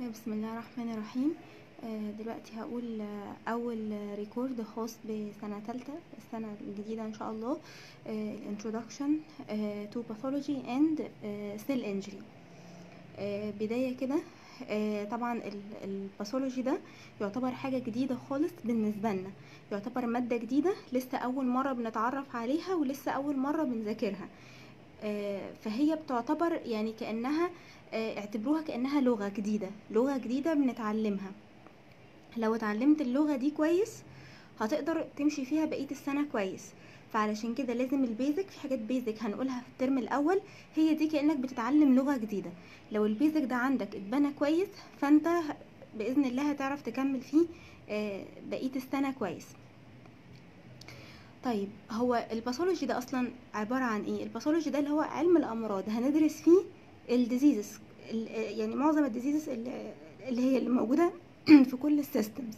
بسم الله الرحمن الرحيم آه، دلوقتي هقول آه، اول ريكورد خاص بسنة تالتة السنة الجديدة ان شاء الله آه، introduction آه، to pathology and آه، cell injury آه، بداية كده آه، طبعا ال- الباثولوجي ده يعتبر حاجة جديدة خالص بالنسبة لنا يعتبر مادة جديدة لسه أول مرة بنتعرف عليها ولسه أول مرة بنذاكرها آه، فهي بتعتبر يعني كأنها آه، اعتبروها كأنها لغة جديدة لغة جديدة بنتعلمها لو اتعلمت اللغة دي كويس هتقدر تمشي فيها بقية السنة كويس فعلشان كده لازم البيزك في حاجات بيزك هنقولها في الترم الأول هي دي كأنك بتتعلم لغة جديدة لو البيزك ده عندك اتبنى كويس فانت ه- بإذن الله هتعرف تكمل فيه آه، بقية السنة كويس طيب هو الباثولوجي ده اصلا عباره عن ايه الباثولوجي ده اللي هو علم الامراض هندرس فيه الديزيزز يعني معظم الديزيزز اللي اللي هي اللي موجوده في كل السيستمز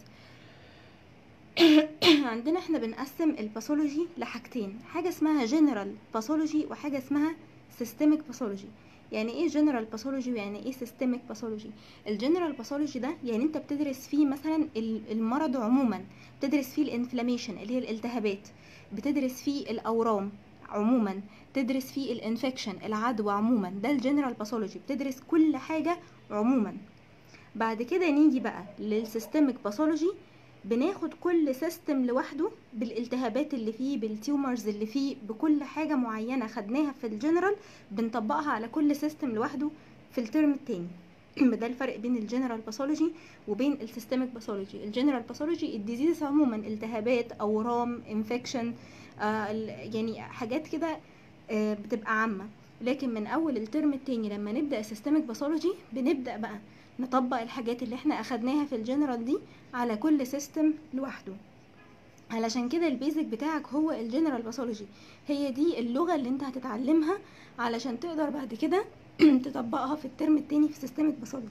عندنا احنا بنقسم الباثولوجي لحاجتين حاجه اسمها جنرال باثولوجي وحاجه اسمها سيستميك باثولوجي يعني ايه جنرال باثولوجي ويعني ايه سيستميك باثولوجي الجنرال باثولوجي ده يعني انت بتدرس فيه مثلا ال- المرض عموما بتدرس فيه الانفلاميشن اللي هي الالتهابات بتدرس فيه الاورام عموما تدرس فيه الانفكشن العدوى عموما ده الجنرال باثولوجي بتدرس كل حاجه عموما بعد كده نيجي بقى للسيستميك باثولوجي بناخد كل سيستم لوحده بالالتهابات اللي فيه بالتيومرز اللي فيه بكل حاجه معينه خدناها في الجنرال بنطبقها على كل سيستم لوحده في الترم التاني ده الفرق بين الجنرال باثولوجي وبين السيستميك باثولوجي الجنرال باثولوجي الديزيز عموما التهابات اورام انفكشن آه ال- يعني حاجات كده آه بتبقى عامه لكن من اول الترم التاني لما نبدا السيستميك باثولوجي بنبدا بقى نطبق الحاجات اللي احنا اخدناها في الجنرال دي على كل سيستم لوحده علشان كده البيزك بتاعك هو الجنرال باثولوجي هي دي اللغه اللي انت هتتعلمها علشان تقدر بعد كده تطبقها في الترم التاني في سيستميك باثولوجي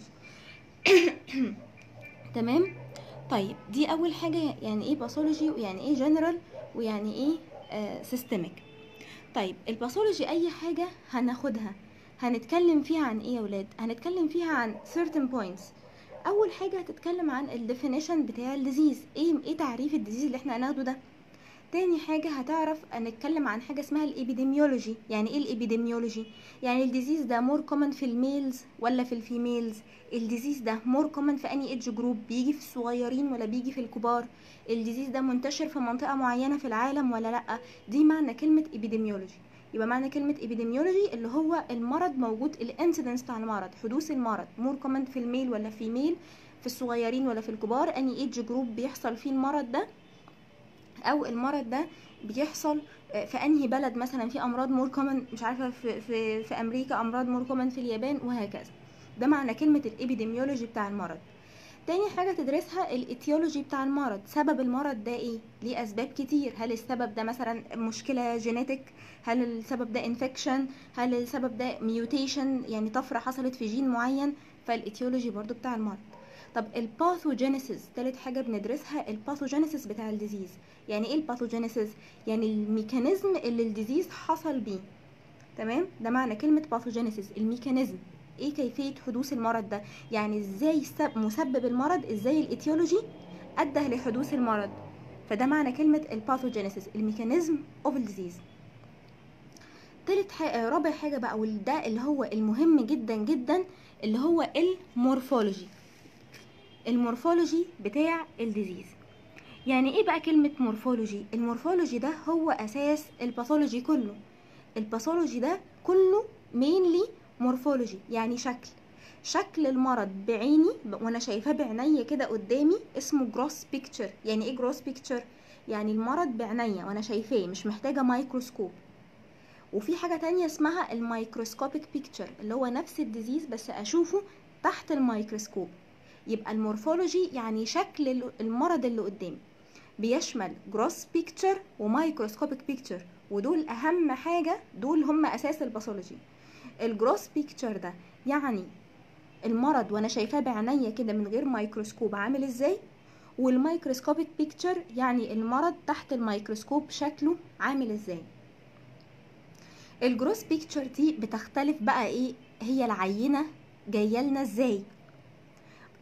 تمام طيب دي اول حاجه يعني ايه باثولوجي ويعني ايه جنرال ويعني ايه سيستميك طيب الباثولوجي اي حاجه هناخدها هنتكلم فيها عن ايه يا ولاد هنتكلم فيها عن certain points اول حاجه هتتكلم عن الديفينيشن بتاع الديزيز ايه ايه تعريف الديزيز اللي احنا هناخده ده تاني حاجة هتعرف نتكلم عن حاجة اسمها الابيديميولوجي يعني ايه الابيديميولوجي يعني الديزيز ده مور كومن في الميلز ولا في الفيميلز الديزيز ده مور كومن في اني ايدج جروب بيجي في الصغيرين ولا بيجي في الكبار الديزيز ده منتشر في منطقة معينة في العالم ولا لا دي معنى كلمة ابيديميولوجي يبقى معنى كلمة ابيديميولوجي اللي هو المرض موجود الانسيدنس بتاع المرض حدوث المرض مور كومن في الميل ولا فيميل في الصغيرين ولا في الكبار اني ايدج جروب بيحصل فيه المرض ده او المرض ده بيحصل آه، في انهي بلد مثلا في امراض مور كومن مش عارفه في في في امريكا امراض مور كومن في اليابان وهكذا ده معنى كلمه الابيديميولوجي بتاع المرض تاني حاجه تدرسها الاتيولوجي بتاع المرض سبب المرض ده ايه ليه اسباب كتير هل السبب ده مثلا مشكله جينيتك هل السبب ده انفكشن هل السبب ده ميوتيشن يعني طفره حصلت في جين معين فالاتيولوجي برضو بتاع المرض طب الباثوجينيسيس تالت حاجه بندرسها الباثوجينيسيس بتاع الديزيز يعني ايه الباثوجينيسيس يعني الميكانيزم اللي الديزيز حصل بيه تمام ده معنى كلمه باثوجينيسيس الميكانيزم ايه كيفيه حدوث المرض ده يعني ازاي سب مسبب المرض ازاي الايتيولوجي ادى لحدوث المرض فده معنى كلمه الباثوجينيسيس الميكانيزم اوف الديزيز تالت حاجة رابع حاجة بقى وده اللي هو المهم جدا جدا اللي هو المورفولوجي المورفولوجي بتاع الديزيز يعني ايه بقى كلمة مورفولوجي المورفولوجي ده هو اساس الباثولوجي كله الباثولوجي ده كله mainly مورفولوجي يعني شكل شكل المرض بعيني ب- وانا شايفاه بعينيا كده قدامي اسمه جروس بيكتشر يعني ايه جروس بيكتشر يعني المرض بعينيا وانا شايفاه مش محتاجة مايكروسكوب وفي حاجة تانية اسمها الميكروسكوبيك بيكتشر اللي هو نفس الديزيز بس اشوفه تحت الميكروسكوب يبقى المورفولوجي يعني شكل ال- المرض اللي قدامي بيشمل جروس بيكتشر ومايكروسكوبيك بيكتشر ودول اهم حاجة دول هم اساس الباثولوجي الجروس بيكتشر ده يعني المرض وانا شايفاه بعينيا كده من غير ميكروسكوب عامل ازاي والميكروسكوبيك بيكتشر يعني المرض تحت الميكروسكوب شكله عامل ازاي الجروس بيكتشر دي بتختلف بقى ايه هي العينة جايه لنا ازاي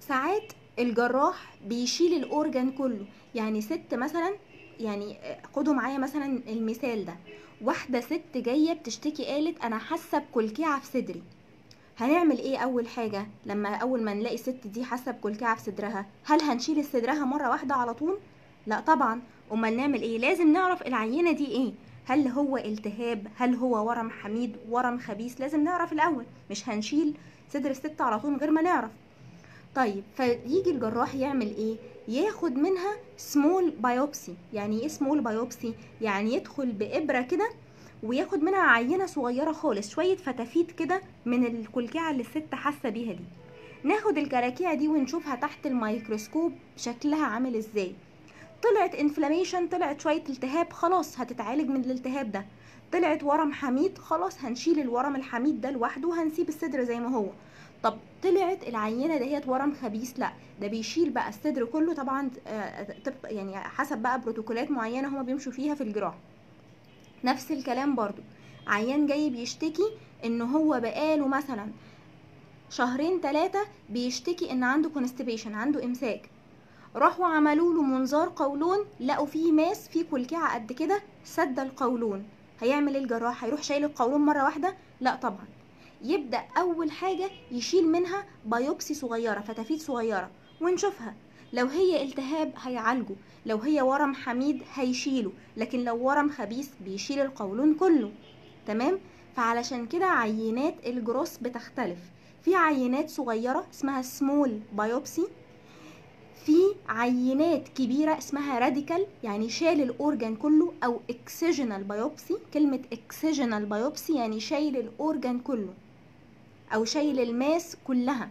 ساعات الجراح بيشيل الاورجان كله يعني ست مثلا يعني خدوا معايا مثلا المثال ده واحده ست جايه بتشتكي قالت انا حاسه بكلكعه في صدري هنعمل ايه اول حاجه لما اول ما نلاقي الست دي حاسه بكلكعه في صدرها هل هنشيل صدرها مره واحده على طول لا طبعا امال نعمل ايه لازم نعرف العينه دي ايه هل هو التهاب هل هو ورم حميد ورم خبيث لازم نعرف الاول مش هنشيل صدر الست على طول من غير ما نعرف طيب فيجي الجراح يعمل ايه ياخد منها سمول بايوبسي يعني ايه سمول بايوبسي يعني يدخل بابره كده وياخد منها عينه صغيره خالص شويه فتافيت كده من الكلكعه اللي الست حاسه بيها دي ناخد الكراكيع دي ونشوفها تحت الميكروسكوب شكلها عامل ازاي طلعت انفلاميشن طلعت شويه التهاب خلاص هتتعالج من الالتهاب ده طلعت ورم حميد خلاص هنشيل الورم الحميد ده لوحده وهنسيب الصدر زي ما هو طب طلعت العينه دهيت ورم خبيث لا ده بيشيل بقى الصدر كله طبعا طبق يعني حسب بقى بروتوكولات معينه هما بيمشوا فيها في الجراحه نفس الكلام برضو عيان جاي بيشتكي ان هو بقاله مثلا شهرين ثلاثة بيشتكي ان عنده كونستيبيشن عنده امساك راحوا عملوا له منظار قولون لقوا فيه ماس فيه كلكعه قد كده سد القولون هيعمل ايه الجراح هيروح شايل القولون مره واحده لا طبعا يبدا اول حاجه يشيل منها بايوبسي صغيره فتافيت صغيره ونشوفها لو هي التهاب هيعالجه لو هي ورم حميد هيشيله لكن لو ورم خبيث بيشيل القولون كله تمام فعلشان كده عينات الجروس بتختلف في عينات صغيره اسمها سمول بايوبسي في عينات كبيرة اسمها راديكال يعني شال الأورجان كله أو اكسجنال بايوبسي كلمة اكسجنال بايوبسي يعني شايل الأورجان كله أو شايل الماس كلها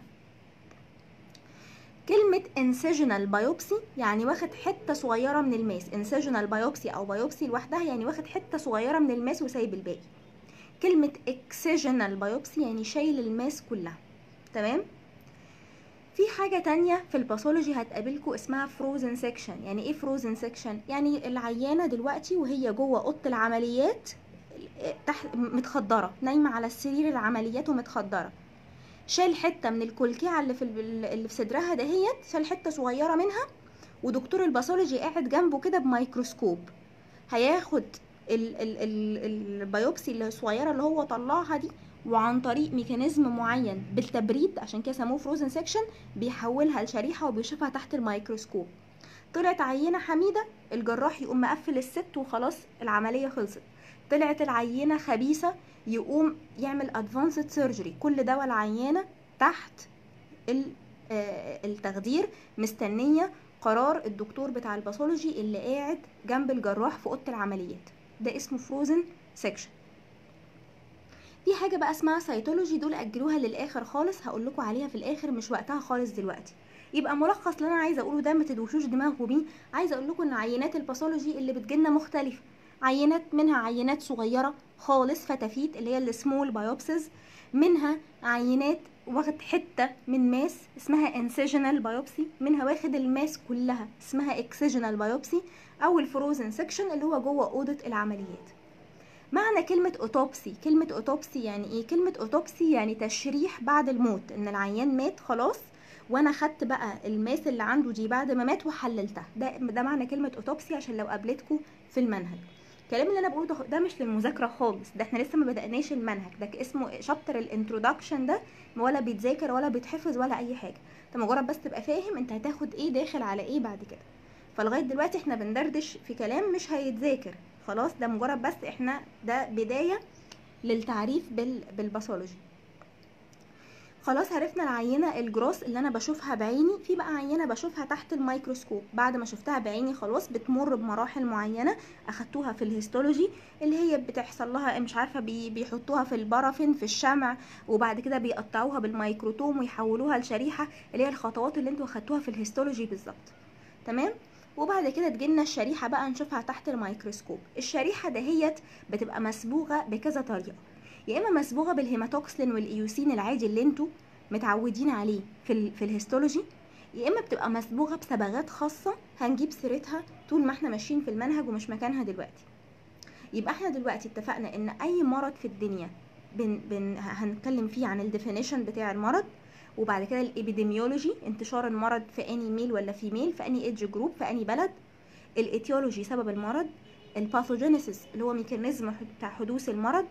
كلمة انسجنال بايوبسي يعني واخد حتة صغيرة من الماس انسجنال بايوبسي أو بايوبسي لوحدها يعني واخد حتة صغيرة من الماس وسايب الباقي كلمة اكسجنال بايوبسي يعني شايل الماس كلها تمام في حاجة تانية في الباثولوجي هتقابلكوا اسمها فروزن سيكشن يعني ايه فروزن سيكشن يعني العيانة دلوقتي وهي جوه اوضة العمليات تحت متخدرة نايمة على السرير العمليات ومتخدرة شال حتة من الكلكعة اللي في اللي في صدرها دهيت شال حتة صغيرة منها ودكتور الباثولوجي قاعد جنبه كده بميكروسكوب هياخد ال ال ال البيوبسي اللي الصغيرة اللي هو طلعها دي وعن طريق ميكانيزم معين بالتبريد عشان كده سموه فروزن سيكشن بيحولها لشريحه وبيشوفها تحت الميكروسكوب طلعت عينه حميده الجراح يقوم مقفل الست وخلاص العمليه خلصت طلعت العينه خبيثه يقوم يعمل ادفانسد سيرجري كل ده والعينه تحت التخدير مستنيه قرار الدكتور بتاع الباثولوجي اللي قاعد جنب الجراح في اوضه العمليات ده اسمه فروزن سيكشن في حاجه بقى اسمها سيتولوجي دول اجلوها للاخر خالص هقول لكم عليها في الاخر مش وقتها خالص دلوقتي يبقى ملخص اللي انا عايزه اقوله ده ما تدوشوش دماغكم بيه عايزه اقول لكم ان عينات الباثولوجي اللي بتجيلنا مختلفه عينات منها عينات صغيره خالص فتافيت اللي هي السمول بايوبسز منها عينات واخد حته من ماس اسمها انسيجنال بايوبسي منها واخد الماس كلها اسمها اكسيجنال بايوبسي او الفروزن سيكشن اللي هو جوه اوضه العمليات معنى كلمة اوتوبسي كلمة اوتوبسي يعني ايه كلمة اوتوبسي يعني تشريح بعد الموت ان العيان مات خلاص وانا خدت بقى الماس اللي عنده دي بعد ما مات وحللتها ده ده معنى كلمة اوتوبسي عشان لو قابلتكم في المنهج الكلام اللي انا بقوله ده, ده مش للمذاكره خالص ده احنا لسه ما بدأناش المنهج ده اسمه شابتر الانترودكشن ده ولا بيتذاكر ولا بيتحفظ ولا اي حاجه انت مجرد بس تبقى فاهم انت هتاخد ايه داخل على ايه بعد كده فلغايه دلوقتي احنا بندردش في كلام مش هيتذاكر خلاص ده مجرد بس احنا ده بدايه للتعريف بال بالباثولوجي خلاص عرفنا العينه الجروس اللي انا بشوفها بعيني في بقى عينه بشوفها تحت الميكروسكوب بعد ما شفتها بعيني خلاص بتمر بمراحل معينه اخدتوها في الهيستولوجي اللي هي بتحصل لها مش عارفه بي بيحطوها في البرافين في الشمع وبعد كده بيقطعوها بالميكروتوم ويحولوها لشريحه اللي هي الخطوات اللي انتوا اخدتوها في الهيستولوجي بالظبط تمام وبعد كده تجيلنا الشريحة بقى نشوفها تحت الميكروسكوب الشريحة دهيت بتبقى مسبوغة بكذا طريقة يا اما مسبوغة بالهيماتوكسلين والايوسين العادي اللي انتوا متعودين عليه في, ال... في الهيستولوجي يا اما بتبقى مسبوغة بصبغات خاصة هنجيب سيرتها طول ما احنا ماشيين في المنهج ومش مكانها دلوقتي يبقى احنا دلوقتي اتفقنا ان اي مرض في الدنيا بن... بن... هنتكلم فيه عن الديفينيشن بتاع المرض وبعد كده الابيديميولوجي انتشار المرض في اني ميل ولا فيميل في اني ايدج جروب في اني بلد الايتيولوجي سبب المرض الباثوجينيسيس اللي هو ميكانيزم بتاع حدوث المرض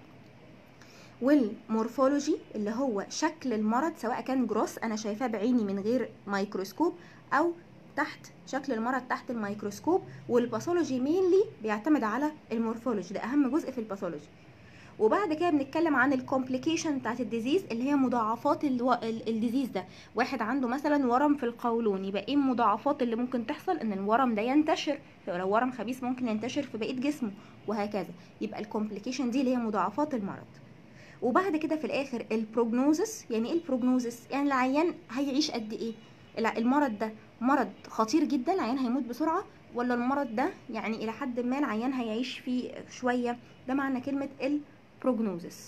والمورفولوجي اللي هو شكل المرض سواء كان جروس انا شايفاه بعيني من غير ميكروسكوب او تحت شكل المرض تحت الميكروسكوب والباثولوجي مينلي بيعتمد على المورفولوجي ده اهم جزء في الباثولوجي وبعد كده بنتكلم عن الكومبليكيشن بتاعت الديزيز اللي هي مضاعفات الو... الديزيز ده واحد عنده مثلا ورم في القولون يبقى ايه المضاعفات اللي ممكن تحصل ان الورم ده ينتشر لو ورم خبيث ممكن ينتشر في بقيه جسمه وهكذا يبقى الكومبليكيشن دي اللي هي مضاعفات المرض وبعد كده في الاخر البروجنوزس يعني ايه البروجنوزس يعني العيان هيعيش قد ايه المرض ده مرض خطير جدا العيان هيموت بسرعه ولا المرض ده يعني الى حد ما العيان هيعيش فيه شويه ده معنى كلمه البروجنوزس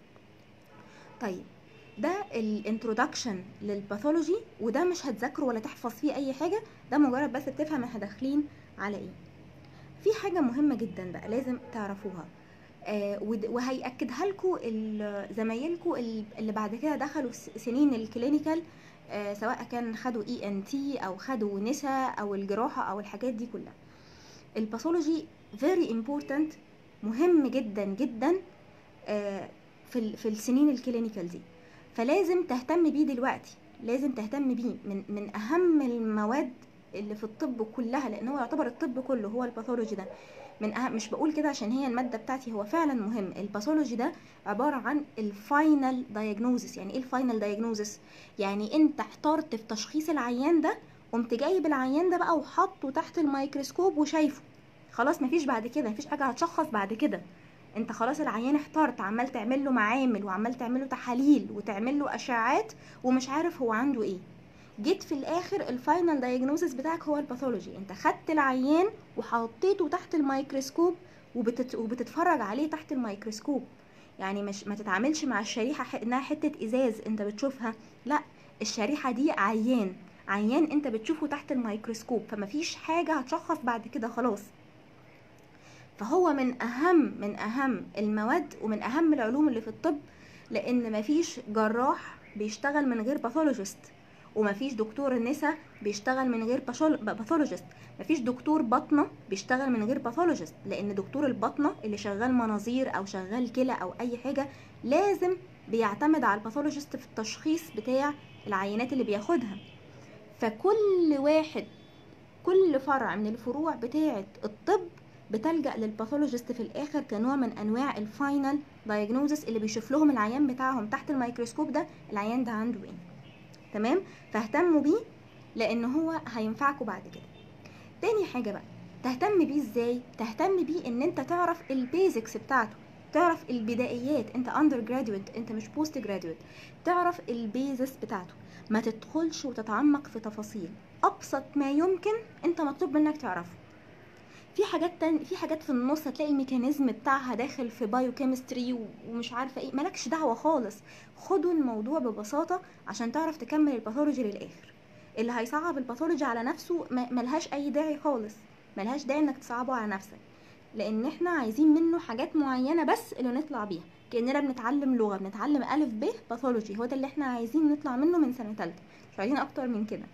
طيب ده الانترودكشن للباثولوجي وده مش هتذاكره ولا تحفظ فيه اي حاجه ده مجرد بس بتفهم احنا داخلين على ايه في حاجه مهمه جدا بقى لازم تعرفوها آه وهيأكدها لكم زمايلكم اللي بعد كده دخلوا سنين الكلينيكال آه سواء كان خدوا اي ان تي او خدوا نسا او الجراحه او الحاجات دي كلها الباثولوجي very important مهم جدا جدا آه في في السنين الكلينيكال دي فلازم تهتم بيه دلوقتي لازم تهتم بيه من من اهم المواد اللي في الطب كلها لان هو يعتبر الطب كله هو الباثولوجي ده من أهم مش بقول كده عشان هي الماده بتاعتي هو فعلا مهم الباثولوجي ده عباره عن الفاينل دايجنوزس يعني ايه الفاينل دايجنوزس يعني انت احترت في تشخيص العيان ده قمت جايب العيان ده بقى وحطه تحت الميكروسكوب وشايفه خلاص مفيش بعد كده مفيش حاجه هتشخص بعد كده انت خلاص العيان احترت عمال تعمل له معامل وعمال تعمل له تحاليل وتعمل له اشعاعات ومش عارف هو عنده ايه جيت في الاخر الفاينل دايجنوزس بتاعك هو الباثولوجي انت خدت العيان وحطيته تحت الميكروسكوب وبتت... وبتتفرج عليه تحت الميكروسكوب يعني مش ما تتعاملش مع الشريحه ح... انها حته ازاز انت بتشوفها لا الشريحه دي عيان عيان انت بتشوفه تحت الميكروسكوب فمفيش حاجه هتشخص بعد كده خلاص فهو من اهم من اهم المواد ومن اهم العلوم اللي في الطب لان مفيش جراح بيشتغل من غير باثولوجيست ومفيش دكتور نسا بيشتغل من غير باثولوجيست مفيش دكتور بطنه بيشتغل من غير باثولوجيست لان دكتور البطنه اللي شغال مناظير او شغال كلى او اي حاجه لازم بيعتمد على الباثولوجيست في التشخيص بتاع العينات اللي بياخدها فكل واحد كل فرع من الفروع بتاعه الطب بتلجأ للباثولوجيست في الآخر كنوع من أنواع الفاينل دايجنوزس اللي بيشوف لهم العيان بتاعهم تحت الميكروسكوب ده العيان ده عنده ايه تمام فاهتموا بيه لان هو هينفعكم بعد كده تاني حاجه بقى تهتم بيه ازاي تهتم بيه ان انت تعرف البيزكس بتاعته تعرف البدائيات انت اندر جراديويت انت مش بوست جراديويت تعرف البيزس بتاعته ما تدخلش وتتعمق في تفاصيل ابسط ما يمكن انت مطلوب منك تعرفه في حاجات تاني في حاجات في النص هتلاقي الميكانيزم بتاعها داخل في بايو كيمستري ومش عارفه ايه مالكش دعوه خالص خدوا الموضوع ببساطه عشان تعرف تكمل الباثولوجي للاخر اللي هيصعب الباثولوجي على نفسه ملهاش اي داعي خالص ملهاش داعي انك تصعبه على نفسك لان احنا عايزين منه حاجات معينه بس اللي نطلع بيها كاننا بنتعلم لغه بنتعلم الف ب باثولوجي هو ده اللي احنا عايزين نطلع منه من سنه تالته مش عايزين اكتر من كده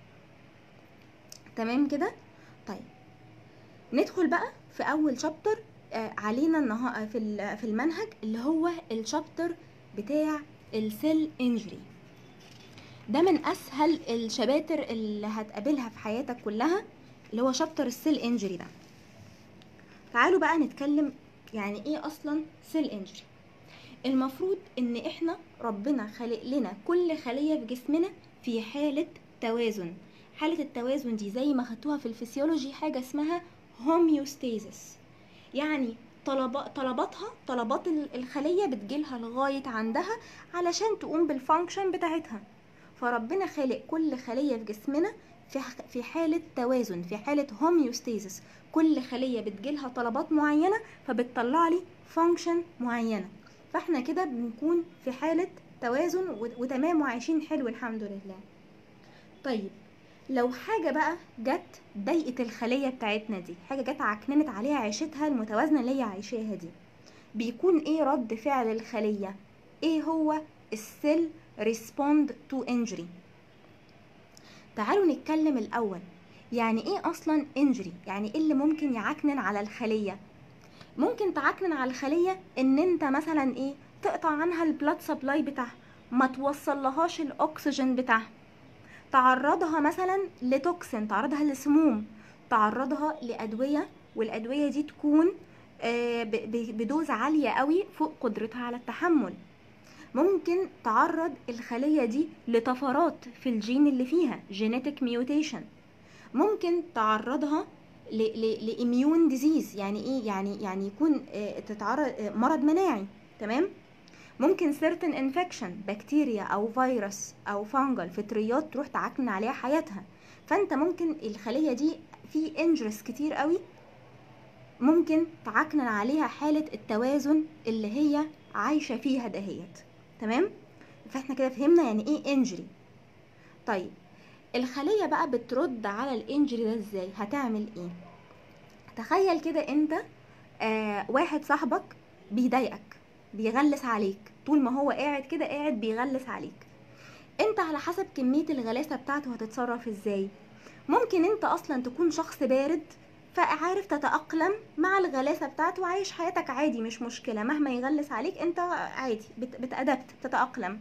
تمام كده طيب ندخل بقى في اول شابتر آه علينا النها... في في المنهج اللي هو الشابتر بتاع السيل انجري ده من اسهل الشباتر اللي هتقابلها في حياتك كلها اللي هو شابتر السيل انجري ده تعالوا بقى نتكلم يعني ايه اصلا سيل انجري المفروض ان احنا ربنا خلق لنا كل خليه في جسمنا في حاله توازن حاله التوازن دي زي ما خدتوها في الفسيولوجي حاجه اسمها هوميوستيزس يعني طلب طلباتها طلبات الخلية بتجيلها لغاية عندها علشان تقوم بالفانكشن بتاعتها فربنا خالق كل خلية في جسمنا في في حالة توازن في حالة هوميوستيزس كل خلية بتجيلها طلبات معينة فبتطلع لي فانكشن معينة فاحنا كده بنكون في حالة توازن وتمام وعايشين حلو الحمد لله طيب لو حاجة بقى جت ضايقت الخلية بتاعتنا دي حاجة جت عكننت عليها عيشتها المتوازنة اللي هي عايشاها دي بيكون ايه رد فعل الخلية ايه هو السيل respond to injury تعالوا نتكلم الاول يعني ايه اصلا injury يعني ايه اللي ممكن يعكنن على الخليه ممكن تعكنن على الخليه ان انت مثلا ايه تقطع عنها البلاد سبلاي بتاعها ما توصلهاش الاكسجين بتاعها تعرضها مثلا لتوكسين تعرضها لسموم تعرضها لادويه والادويه دي تكون آه، ب- ب- بدوز عاليه قوي فوق قدرتها على التحمل ممكن تعرض الخليه دي لطفرات في الجين اللي فيها جينيتك ميوتيشن ممكن تعرضها لاميون ديزيز يعني ايه يعني يعني يكون آه، تتعرض آه، مرض مناعي تمام ممكن certain infection بكتيريا او فيروس او فانجل فطريات تروح تعكنن عليها حياتها فانت ممكن الخليه دي في انجرس كتير قوي ممكن تعكنن عليها حاله التوازن اللي هي عايشه فيها دهيت تمام فاحنا كده فهمنا يعني ايه انجري طيب الخليه بقى بترد على الانجري ده ازاي هتعمل ايه تخيل كده انت آه واحد صاحبك بيضايقك بيغلس عليك طول ما هو قاعد كده قاعد بيغلس عليك انت على حسب كمية الغلاسة بتاعته هتتصرف ازاي ممكن انت اصلا تكون شخص بارد فعارف تتأقلم مع الغلاسة بتاعته وعايش حياتك عادي مش مشكلة مهما يغلس عليك انت عادي بت- بتأدبت بتتأقلم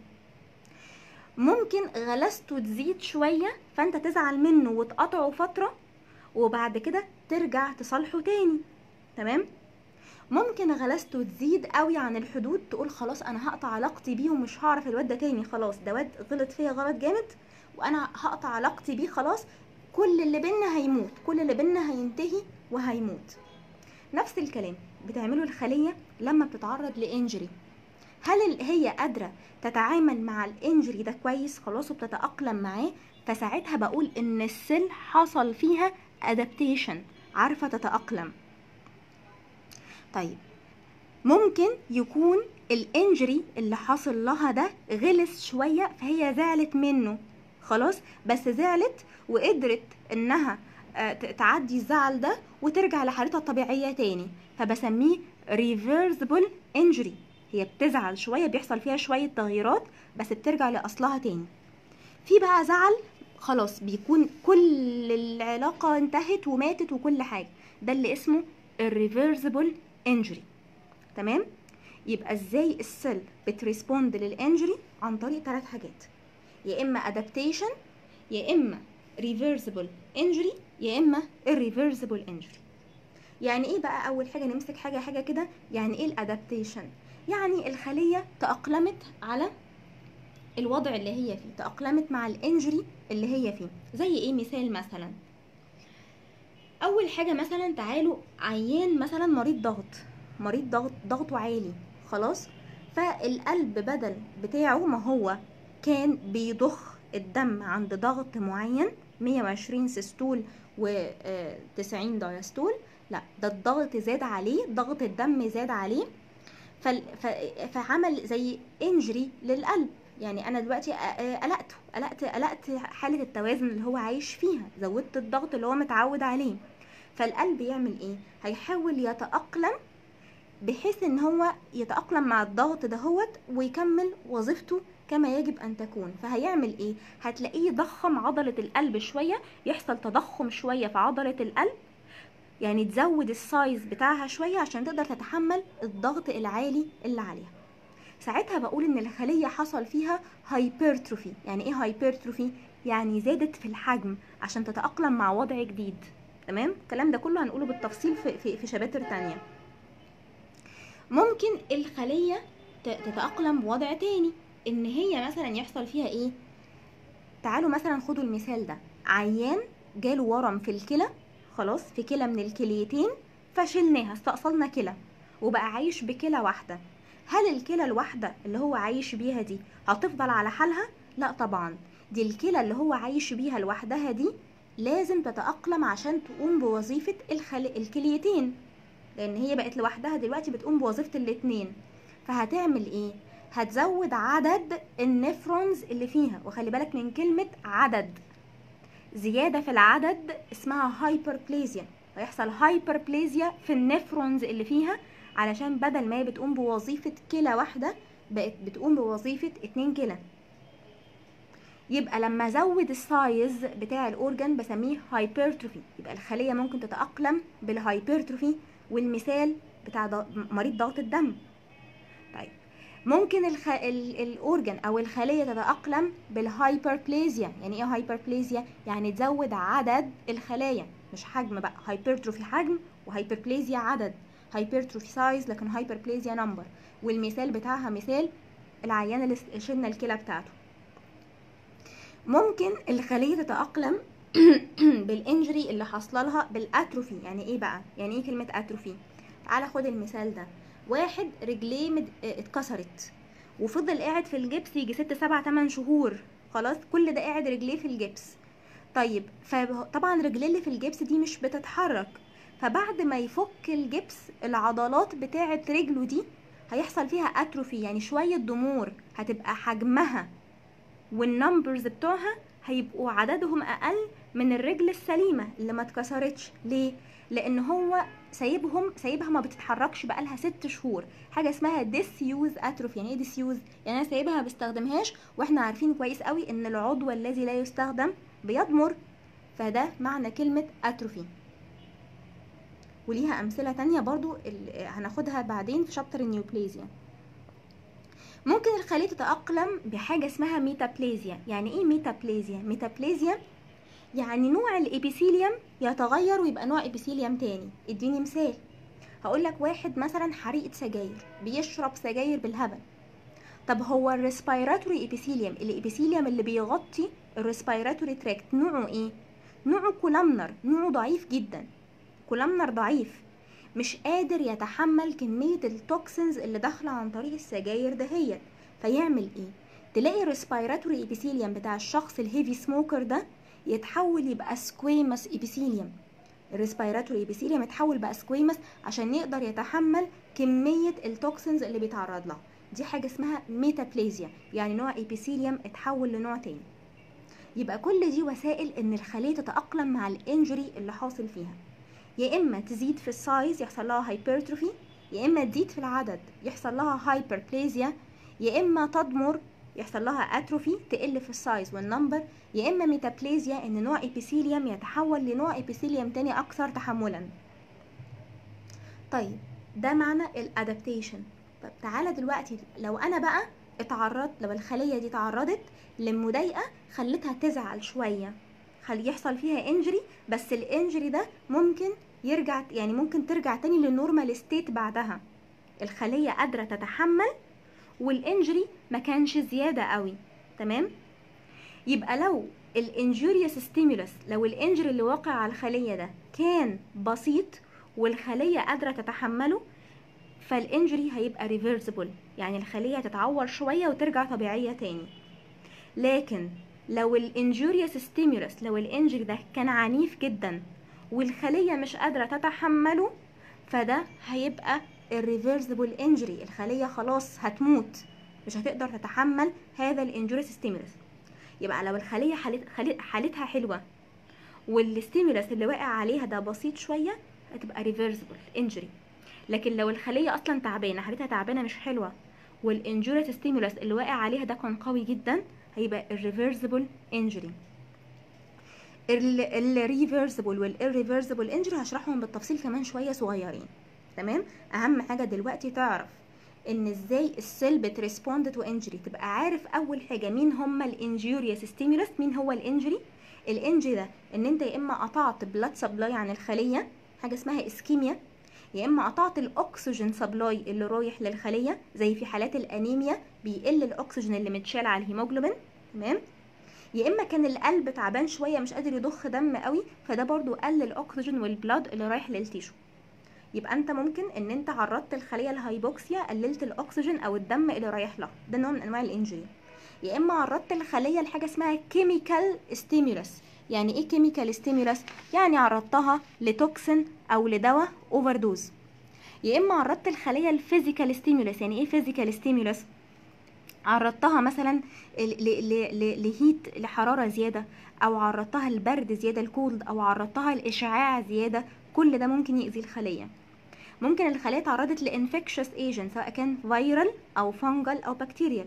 ممكن غلاسته تزيد شوية فانت تزعل منه وتقطعه فترة وبعد كده ترجع تصالحه تاني تمام ممكن غلاسته تزيد قوي عن الحدود تقول خلاص انا هقطع علاقتي بيه ومش هعرف الواد ده تاني خلاص ده واد غلط فيا غلط جامد وانا هقطع علاقتي بيه خلاص كل اللي بينا هيموت كل اللي بينا هينتهي وهيموت نفس الكلام بتعمله الخلية لما بتتعرض لإنجري هل ال- هي قادرة تتعامل مع الإنجري ده كويس خلاص وبتتأقلم معاه فساعتها بقول إن السيل حصل فيها adaptation عارفة تتأقلم طيب ممكن يكون الانجري اللي حاصل لها ده غلس شوية فهي زعلت منه خلاص بس زعلت وقدرت انها آه، ت- تعدي الزعل ده وترجع لحالتها الطبيعية تاني فبسميه reversible injury هي بتزعل شوية بيحصل فيها شوية تغييرات بس بترجع لأصلها تاني في بقى زعل خلاص بيكون كل العلاقة انتهت وماتت وكل حاجة ده اللي اسمه irreversible injury تمام يبقى ازاي السيل بتريسبوند للانجري عن طريق ثلاث حاجات يا اما adaptation يا اما reversible injury يا اما irreversible injury يعني ايه بقى اول حاجه نمسك حاجه حاجه كده يعني ايه الادابتيشن يعني الخليه تاقلمت على الوضع اللي هي فيه تاقلمت مع الانجري اللي هي فيه زي ايه مثال مثلا اول حاجه مثلا تعالوا عيان مثلا مريض ضغط مريض ضغط ضغطه عالي خلاص فالقلب بدل بتاعه ما هو كان بيضخ الدم عند ضغط معين 120 سيستول و90 دايستول لا ده الضغط زاد عليه ضغط الدم زاد عليه فال- ف- فعمل زي انجري للقلب يعني انا دلوقتي أ- أ- قلقته قلقت قلقت حاله التوازن اللي هو عايش فيها زودت الضغط اللي هو متعود عليه فالقلب يعمل ايه هيحاول يتاقلم بحيث ان هو يتاقلم مع الضغط دهوت ويكمل وظيفته كما يجب ان تكون فهيعمل ايه هتلاقيه ضخم عضله القلب شويه يحصل تضخم شويه في عضله القلب يعني تزود السايز بتاعها شويه عشان تقدر تتحمل الضغط العالي اللي عليها ساعتها بقول ان الخليه حصل فيها هايبرتروفي يعني ايه هايبرتروفي يعني زادت في الحجم عشان تتاقلم مع وضع جديد تمام الكلام ده كله هنقوله بالتفصيل في في, في شباتر تانية ممكن الخليه ت- تتاقلم بوضع تاني ان هي مثلا يحصل فيها ايه تعالوا مثلا خدوا المثال ده عيان جاله ورم في الكلى خلاص في كلى من الكليتين فشلناها استأصلنا كلى وبقى عايش بكلى واحده هل الكلى الواحده اللي هو عايش بيها دي هتفضل على حالها لا طبعا دي الكلى اللي هو عايش بيها لوحدها دي لازم تتأقلم عشان تقوم بوظيفة الخل... الكليتين لأن هي بقت لوحدها دلوقتي بتقوم بوظيفة الاتنين فهتعمل ايه؟ هتزود عدد النفرونز اللي فيها وخلي بالك من كلمة عدد زيادة في العدد اسمها هايبربليزيا هيحصل هايبربليزيا في النفرونز اللي فيها علشان بدل ما هي بتقوم بوظيفة كلى واحدة بقت بتقوم بوظيفة اتنين كلى يبقى لما ازود السايز بتاع الاورجن بسميه هايبرتروفي يبقى الخليه ممكن تتاقلم بالهايبرتروفي والمثال بتاع ض- مريض ضغط الدم طيب ممكن الخ... ال... الاورجن او الخليه تتاقلم بالهايبربليزيا يعني ايه هايبربليزيا يعني تزود عدد الخلايا مش حجم بقى هايبرتروفي حجم وهايبربليزيا عدد هايبرتروفي سايز لكن هايبربليزيا نمبر والمثال بتاعها مثال العيان اللي س- شلنا الكلى بتاعته ممكن الخليه تتاقلم بالانجري اللي حاصله لها بالاتروفي يعني ايه بقى يعني ايه كلمه اتروفي تعالى خد المثال ده واحد رجليه مد... اه، اتكسرت وفضل قاعد في الجبس يجي ست سبع تمن شهور خلاص كل ده قاعد رجليه في الجبس طيب فطبعا رجليه اللي في الجبس دي مش بتتحرك فبعد ما يفك الجبس العضلات بتاعه رجله دي هيحصل فيها اتروفي يعني شويه ضمور هتبقى حجمها والنمبرز بتوعها هيبقوا عددهم اقل من الرجل السليمه اللي ما اتكسرتش ليه لان هو سايبهم سايبها ما بتتحركش بقالها ست شهور حاجه اسمها ديسيوز اتروفي يعني ايه ديسيوز يعني انا سايبها ما بستخدمهاش واحنا عارفين كويس قوي ان العضو الذي لا يستخدم بيضمر فده معنى كلمه اتروفي وليها امثله تانية برضو ال- هناخدها بعدين في شابتر النيوبليزيا ممكن الخلية تتأقلم بحاجة اسمها ميتابليزيا يعني ايه ميتابليزيا ميتابليزيا يعني نوع الابيثيليوم يتغير ويبقى نوع ابيثيليوم تاني اديني مثال هقول لك واحد مثلا حريقة سجاير بيشرب سجاير بالهبل طب هو الريسبيراتوري ابيثيليوم الابيثيليوم اللي بيغطي الريسبيراتوري تراكت نوعه ايه نوعه كولامنر نوعه ضعيف جدا كولامنر ضعيف مش قادر يتحمل كمية التوكسينز اللي داخلة عن طريق السجاير دهيت فيعمل ايه تلاقي الريسبيراتوري ابيثيليوم بتاع الشخص الهيفي سموكر ده يتحول يبقى سكويمس ابيثيليوم الريسبيراتوري ابيثيليوم يتحول بقى سكويمس عشان يقدر يتحمل كمية التوكسينز اللي بيتعرض لها دي حاجة اسمها ميتابليزيا يعني نوع ابيثيليوم اتحول لنوع تاني يبقى كل دي وسائل ان الخلية تتأقلم مع الانجري اللي حاصل فيها يا اما تزيد في السايز يحصل لها هايبرتروفي يا اما تزيد في العدد يحصل لها هايبربليزيا يا اما تضمر يحصل لها اتروفي تقل في السايز والنمبر يا اما ميتابليزيا ان نوع ابيثيليوم يتحول لنوع ابيثيليوم تاني اكثر تحملا طيب ده معنى الادابتيشن طب تعالى دلوقتي لو انا بقى اتعرضت لو الخليه دي تعرضت لمضايقه خلتها تزعل شويه خل يحصل فيها انجري بس الانجري ده ممكن يرجع يعني ممكن ترجع تاني للنورمال ستيت بعدها الخليه قادره تتحمل والانجري ما كانش زياده قوي تمام يبقى لو الانجوريوس ستيمولس لو الانجري اللي واقع على الخليه ده كان بسيط والخليه قادره تتحمله فالانجري هيبقى ريفرسبل يعني الخليه هتتعور شويه وترجع طبيعيه تاني لكن لو الانجوريوس ستيمولس لو الانجري ده كان عنيف جدا والخليه مش قادره تتحمله فده هيبقى الريفرسبل انجري الخليه خلاص هتموت مش هتقدر تتحمل هذا الانجوريوس ستيمولس يبقى لو الخليه حالت حالت حالتها حلوه والستيمولس اللي واقع عليها ده بسيط شويه هتبقى ريفرسبل انجري لكن لو الخليه اصلا تعبانه حالتها تعبانه مش حلوه والانجوريوس ستيمولس اللي واقع عليها ده كان قوي جدا هيبقى الريفرسبل انجري الريفرسبل والirreversible انجري هشرحهم بالتفصيل كمان شويه صغيرين تمام اهم حاجه دلوقتي تعرف ان ازاي السيل بتريسبوند تو انجري تبقى عارف اول حاجه مين هم الانجوريوس ستيمولس مين هو الانجري الانجري ده ان انت يا اما قطعت بلاد سبلاي عن الخليه حاجه اسمها اسكيميا يا اما قطعت الاكسجين سبلاي اللي رايح للخليه زي في حالات الانيميا بيقل الاكسجين اللي متشال على الهيموجلوبين تمام يا اما كان القلب تعبان شويه مش قادر يضخ دم قوي فده برضو قل الاكسجين والبلاد اللي رايح للتيشو يبقى انت ممكن ان انت عرضت الخليه لهايبوكسيا قللت الاكسجين او الدم اللي رايح لها ده نوع من انواع الانجري يا اما عرضت الخليه لحاجه اسمها كيميكال ستيمولس يعني ايه كيميكال ستيمولس يعني عرضتها لتوكسين او لدواء اوفر دوز يا اما عرضت الخليه الفيزيكال ستيمولس يعني ايه فيزيكال ستيمولس عرضتها مثلا لهيت لحراره زياده او عرضتها لبرد زياده الكولد او عرضتها لاشعاع زياده كل ده ممكن يأذي الخليه ممكن الخليه تعرضت لانفكشوس ايجنت سواء كان فيرال او فانجل او بكتيريال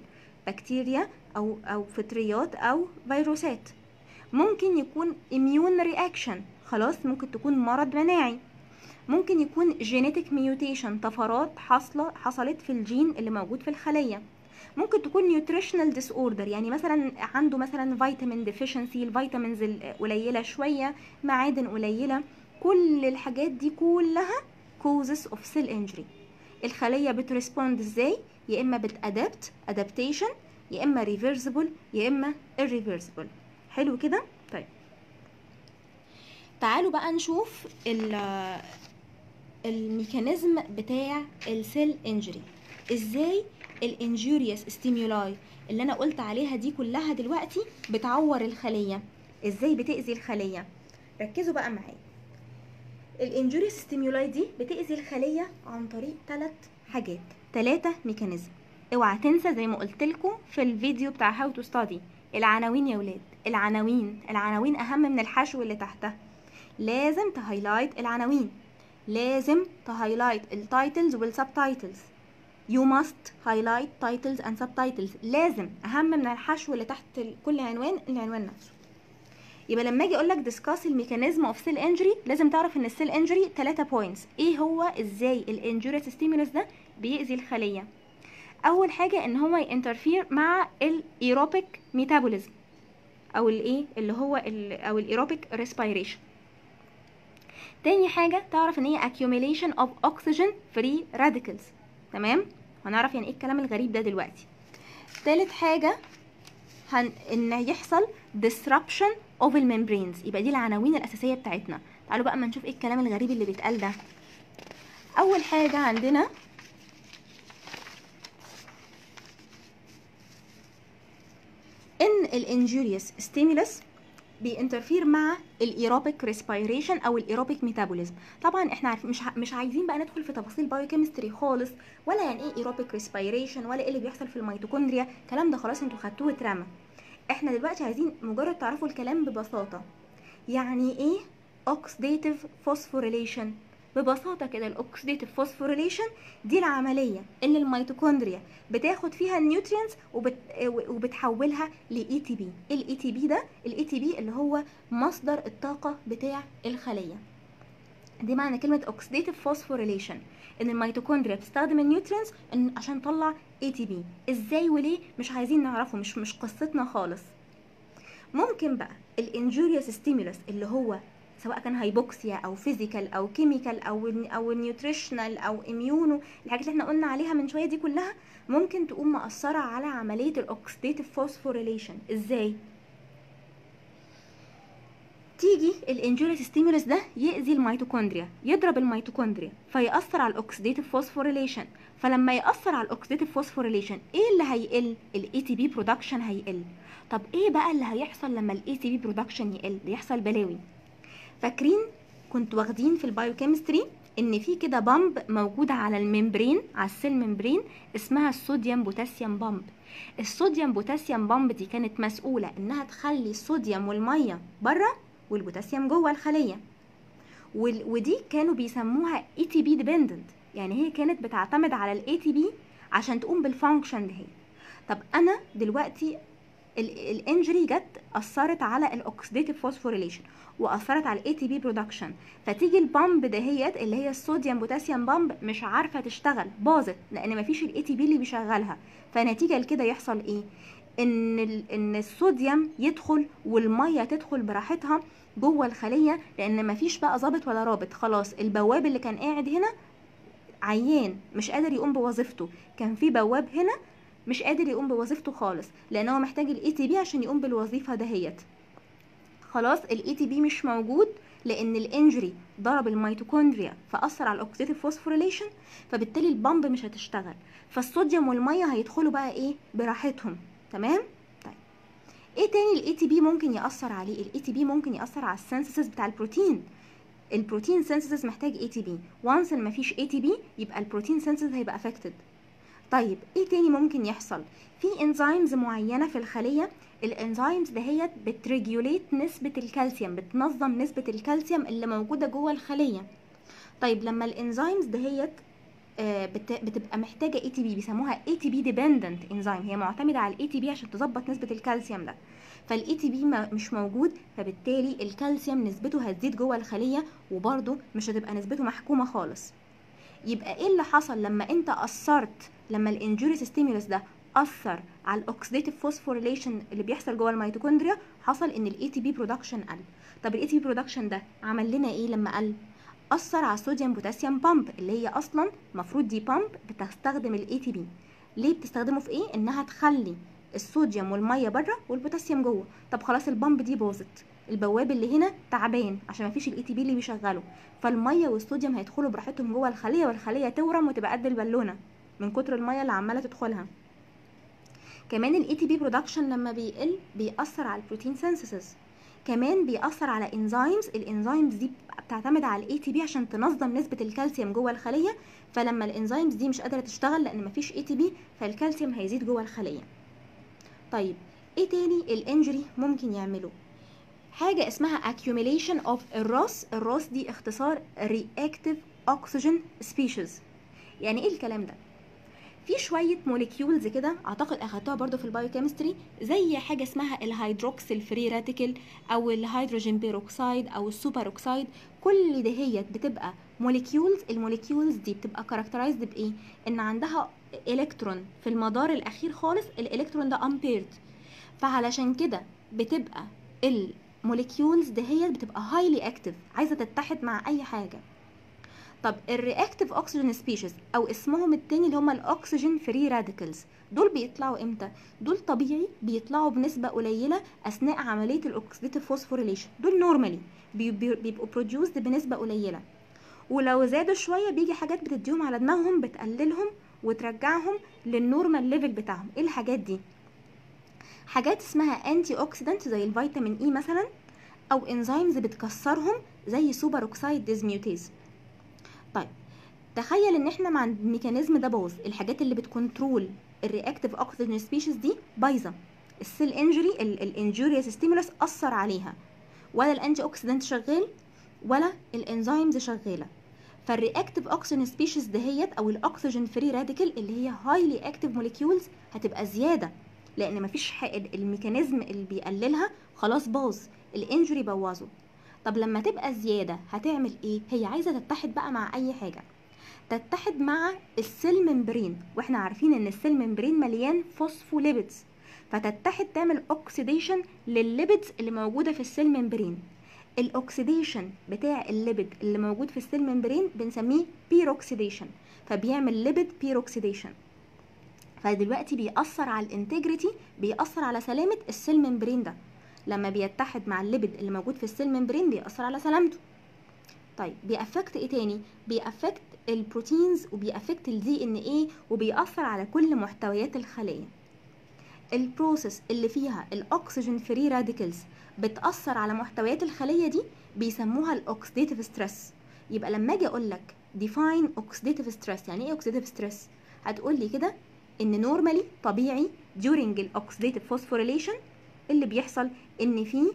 بكتيريا او او فطريات او فيروسات ممكن يكون immune reaction خلاص ممكن تكون مرض مناعي ممكن يكون genetic mutation طفرات حاصلة حصلت في الجين اللي موجود في الخلية ممكن تكون nutritional disorder يعني مثلا عنده مثلا فيتامين deficiency الفيتامينز قليلة شوية معادن قليلة كل الحاجات دي كلها causes of cell injury الخلية بترسبوند ازاي يا اما بتادبت adaptation يا اما reversible يا اما irreversible حلو كده طيب تعالوا بقى نشوف ال- الميكانيزم بتاع السيل انجري ازاي الانجوريوس ستيمولاي اللي انا قلت عليها دي كلها دلوقتي بتعور الخليه ازاي بتاذي الخليه ركزوا بقى معايا الانجوريوس ستيمولاي دي بتاذي الخليه عن طريق ثلاث حاجات ثلاثه ميكانيزم اوعى تنسى زي ما قلت لكم في الفيديو بتاع هاو تو ستادي العناوين يا ولاد العناوين العناوين اهم من الحشو اللي تحتها لازم تهايلايت العناوين لازم تهايلايت التايتلز والسب تايتلز you must highlight titles and subtitles لازم اهم من الحشو اللي تحت كل عنوان العنوان نفسه يبقى لما اجي اقول لك discuss الميكانيزم اوف سيل انجري لازم تعرف ان السيل انجري 3 بوينتس ايه هو ازاي الانجوريس ستيمولس ده بيأذي الخليه اول حاجه ان هو ينترفير مع الايروبيك ميتابوليزم او الايه اللي هو ال او الايروبيك ريسبيريشن تاني حاجه تعرف ان هي accumulation of oxygen free radicals تمام هنعرف يعني ايه الكلام الغريب ده دلوقتي تالت حاجه هن... ان يحصل disruption of الممبرينز يبقى دي العناوين الاساسيه بتاعتنا تعالوا بقى اما نشوف ايه الكلام الغريب اللي بيتقال ده اول حاجه عندنا ان الانجوريوس ستيمولس بينترفير مع الايروبيك ريسبيريشن او الايروبيك ميتابوليزم طبعا احنا عارفين مش ع- مش عايزين بقى ندخل في تفاصيل بايوكيمستري خالص ولا يعني ايه ايروبيك ريسبيريشن ولا ايه اللي بيحصل في الميتوكوندريا الكلام ده خلاص انتوا خدتوه اترمى احنا دلوقتي عايزين مجرد تعرفوا الكلام ببساطه يعني ايه اوكسيديتيف فوسفوريليشن ببساطه كده الاوكسيديتيف فوسفوريليشن دي العمليه اللي الميتوكوندريا بتاخد فيها النيوترينز وبت... وبتحولها لاي تي بي الاي تي بي ده الاي تي بي اللي هو مصدر الطاقه بتاع الخليه دي معنى كلمه اوكسيديتيف فوسفوريليشن ان الميتوكوندريا بتستخدم النيوترينز إن عشان تطلع اي تي بي ازاي وليه مش عايزين نعرفه مش مش قصتنا خالص ممكن بقى الانجوريوس ستيمولس اللي هو سواء كان هايبوكسيا او فيزيكال او كيميكال او او نيوتريشنال او اميونو الحاجات اللي احنا قلنا عليها من شويه دي كلها ممكن تقوم مأثرة على عملية الأوكسيديتيف فوسفوريليشن إزاي؟ تيجي الانجوريس ستيمولس ده يأذي الميتوكوندريا يضرب الميتوكوندريا فيأثر على الأوكسيديتيف فوسفوريليشن فلما يأثر على الأوكسيديتيف فوسفوريليشن إيه اللي هيقل؟ ال ATP برودكشن هيقل طب إيه بقى اللي هيحصل لما ال ATP برودكشن يقل؟ بيحصل بلاوي فاكرين كنت واخدين في البايوكيمستري ان في كده بامب موجوده على الممبرين على السيل ممبرين اسمها الصوديوم بوتاسيوم بامب الصوديوم بوتاسيوم بامب دي كانت مسؤوله انها تخلي الصوديوم والميه بره والبوتاسيوم جوه الخليه وال- ودي كانوا بيسموها اي تي بي ديبندنت يعني هي كانت بتعتمد على الاي تي بي عشان تقوم بالفانكشن دي طب انا دلوقتي الانجري جت اثرت على الاوكسيديتيف فوسفوريليشن واثرت على الاي تي بي برودكشن فتيجي البامب دهيت اللي هي الصوديوم بوتاسيوم بامب مش عارفه تشتغل باظت لان مفيش الاي تي بي اللي بيشغلها فنتيجه لكده يحصل ايه ان ال- ان الصوديوم يدخل والميه تدخل براحتها جوه الخليه لان مفيش بقى ظابط ولا رابط خلاص البواب اللي كان قاعد هنا عيان مش قادر يقوم بوظيفته كان في بواب هنا مش قادر يقوم بوظيفته خالص لان هو محتاج الاي تي بي عشان يقوم بالوظيفه دهيت خلاص الاي تي بي مش موجود لان الانجري ضرب الميتوكوندريا فاثر على الاوكسيديتيف فوسفوريليشن فبالتالي البامب مش هتشتغل فالصوديوم والميه هيدخلوا بقى ايه براحتهم تمام طيب ايه تاني الاي تي بي ممكن ياثر عليه الاي تي بي ممكن ياثر على السينثيسيس بتاع البروتين البروتين سينثيسيس محتاج اي تي بي وانس ان مفيش اي تي بي يبقى البروتين سينثيسيس هيبقى افكتد طيب ايه تاني ممكن يحصل في انزيمز معينه في الخليه الانزيمز دهيت بتريجوليت نسبه الكالسيوم بتنظم نسبه الكالسيوم اللي موجوده جوه الخليه طيب لما الانزيمز دهيت آه، بت- بتبقى محتاجه اي تي بي بيسموها اي تي بي ديبندنت انزيم هي معتمده على الاي تي بي عشان تظبط نسبه الكالسيوم ده فالاي تي بي مش موجود فبالتالي الكالسيوم نسبته هتزيد جوه الخليه وبرده مش هتبقى نسبته محكومه خالص يبقى ايه اللي حصل لما انت اثرت لما الانجوريس ستيمولس ده اثر على الاكسيديتيف فوسفوريليشن اللي بيحصل جوه الميتوكوندريا حصل ان الاي تي بي برودكشن قل طب الاي تي بي برودكشن ده عمل لنا ايه لما قل اثر على الصوديوم بوتاسيوم بامب اللي هي اصلا المفروض دي بامب بتستخدم الاي تي بي ليه بتستخدمه في ايه انها تخلي الصوديوم والميه بره والبوتاسيوم جوه طب خلاص البامب دي باظت البواب اللي هنا تعبان عشان مفيش الاي تي بي اللي بيشغله فالميه والصوديوم هيدخلوا براحتهم جوه الخليه والخليه تورم وتبقى قد البالونه من كتر الميه اللي عماله تدخلها كمان الاي تي بي برودكشن لما بيقل بيأثر على البروتين سينثيسيس كمان بيأثر على انزيمز الانزيمز دي بتعتمد على الاي تي بي عشان تنظم نسبه الكالسيوم جوه الخليه فلما الانزيمز دي مش قادره تشتغل لان مفيش اي تي بي فالكالسيوم هيزيد جوه الخليه طيب ايه تاني الانجري ممكن يعمله حاجه اسمها accumulation of الراس الراس دي اختصار reactive oxygen species يعني ايه الكلام ده في شويه موليكيولز كده اعتقد اخدتوها برضو في البايوكيمستري زي حاجه اسمها الهيدروكسيل فري راديكال او الهيدروجين بيروكسيد او السوبر اوكسيد كل دهيت بتبقى موليكيولز الموليكيولز دي بتبقى كاركترايزد بايه ان عندها الكترون في المدار الاخير خالص الالكترون ده امبيرد فعلشان كده بتبقى الموليكيولز دهيت بتبقى هايلي اكتف عايزه تتحد مع اي حاجه طب الرياكتيف اوكسجين سبيشيز او اسمهم التاني اللي هم الاكسجين فري راديكلز دول بيطلعوا امتى دول طبيعي بيطلعوا بنسبه قليله اثناء عمليه الاكسيديتيف فوسفوريليشن دول نورمالي بيبقوا بروديوسد بنسبه قليله ولو زادوا شويه بيجي حاجات بتديهم على دماغهم بتقللهم وترجعهم للنورمال ليفل بتاعهم ايه الحاجات دي حاجات اسمها انتي اوكسيدنت زي الفيتامين اي مثلا او انزيمز بتكسرهم زي سوبر اوكسايد ديزميوتيز طيب تخيل ان احنا مع الميكانيزم ده باظ الحاجات اللي بتكنترول الرياكتيف اوكسجين سبيشيز دي بايظه السيل انجري الانجوريوس ستيمولس اثر عليها ولا الانتي اوكسيدنت شغال ولا الانزيمز شغاله فالرياكتيف اوكسجين سبيشيز دهيت او الاكسجين فري راديكال اللي هي هايلي اكتيف موليكيولز هتبقى زياده لان مفيش الميكانيزم اللي بيقللها خلاص باظ الانجري بوظه طب لما تبقى زيادة هتعمل ايه؟ هي عايزة تتحد بقى مع اي حاجة تتحد مع السيل ممبرين واحنا عارفين ان السيل ممبرين مليان فوسفوليبيدز فتتحد تعمل اوكسيديشن للليبيدز اللي موجودة في السيل ممبرين الاكسيديشن بتاع الليبيد اللي موجود في السيل ممبرين بنسميه بيروكسيديشن فبيعمل ليبيد بيروكسيديشن فدلوقتي بيأثر على الانتجريتي بيأثر على سلامة السيل ممبرين ده لما بيتحد مع الليبيد اللي موجود في السيل ممبرين بيأثر على سلامته طيب بيأفكت ايه تاني بيأفكت البروتينز وبيأفكت الدي ان ايه وبيأثر على كل محتويات الخلية البروسيس اللي فيها الاكسجين فري راديكلز بتأثر على محتويات الخلية دي بيسموها الاوكسيديتيف ستريس يبقى لما اجي اقول لك define oxidative stress يعني ايه oxidative stress هتقول لي كده ان نورمالي طبيعي during الاوكسيديتيف فوسفوريليشن اللي بيحصل ان في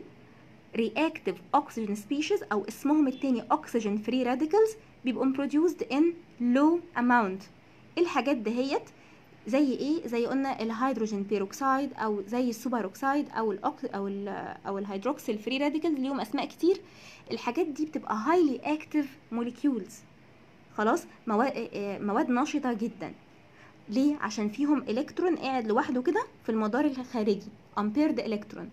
reactive oxygen species او اسمهم التاني oxygen free radicals بيبقوا produced in low amount الحاجات دهيت زي ايه زي قلنا الهيدروجين بيروكسيد او زي السوبر اوكسيد او الأوك او ال او الهيدروكسيل فري راديكالز ليهم اسماء كتير الحاجات دي بتبقى highly active molecules خلاص مواد, مواد نشطه جدا ليه عشان فيهم الكترون قاعد لوحده كده في المدار الخارجي امبيرد الكترون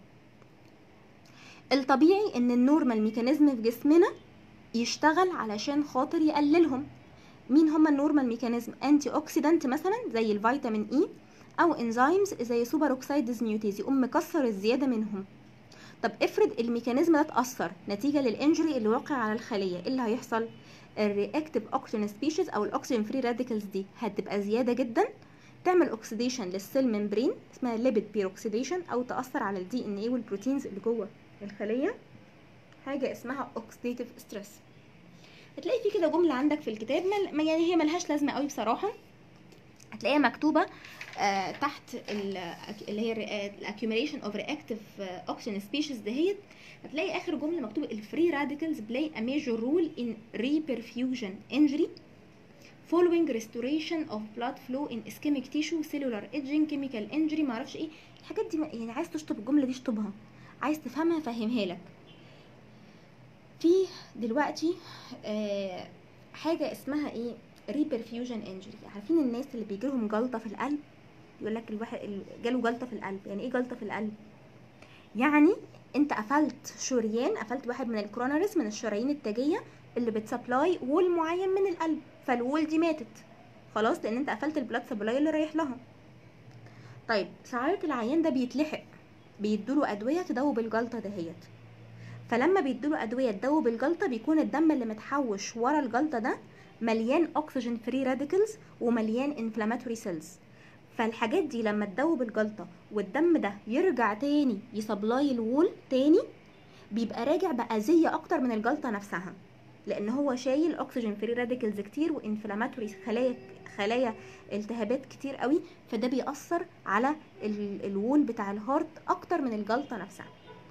الطبيعي ان النورمال ميكانيزم في جسمنا يشتغل علشان خاطر يقللهم مين هما النورمال ميكانيزم انتي اوكسيدانت مثلا زي الفيتامين اي او انزيمز زي سوبر اوكسيد ديزميوتيز يقوم مكسر الزياده منهم طب افرض الميكانيزم ده اتاثر نتيجه للانجري اللي وقع على الخليه ايه اللي هيحصل الرياكتيف اوكسجين سبيشيز او الاكسجين فري راديكالز دي هتبقى زياده جدا تعمل اوكسيديشن للسيل ممبرين اسمها ليبيد بيروكسيديشن او تاثر على الدي ان اي والبروتينز اللي جوه الخليه حاجه اسمها اوكسيديتيف ستريس هتلاقي في كده جمله عندك في الكتاب مل... يعني هي ملهاش لازمه قوي بصراحه هتلاقيها مكتوبه آه تحت اللي هي الاكيوميليشن اوف رياكتيف اوكسجين سبيشيز دهيت هتلاقي اخر جمله مكتوبه الفري راديكالز بلاي ا ميجور رول ان ريبرفيوجن انجري following restoration of blood flow in ischemic tissue cellular aging chemical injury معرفش ايه الحاجات دي ما- يعني عايز تشطب الجمله دي اشطبها عايز تفهمها فهمها لك في دلوقتي آه حاجه اسمها ايه ريبرفيوجن انجري عارفين الناس اللي بيجي لهم جلطه في القلب يقول لك الواحد ال- جاله جلطه في القلب يعني ايه جلطه في القلب يعني انت قفلت شريان قفلت واحد من الكروناريس من الشرايين التاجيه اللي بتسبلاي وول معين من القلب فالوول دي ماتت خلاص لان انت قفلت البلاد سبلاي اللي رايح لها طيب ساعات العيان ده بيتلحق بيدوله ادويه تدوب الجلطه دهيت فلما بيدوله ادويه تدوب الجلطه بيكون الدم اللي متحوش ورا الجلطه ده مليان اكسجين فري راديكلز ومليان انفلاماتوري سيلز فالحاجات دي لما تدوب الجلطه والدم ده يرجع تاني يسبلاي الوول تاني بيبقى راجع بأذية أكتر من الجلطة نفسها لأن هو شايل أكسجين فري راديكلز كتير وانفلاماتوري خلايا خلايا التهابات كتير قوي فده بيأثر على ال- الوول بتاع الهارت أكتر من الجلطة نفسها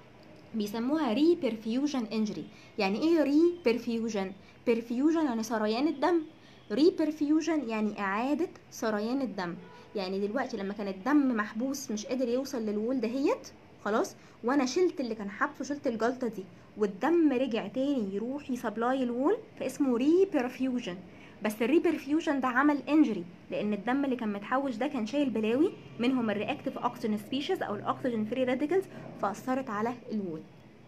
بيسموها ري بيرفيوجن انجري يعني ايه ري بيرفيوجن بيرفيوجن يعني سريان الدم ري بيرفيوجن يعني اعاده سريان الدم يعني دلوقتي لما كان الدم محبوس مش قادر يوصل للوول دهيت خلاص وانا شلت اللي كان حابسه شلت الجلطه دي والدم رجع تاني يروح يسبلاي الوول فاسمه ري بيرفيوجن بس الري بيرفيوجن ده عمل انجري لان الدم اللي كان متحوش ده كان شايل بلاوي منهم الرياكتيف اوكسجين سبيشيز او الاكسجين فري راديكلز فاثرت على الوول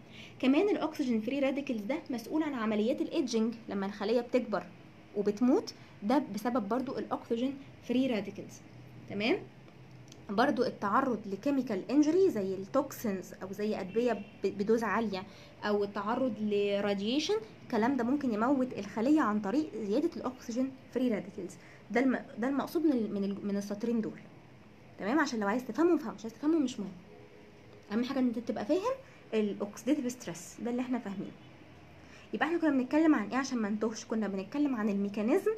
كمان الاكسجين فري راديكلز ده مسؤول عن عمليات الايدجنج لما الخليه بتكبر وبتموت ده بسبب برضو الاكسجين فري راديكلز تمام برضو التعرض لكيميكال انجري زي التوكسينز او زي ادويه ب- بدوز عاليه او التعرض لراديشن الكلام ده ممكن يموت الخليه عن طريق زياده الاكسجين فري راديكلز ده الم... ده المقصود من ال... من, ال... من السطرين دول تمام عشان لو عايز تفهمه فهم مش عايز تفهمه مش مهم اهم حاجه ان انت تبقى فاهم الاوكسيديتيف ستريس ده اللي احنا فاهمينه يبقى احنا كنا بنتكلم عن ايه عشان ما نتوهش كنا بنتكلم عن الميكانيزم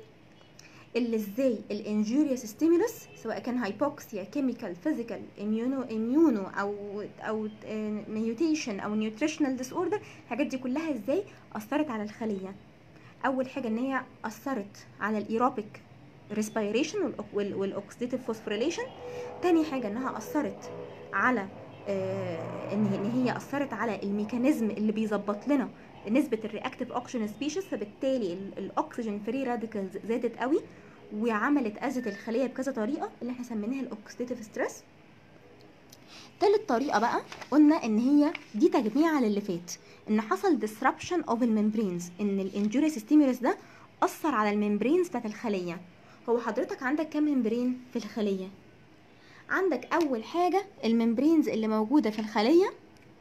اللي ازاي الانجوريوس ستيمولس سواء كان هايبوكسيا كيميكال فيزيكال اميونو اميونو او او ميوتيشن او نيوتريشنال ديس اوردر الحاجات دي كلها ازاي اثرت على الخليه اول حاجه ان هي اثرت على الايروبيك ريسبيريشن والاوكسيديتيف فوسفوريليشن تاني حاجه انها اثرت على آه، ان ان هي اثرت على الميكانيزم اللي بيظبط لنا نسبه الرياكتيف اوكسجين سبيشيز فبالتالي ال- الاكسجين فري راديكالز زادت قوي وعملت اذت الخليه بكذا طريقه اللي احنا سميناها الاوكسيديتيف ستريس تالت طريقه بقى قلنا ان هي دي تجميع للي فات ان حصل disruption of الممبرينز ان الانجوريوس ستيمولس ده اثر على الممبرينز بتاعت الخليه هو حضرتك عندك كام ممبرين في الخليه عندك اول حاجه الممبرينز اللي موجوده في الخليه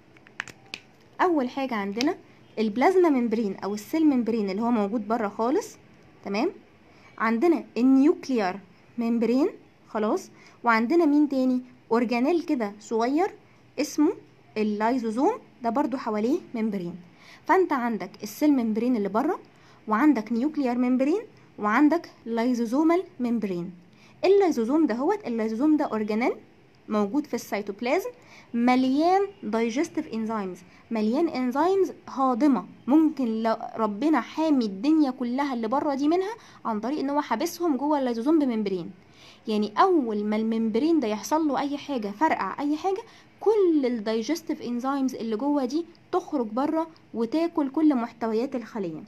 اول حاجه عندنا البلازما ممبرين او السيل ممبرين اللي هو موجود بره خالص تمام عندنا النيوكليار ممبرين خلاص وعندنا مين تاني اورجانيل كده صغير اسمه اللايزوزوم ده برضو حواليه ممبرين فانت عندك السيل ممبرين اللي بره وعندك نيوكليار ممبرين وعندك لايزوزومال ممبرين اللايزوزوم ده هو اللايزوزوم ده اورجانيل موجود في السيتوبلازم مليان دايجستيف انزيمز مليان انزيمز هاضمه ممكن لو ربنا حامي الدنيا كلها اللي بره دي منها عن طريق ان هو حابسهم جوه اللايزوزوم بممبرين يعني اول ما الممبرين ده يحصل له اي حاجه فرقع اي حاجه كل الدايجستيف انزيمز اللي جوه دي تخرج بره وتاكل كل محتويات الخليه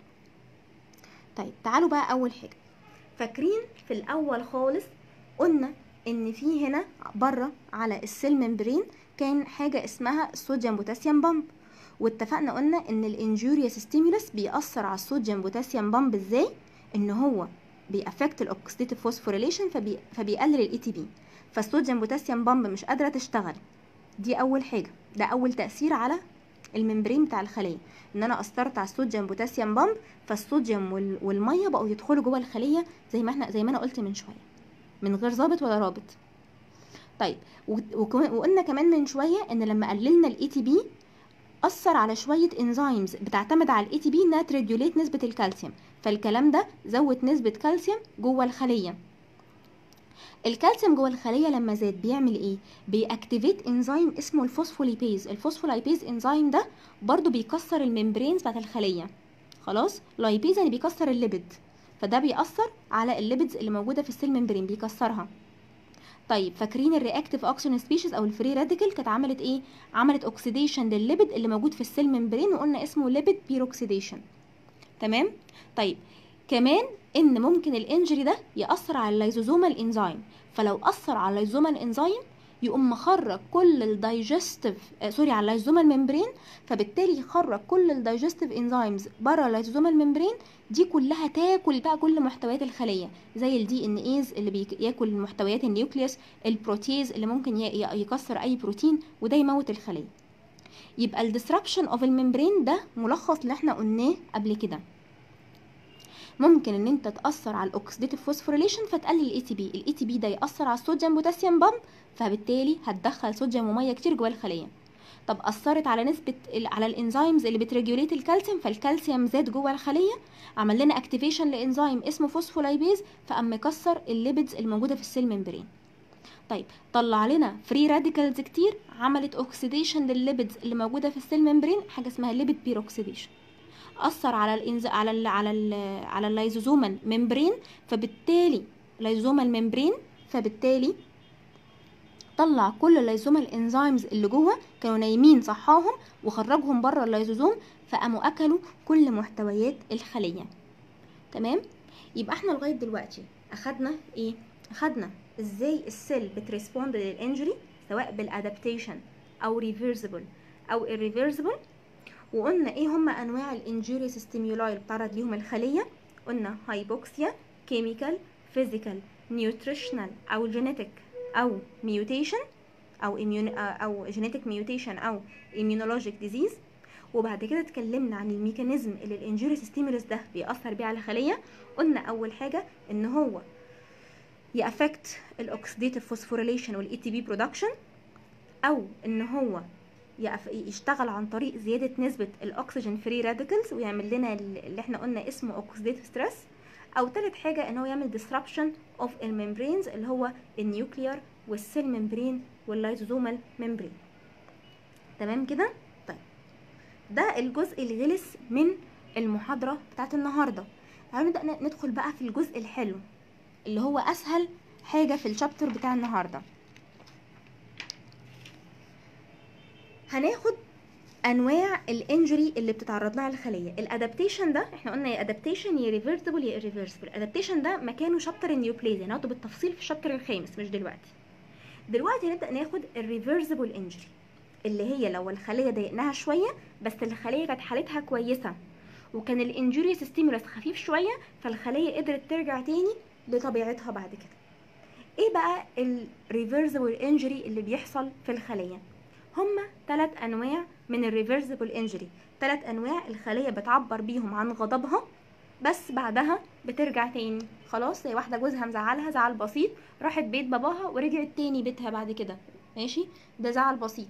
طيب تعالوا بقى اول حاجه فاكرين في الاول خالص قلنا ان في هنا بره على السيل ممبرين كان حاجه اسمها الصوديوم بوتاسيوم بامب واتفقنا قلنا ان الانجوريوس ستيمولس بيأثر على الصوديوم بوتاسيوم بامب ازاي ان هو بيأفكت الاوكسيديتيف فوسفوريليشن فبي... فبيقلل الاي تي بي فالصوديوم بوتاسيوم بامب مش قادره تشتغل دي اول حاجه ده اول تأثير على الممبرين بتاع الخليه ان انا اثرت على الصوديوم بوتاسيوم بامب فالصوديوم وال... والميه بقوا يدخلوا جوه الخليه زي ما احنا زي ما انا قلت من شويه من غير ضابط ولا رابط طيب و- وكمان- وقلنا كمان من شويه ان لما قللنا الاي تي بي اثر على شويه انزيمز بتعتمد على الاي تي بي انها تريجوليت نسبه الكالسيوم فالكلام ده زود نسبه كالسيوم جوه الخليه الكالسيوم جوه الخليه لما زاد بيعمل ايه بيأكتيفيت انزيم اسمه الفوسفوليبيز الفوسفوليبيز انزيم ده برضو بيكسر الممبرينز بتاعت الخليه خلاص لايبيز يعني بيكسر الليبيد فده بيأثر على الليبيدز اللي موجوده في السيل ممبرين بيكسرها طيب فاكرين الرياكتيف اوكسجين سبيشيز او الفري راديكال كانت عملت ايه عملت اوكسيديشن للليبيد اللي موجود في السيل ممبرين وقلنا اسمه ليبيد بيروكسيديشن تمام طيب كمان ان ممكن الانجري ده ياثر على اللايزوزومال انزيم فلو اثر على اللايزومال انزيم يقوم مخرج كل الدايجستيف آه سوري على اللايزومال ممبرين فبالتالي يخرج كل الدايجستيف انزيمز بره اللايزومال ممبرين دي كلها تاكل بقى كل محتويات الخليه زي الدي ان ايز اللي بياكل محتويات النيوكليوس البروتيز اللي ممكن يكسر اي بروتين وده يموت الخليه يبقى الديسربشن اوف الممبرين ده ملخص اللي احنا قلناه قبل كده ممكن ان انت تاثر على الاكسيديتيف فوسفوريليشن فتقلل الاي تي بي الاي تي بي ده ياثر على الصوديوم بوتاسيوم بامب فبالتالي هتدخل صوديوم وميه كتير جوه الخليه طب اثرت على نسبه على الانزيمز اللي بتريجوليت الكالسيوم فالكالسيوم زاد جوه الخليه عمل لنا اكتيفيشن لانزيم اسمه فوسفولايبيز فقام مكسر الليبيدز الموجوده في السيل ممبرين طيب طلع لنا فري راديكالز كتير عملت اوكسيديشن للليبيدز اللي موجوده في السيل ممبرين حاجه اسمها ليبيد بيروكسيديشن اثر على الانز على ال على ال على اللايزوزومال ممبرين فبالتالي لايزومال ممبرين فبالتالي طلع كل اللايزومال انزيمز اللي جوه كانوا نايمين صحاهم وخرجهم بره اللايزوزوم فقاموا اكلوا كل محتويات الخليه تمام يبقى احنا لغايه دلوقتي اخدنا ايه اخدنا ازاي السيل بتريسبوند للانجري سواء بالادابتيشن او ريفيرسبل او irreversible وقلنا ايه هما انواع الانجوريس ستيمولاي اللي بتعرض ليهم الخليه قلنا هايبوكسيا كيميكال فيزيكال نيوتريشنال او جينيتك او ميوتيشن او immune او جينيتك ميوتيشن او immunologic ديزيز وبعد كده اتكلمنا عن الميكانيزم اللي الانجوريس ستيمولس ده بيأثر بيه على الخليه قلنا اول حاجه ان هو يأفكت الاكسيديتيف فوسفوريليشن والاي تي بي برودكشن او ان هو يشتغل عن طريق زيادة نسبة الأكسجين فري راديكلز ويعمل لنا اللي احنا قلنا اسمه اوكسيديتيف ستريس أو تالت حاجة إن هو يعمل disruption of الممبرينز اللي هو النيوكليار والسيل ممبرين واللايزوزومال ممبرين تمام كده؟ طيب ده الجزء الغلس من المحاضرة بتاعت النهاردة تعالوا نبدأ ندخل بقى في الجزء الحلو اللي هو أسهل حاجة في الشابتر بتاع النهارده هناخد انواع الانجري اللي بتتعرض لها الخليه الادابتيشن ده احنا قلنا يا ادابتيشن يا ريفيرسبل يا irreversible الادابتيشن ده مكانه شابتر النيوبليزيا هناخده بالتفصيل في الشابتر الخامس مش دلوقتي دلوقتي نبدا ناخد الريفيرسبل انجري اللي هي لو الخليه ضايقناها شويه بس الخليه كانت حالتها كويسه وكان الانجوريوس ستيمولس خفيف شويه فالخليه قدرت ترجع تاني لطبيعتها بعد كده ايه بقى الريفيرسبل انجري اللي بيحصل في الخليه هما ثلاث انواع من الريفرسبل انجري ثلاث انواع الخليه بتعبر بيهم عن غضبها بس بعدها بترجع تاني خلاص هي واحده جوزها مزعلها زعل بسيط راحت بيت باباها ورجعت تاني بيتها بعد كده ماشي ده زعل بسيط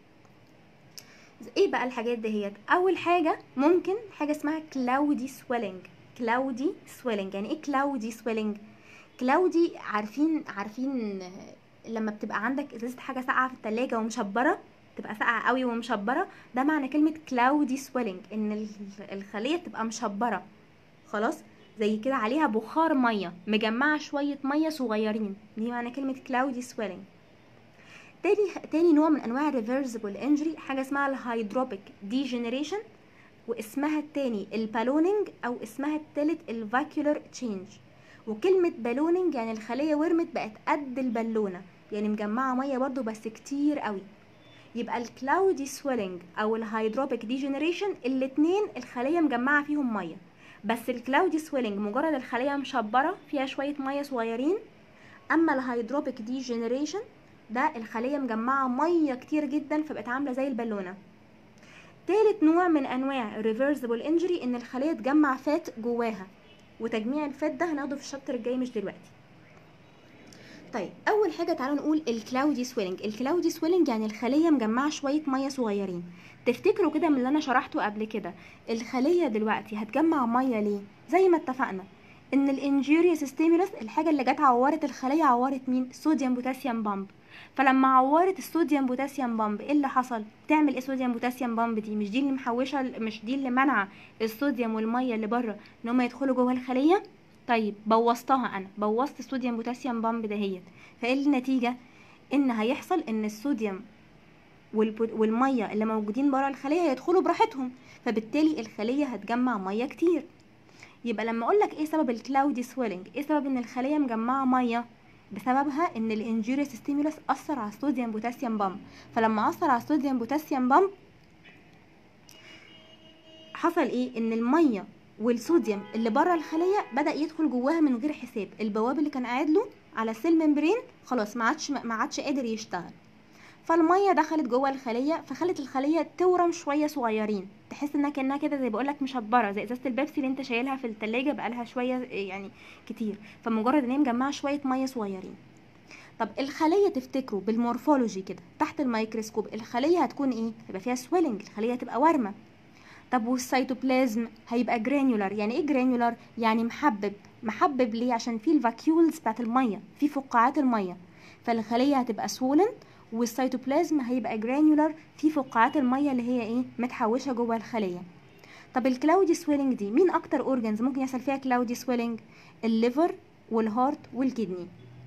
ايه بقى الحاجات دهيت اول حاجه ممكن حاجه اسمها كلاودي سويلنج كلاودي سويلنج يعني ايه كلاودي سويلنج كلاودي عارفين عارفين لما بتبقى عندك ازازه حاجه ساقعه في التلاجة ومشبره تبقى ساقعه قوي ومشبره ده معنى كلمه كلاودي سويلنج ان الخليه تبقى مشبره خلاص زي كده عليها بخار ميه مجمعه شويه ميه صغيرين دي معنى كلمه كلاودي سويلنج تاني تاني نوع من انواع الريفرسبل انجري حاجه اسمها الهيدروبيك ديجنريشن واسمها التاني البالونينج او اسمها التالت الفاكيولر تشينج وكلمة بالونينج يعني الخلية ورمت بقت قد البالونة يعني مجمعة مية برضو بس كتير قوي يبقى الكلاودي سويلنج او الهيدروبيك ديجنريشن الاتنين الخلية مجمعة فيهم مية بس الكلاودي سويلنج مجرد الخلية مشبرة فيها شوية مية صغيرين اما الهيدروبيك ديجنريشن ده الخلية مجمعة مية كتير جدا فبقت عاملة زي البالونة تالت نوع من انواع الريفرسبل انجري ان الخلية تجمع فات جواها وتجميع الفات ده هناخده في الشابتر الجاي مش دلوقتي طيب اول حاجه تعالوا نقول الكلاودي سويلنج الكلاودي سويلنج يعني الخليه مجمعه شويه ميه صغيرين تفتكروا كده من اللي انا شرحته قبل كده الخليه دلوقتي هتجمع ميه ليه زي ما اتفقنا ان الانجيريوس ستيمولس الحاجه اللي جت عورت الخليه عورت مين صوديوم بوتاسيوم بامب فلما عورت الصوديوم بوتاسيوم بامب ايه اللي حصل تعمل ايه صوديوم بوتاسيوم بامب دي مش دي اللي محوشه مش دي اللي منع الصوديوم والميه اللي بره ان هم يدخلوا جوه الخليه طيب بوظتها انا بوظت الصوديوم بوتاسيوم بامب دهيت فايه النتيجه ان هيحصل ان الصوديوم والبو- والميه اللي موجودين بره الخليه هيدخلوا براحتهم فبالتالي الخليه هتجمع ميه كتير يبقى لما اقول لك ايه سبب الكلاودي سويلنج ايه سبب ان الخليه مجمعه ميه بسببها ان الانجيريوس ستيمولس اثر على الصوديوم بوتاسيوم بامب فلما اثر على الصوديوم بوتاسيوم بامب حصل ايه ان الميه والصوديوم اللي بره الخليه بدا يدخل جواها من غير حساب البواب اللي كان قاعد له على السيل ممبرين خلاص ما عادش ما عادش قادر يشتغل فالميه دخلت جوه الخليه فخلت الخليه تورم شويه صغيرين تحس انها كانها كده زي بقول لك مشبره زي ازازه البيبسي اللي انت شايلها في التلاجة بقالها شويه يعني كتير فمجرد ان هي مجمعه شويه ميه صغيرين طب الخليه تفتكروا بالمورفولوجي كده تحت الميكروسكوب الخليه هتكون ايه هيبقى فيها سويلنج الخليه هتبقى ورمه طب والسيتوبلازم هيبقى جرانيولار يعني ايه جرانيولار يعني محبب محبب ليه عشان فيه الفاكيولز بتاعت الميه في فقاعات الميه فالخليه هتبقى سولن والسيتوبلازم هيبقى جرانيولار في فقاعات الميه اللي هي ايه متحوشه جوه الخليه طب الكلاودي سويلنج دي مين اكتر اورجانز ممكن يحصل فيها كلاودي سويلنج الليفر والهارت والكدني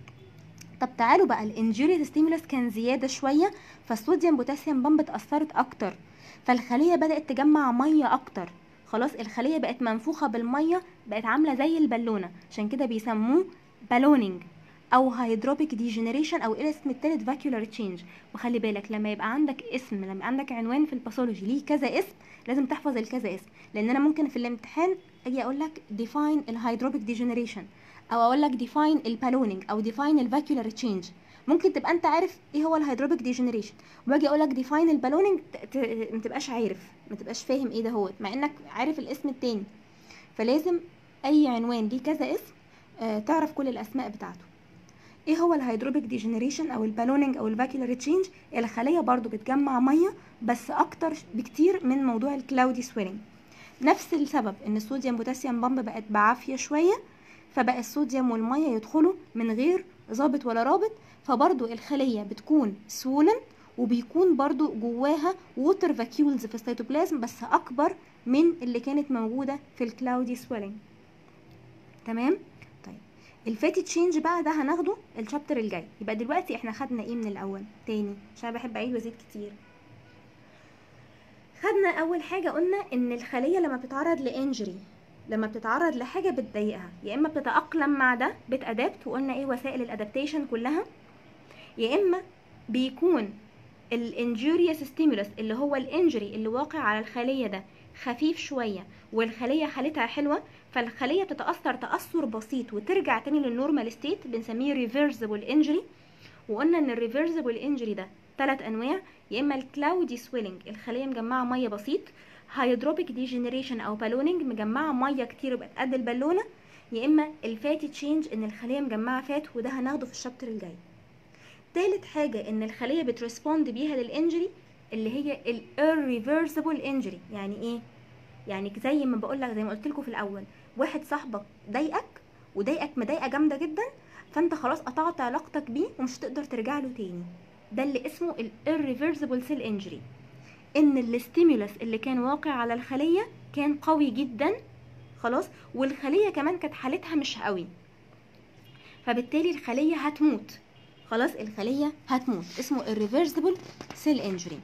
طب تعالوا بقى الانجيريس ستيمولس كان زياده شويه فالصوديوم بوتاسيوم بامب اتاثرت اكتر فالخليه بدات تجمع ميه اكتر خلاص الخليه بقت منفوخه بالميه بقت عامله زي البالونه عشان كده بيسموه بالونينج او هيدروبيك ديجنريشن او الاسم التالت فاكيولار تشينج وخلي بالك لما يبقى عندك اسم لما عندك عنوان في الباثولوجي ليه كذا اسم لازم تحفظ الكذا اسم لان انا ممكن في الامتحان اجي اقول لك ديفاين الهيدروبيك ديجنريشن او اقول لك ديفاين البالونينج او ديفاين الفاكيولار تشينج ممكن تبقى انت عارف ايه هو الهيدروبيك ديجنريشن واجي اقول لك ديفاين البالونينج ما تبقاش عارف ما تبقاش فاهم ايه ده هو مع انك عارف الاسم التاني فلازم اي عنوان ليه كذا اسم آه تعرف كل الاسماء بتاعته ايه هو الهيدروبيك ديجنريشن او البالونينج او الفاكيولار تشينج الخليه برضو بتجمع ميه بس اكتر بكتير من موضوع الكلاودي سويلنج نفس السبب ان الصوديوم بوتاسيوم بامب بقت بعافيه شويه فبقى الصوديوم والميه يدخلوا من غير ضابط ولا رابط فبرضو الخليه بتكون سولن وبيكون برضو جواها ووتر فاكيولز في السيتوبلازم بس اكبر من اللي كانت موجوده في الكلاودي سويلنج تمام طيب الفاتي تشينج بقى ده هناخده الشابتر الجاي يبقى دلوقتي احنا خدنا ايه من الاول تاني عشان أنا بحب اعيد وازيد كتير خدنا اول حاجه قلنا ان الخليه لما بتتعرض لانجري لما بتتعرض لحاجه بتضايقها يا اما بتتاقلم مع ده بتادابت وقلنا ايه وسائل الادابتيشن كلها يا اما بيكون الانجوريوس ستيمولس اللي هو الانجري اللي واقع على الخليه ده خفيف شويه والخليه حالتها حلوه فالخليه بتتاثر تاثر بسيط وترجع تاني للنورمال ستيت بنسميه ريفرسبل انجري وقلنا ان الريفرسبل انجري ده ثلاث انواع يا اما الكلاودي سويلنج الخليه مجمعه ميه بسيط هيدروبيك ديجنريشن او بالونينج مجمعه ميه كتير بقت قد البالونه يا اما الفاتي تشينج ان الخليه مجمعه فات وده هناخده في الشابتر الجاي تالت حاجه ان الخليه بتريسبوند بيها للانجري اللي هي الirreversible injury يعني ايه يعني زي ما بقول لك زي ما قلت لكم في الاول واحد صاحبك ضايقك وضايقك مضايقه جامده جدا فانت خلاص قطعت علاقتك بيه ومش هتقدر ترجع له تاني ده اللي اسمه الirreversible cell injury ان الاستيمولس اللي كان واقع على الخليه كان قوي جدا خلاص والخليه كمان كانت حالتها مش قوي فبالتالي الخليه هتموت خلاص الخليه هتموت اسمه irreversible cell injury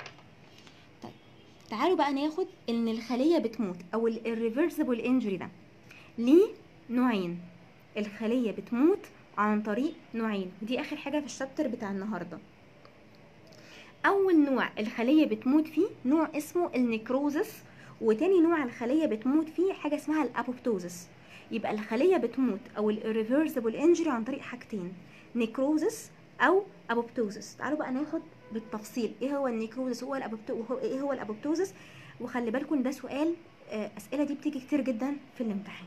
طيب تعالوا بقى ناخد ان الخليه بتموت او الirreversible injury ده ليه نوعين الخليه بتموت عن طريق نوعين ودي اخر حاجه في الشابتر بتاع النهارده اول نوع الخليه بتموت فيه نوع اسمه النيكروزس وتاني نوع الخليه بتموت فيه حاجه اسمها الابوبتوزس يبقى الخليه بتموت او الريفرسبل انجري عن طريق حاجتين نيكروزس او ابوبتوزس تعالوا بقى ناخد بالتفصيل ايه هو النيكروزس هو الابوبتو ايه هو الابوبتوزس وخلي بالكم ده سؤال اسئله دي بتيجي كتير جدا في الامتحان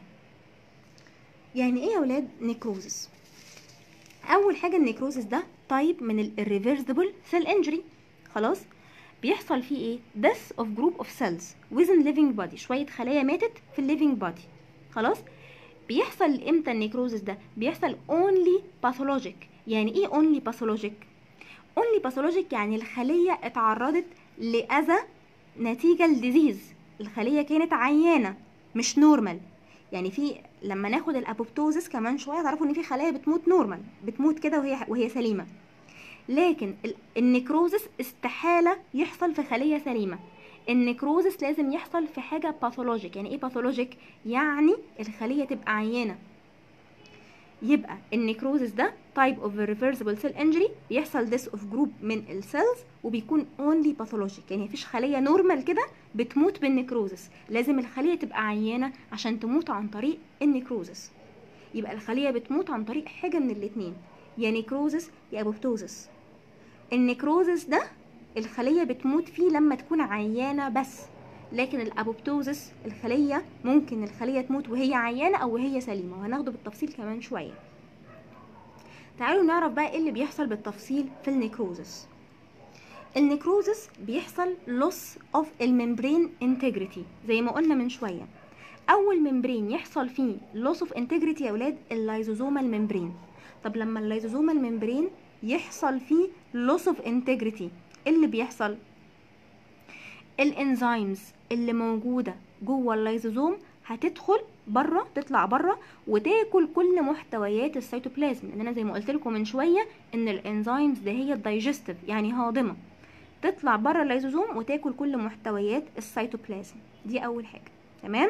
يعني ايه يا ولاد نيكروزس اول حاجه النيكروزس ده تايب من الريفرسبل سيل انجري خلاص بيحصل فيه ايه death of group of cells within living body شويه خلايا ماتت في الليفينج بودي خلاص بيحصل امتى النيكروزس ده بيحصل only pathologic يعني ايه only pathologic only pathologic يعني الخليه اتعرضت لاذى نتيجه لديزيز الخليه كانت عيانه مش نورمال يعني في لما ناخد الابوبتوزس كمان شويه تعرفوا ان في خلايا بتموت نورمال بتموت كده وهي وهي سليمه لكن ال- النكروزس استحاله يحصل في خليه سليمه النكروزس لازم يحصل في حاجه باثولوجيك يعني ايه باثولوجيك يعني الخليه تبقى عيانه يبقى النكروزس ده type of reversible cell injury بيحصل this of group من السيلز وبيكون only pathologic يعني مفيش خليه نورمال كده بتموت بالنكروزس لازم الخليه تبقى عيانه عشان تموت عن طريق النكروزس يبقى الخليه بتموت عن طريق حاجه من الاتنين يا نكروزس يا ابوبتوزس النكروزس ده الخليه بتموت فيه لما تكون عيانه بس لكن الابوبتوزس الخليه ممكن الخليه تموت وهي عيانه او وهي سليمه وهناخده بالتفصيل كمان شويه تعالوا نعرف بقى ايه اللي بيحصل بالتفصيل في النكروزس النكروزس بيحصل loss of الممبرين integrity زي ما قلنا من شويه اول ممبرين يحصل فيه loss of integrity يا ولاد اللايزوزومال ممبرين طب لما اللايزوزومال ممبرين يحصل فيه loss of integrity إيه اللي بيحصل الانزيمز اللي موجوده جوه اللايزوزوم هتدخل بره تطلع بره وتاكل كل محتويات السيتوبلازم لان انا زي ما قلت لكم من شويه ان الانزيمز ده هي الدايجستيف يعني هاضمه تطلع بره اللايزوزوم وتاكل كل محتويات السيتوبلازم دي اول حاجه تمام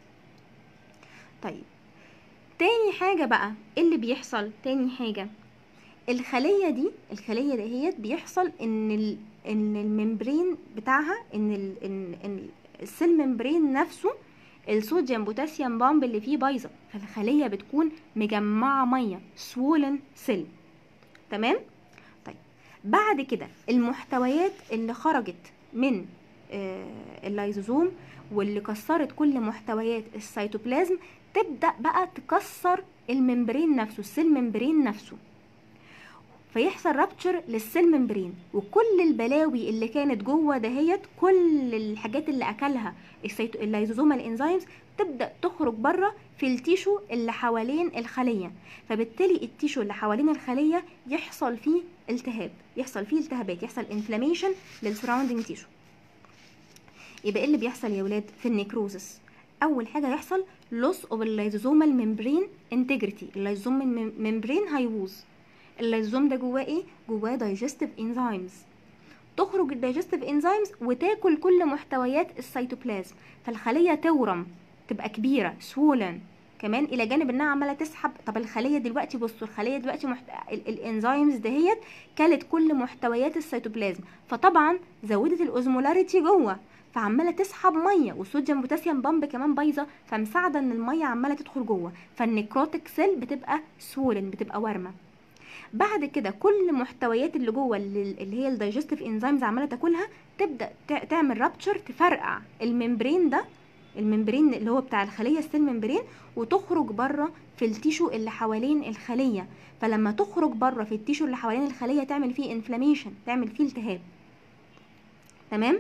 طيب تاني حاجه بقى إيه اللي بيحصل تاني حاجه الخليه دي الخليه دهيت بيحصل ان ال... ان الممبرين بتاعها ان ال... ان, إن السيل ممبرين نفسه الصوديوم بوتاسيوم بامب اللي فيه بايظه فالخليه بتكون مجمعه ميه سوولن سيل تمام طيب بعد كده المحتويات اللي خرجت من آه اللايزوزوم واللي كسرت كل محتويات السيتوبلازم تبدا بقى تكسر الممبرين نفسه السيل ممبرين نفسه فيحصل رابتشر للسيل ممبرين وكل البلاوي اللي كانت جوه دهيت كل الحاجات اللي اكلها اللايزوزومال انزيمز تبدا تخرج بره في التيشو اللي حوالين الخليه فبالتالي التيشو اللي حوالين الخليه يحصل فيه التهاب يحصل فيه التهابات يحصل انفلاميشن للسراوندينج تيشو يبقى ايه اللي بيحصل يا ولاد في النيكروزس اول حاجه يحصل لوس اوف اللايزوزومال ممبرين انتجريتي اللايزوزوم ممبرين هيبوظ اللايزوم ده جواه ايه جواه دايجستيف انزيمز تخرج الدايجستيف انزيمز وتاكل كل محتويات السيتوبلازم فالخليه تورم تبقى كبيره سولن كمان الى جانب انها عماله تسحب طب الخليه دلوقتي بصوا الخليه دلوقتي محت... الانزيمز دهيت كلت كل محتويات السيتوبلازم فطبعا زودت الاوزمولاريتي جوه فعماله تسحب ميه والصوديوم بوتاسيوم بامب كمان بايظه فمساعده ان الميه عماله تدخل جوه فالنكروتيك سيل بتبقى سولن بتبقى ورمه بعد كده كل محتويات اللي جوه اللي هي الدايجستيف انزيمز عماله تاكلها تبدا تعمل رابتشر تفرقع الممبرين ده الممبرين اللي هو بتاع الخليه السيل ممبرين وتخرج بره في التيشو اللي حوالين الخليه فلما تخرج بره في التيشو اللي حوالين الخليه تعمل فيه انفلاميشن تعمل فيه التهاب تمام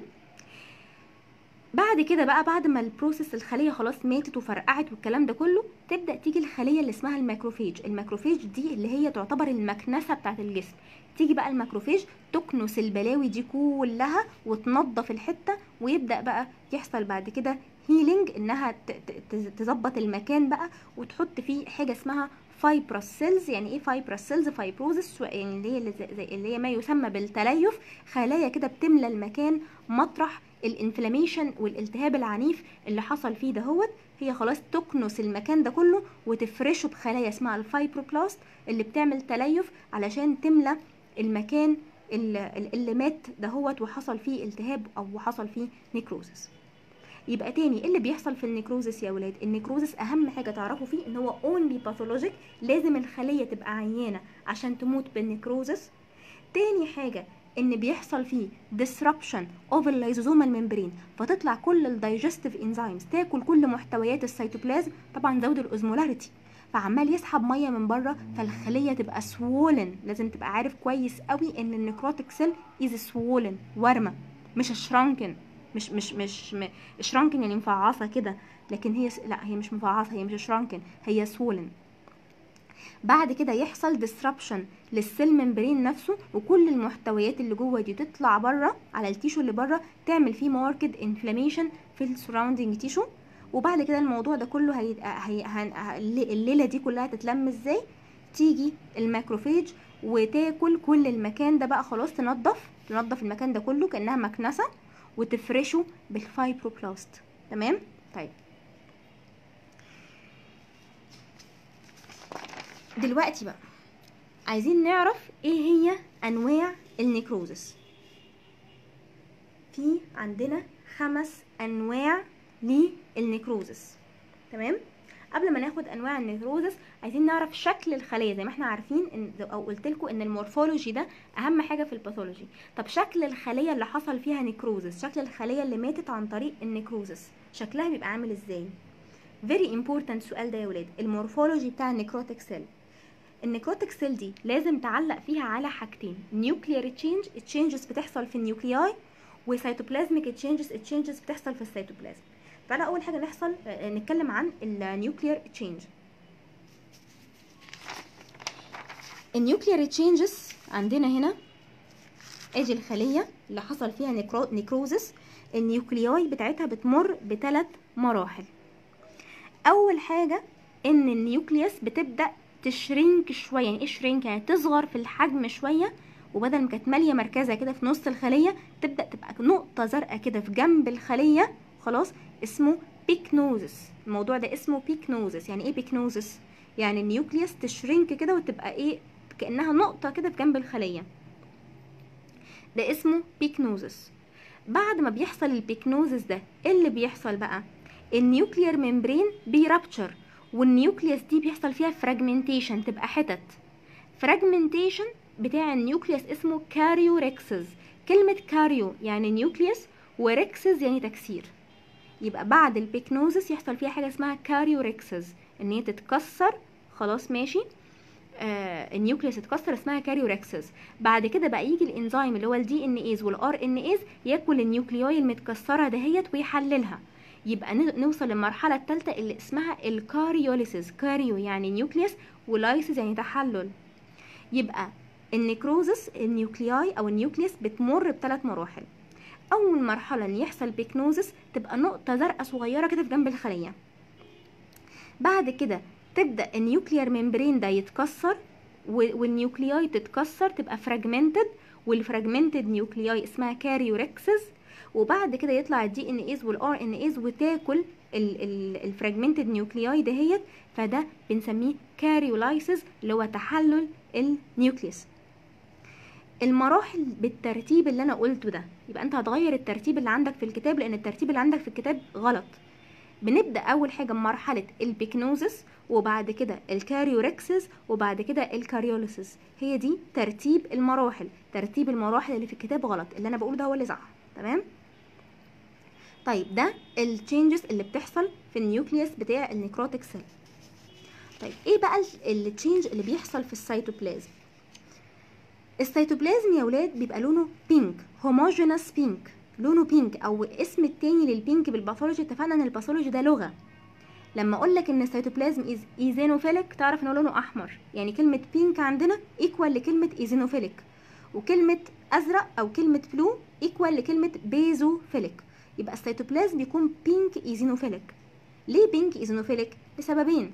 بعد كده بقى بعد ما البروسيس الخليه خلاص ماتت وفرقعت والكلام ده كله تبدا تيجي الخليه اللي اسمها الماكروفيج الماكروفيج دي اللي هي تعتبر المكنسه بتاعه الجسم تيجي بقى الماكروفيج تكنس البلاوي دي كلها وتنظف الحته ويبدا بقى يحصل بعد كده هيلينج انها تظبط المكان بقى وتحط فيه حاجه اسمها فايبرس سيلز يعني ايه فايبرس سيلز فايبروزس يعني اللي هي اللي هي ما يسمى بالتليف خلايا كده بتملى المكان مطرح الانفلاميشن والالتهاب العنيف اللي حصل فيه دهوت هي خلاص تكنس المكان ده كله وتفرشه بخلايا اسمها الفايبروبلاست اللي بتعمل تليف علشان تملى المكان اللي, اللي مات دهوت وحصل فيه التهاب او حصل فيه نيكروزس يبقى تاني ايه اللي بيحصل في النيكروزس يا ولاد النيكروزس اهم حاجه تعرفوا فيه ان هو اونلي باثولوجيك لازم الخليه تبقى عيانه عشان تموت بالنيكروزس تاني حاجه ان بيحصل فيه disruption of اللايزوزومال ممبرين فتطلع كل الدايجستيف انزيمز تاكل كل محتويات السيتوبلازم طبعا زود الاوزمولاريتي فعمال يسحب ميه من بره فالخليه تبقى سوولن لازم تبقى عارف كويس قوي ان النكروتيك سيل از سوولن ورمه مش شرانكن مش مش مش شرانكن يعني مفعصه كده لكن هي لا هي مش مفعصه هي مش شرانكن هي سوولن بعد كده يحصل disruption للسيل ممبرين نفسه وكل المحتويات اللي جوه دي تطلع بره على التيشو اللي بره تعمل فيه ماركت انفلاميشن في السراوندينج تيشو وبعد كده الموضوع ده كله هي... هي... هن... الليله دي كلها تتلم ازاي تيجي الماكروفيج وتاكل كل المكان ده بقى خلاص تنظف تنظف المكان ده كله كانها مكنسه وتفرشه بالفايبروبلاست تمام طيب دلوقتي بقى عايزين نعرف ايه هي انواع النيكروزس في عندنا خمس انواع للنيكروزس تمام قبل ما ناخد انواع النيكروزس عايزين نعرف شكل الخليه زي ما احنا عارفين ان او قلت لكم ان المورفولوجي ده اهم حاجه في الباثولوجي طب شكل الخليه اللي حصل فيها نيكروزس شكل الخليه اللي ماتت عن طريق النيكروزس شكلها بيبقى عامل ازاي very important سؤال ده يا ولاد المورفولوجي بتاع النيكروتيك سيل النيكروتيك سيل دي لازم تعلق فيها على حاجتين نيوكليير تشينج التشينجز بتحصل في النيوكلياي وسيتوبلازميك تشينجز التشينجز بتحصل في السيتوبلازم تعالى اول حاجه نحصل نتكلم عن النيوكليير تشينج النيوكليير تشينجز عندنا هنا ادي الخليه اللي حصل فيها نيكرو نيكروزس النيوكلياي بتاعتها بتمر بثلاث مراحل اول حاجه ان النيوكليوس بتبدا تشرينك شويه يعني ايه شرينك يعني تصغر في الحجم شويه وبدل ما كانت ماليه مركزها كده في نص الخليه تبدا تبقى نقطه زرقاء كده في جنب الخليه خلاص اسمه بيكنوزس الموضوع ده اسمه بيكنوزس يعني ايه بيكنوزس يعني النيوكليوس تشرينك كده وتبقى ايه كانها نقطه كده في جنب الخليه ده اسمه بيكنوزس بعد ما بيحصل البيكنوزس ده ايه اللي بيحصل بقى النيوكليير ممبرين بيرابتشر والنيوكليوس دي بيحصل فيها فراجمنتيشن تبقى حتت فراجمنتيشن بتاع النيوكليوس اسمه كاريوريكسز كلمة كاريو يعني نيوكليوس وريكسز يعني تكسير يبقى بعد البيكنوزس يحصل فيها حاجة اسمها كاريوريكسز ان هي تتكسر خلاص ماشي آه النيوكليوس اتكسر اسمها كاريوريكسز بعد كده بقى يجي الانزيم اللي هو الدي ان ايز والار ان ايز ياكل النيوكليوي المتكسره دهيت ويحللها يبقى نوصل للمرحله الثالثه اللي اسمها الكاريوليسيس كاريو يعني نيوكليوس ولايسيس يعني تحلل يبقى النيكروزس النيوكلياي او النيوكليوس بتمر بثلاث مراحل اول مرحله ان يحصل بيكنوزس تبقى نقطه زرقاء صغيره كده في جنب الخليه بعد كده تبدا النيوكليير ممبرين ده يتكسر والنيوكلياي تتكسر تبقى فراجمنتد والفراجمنتد نيوكلياي اسمها كاريوريكسز وبعد كده يطلع الدي ان ايز والار ان ايز وتاكل الفراجمنتد نيوكلياي دهيت فده بنسميه كاريولايسيس اللي هو تحلل النيوكليوس المراحل بالترتيب اللي انا قلته ده يبقى انت هتغير الترتيب اللي عندك في الكتاب لان الترتيب اللي عندك في الكتاب غلط بنبدا اول حاجه بمرحله البيكنوزس وبعد كده الكاريوريكسس وبعد كده الكاريوليسيس هي دي ترتيب المراحل ترتيب المراحل اللي في الكتاب غلط اللي انا بقوله ده هو اللي صح تمام طيب ده التشينجز اللي بتحصل في النيوكليوس بتاع النيكروتيك سيل طيب ايه بقى التشينج اللي بيحصل في السيتوبلازم السيتوبلازم يا ولاد بيبقى لونه بينك هوموجينس بينك لونه بينك او اسم التاني للبينك بالباثولوجي اتفقنا ان الباثولوجي ده لغه لما اقول لك ان السيتوبلازم از ايزينوفيليك تعرف ان هو لونه احمر يعني كلمه بينك عندنا ايكوال لكلمه ايزينوفيليك وكلمه ازرق او كلمه بلو ايكوال لكلمه بيزوفيليك يبقى السيتوبلازم بيكون بينك ايزينوفيليك ليه بينك ايزينوفيليك لسببين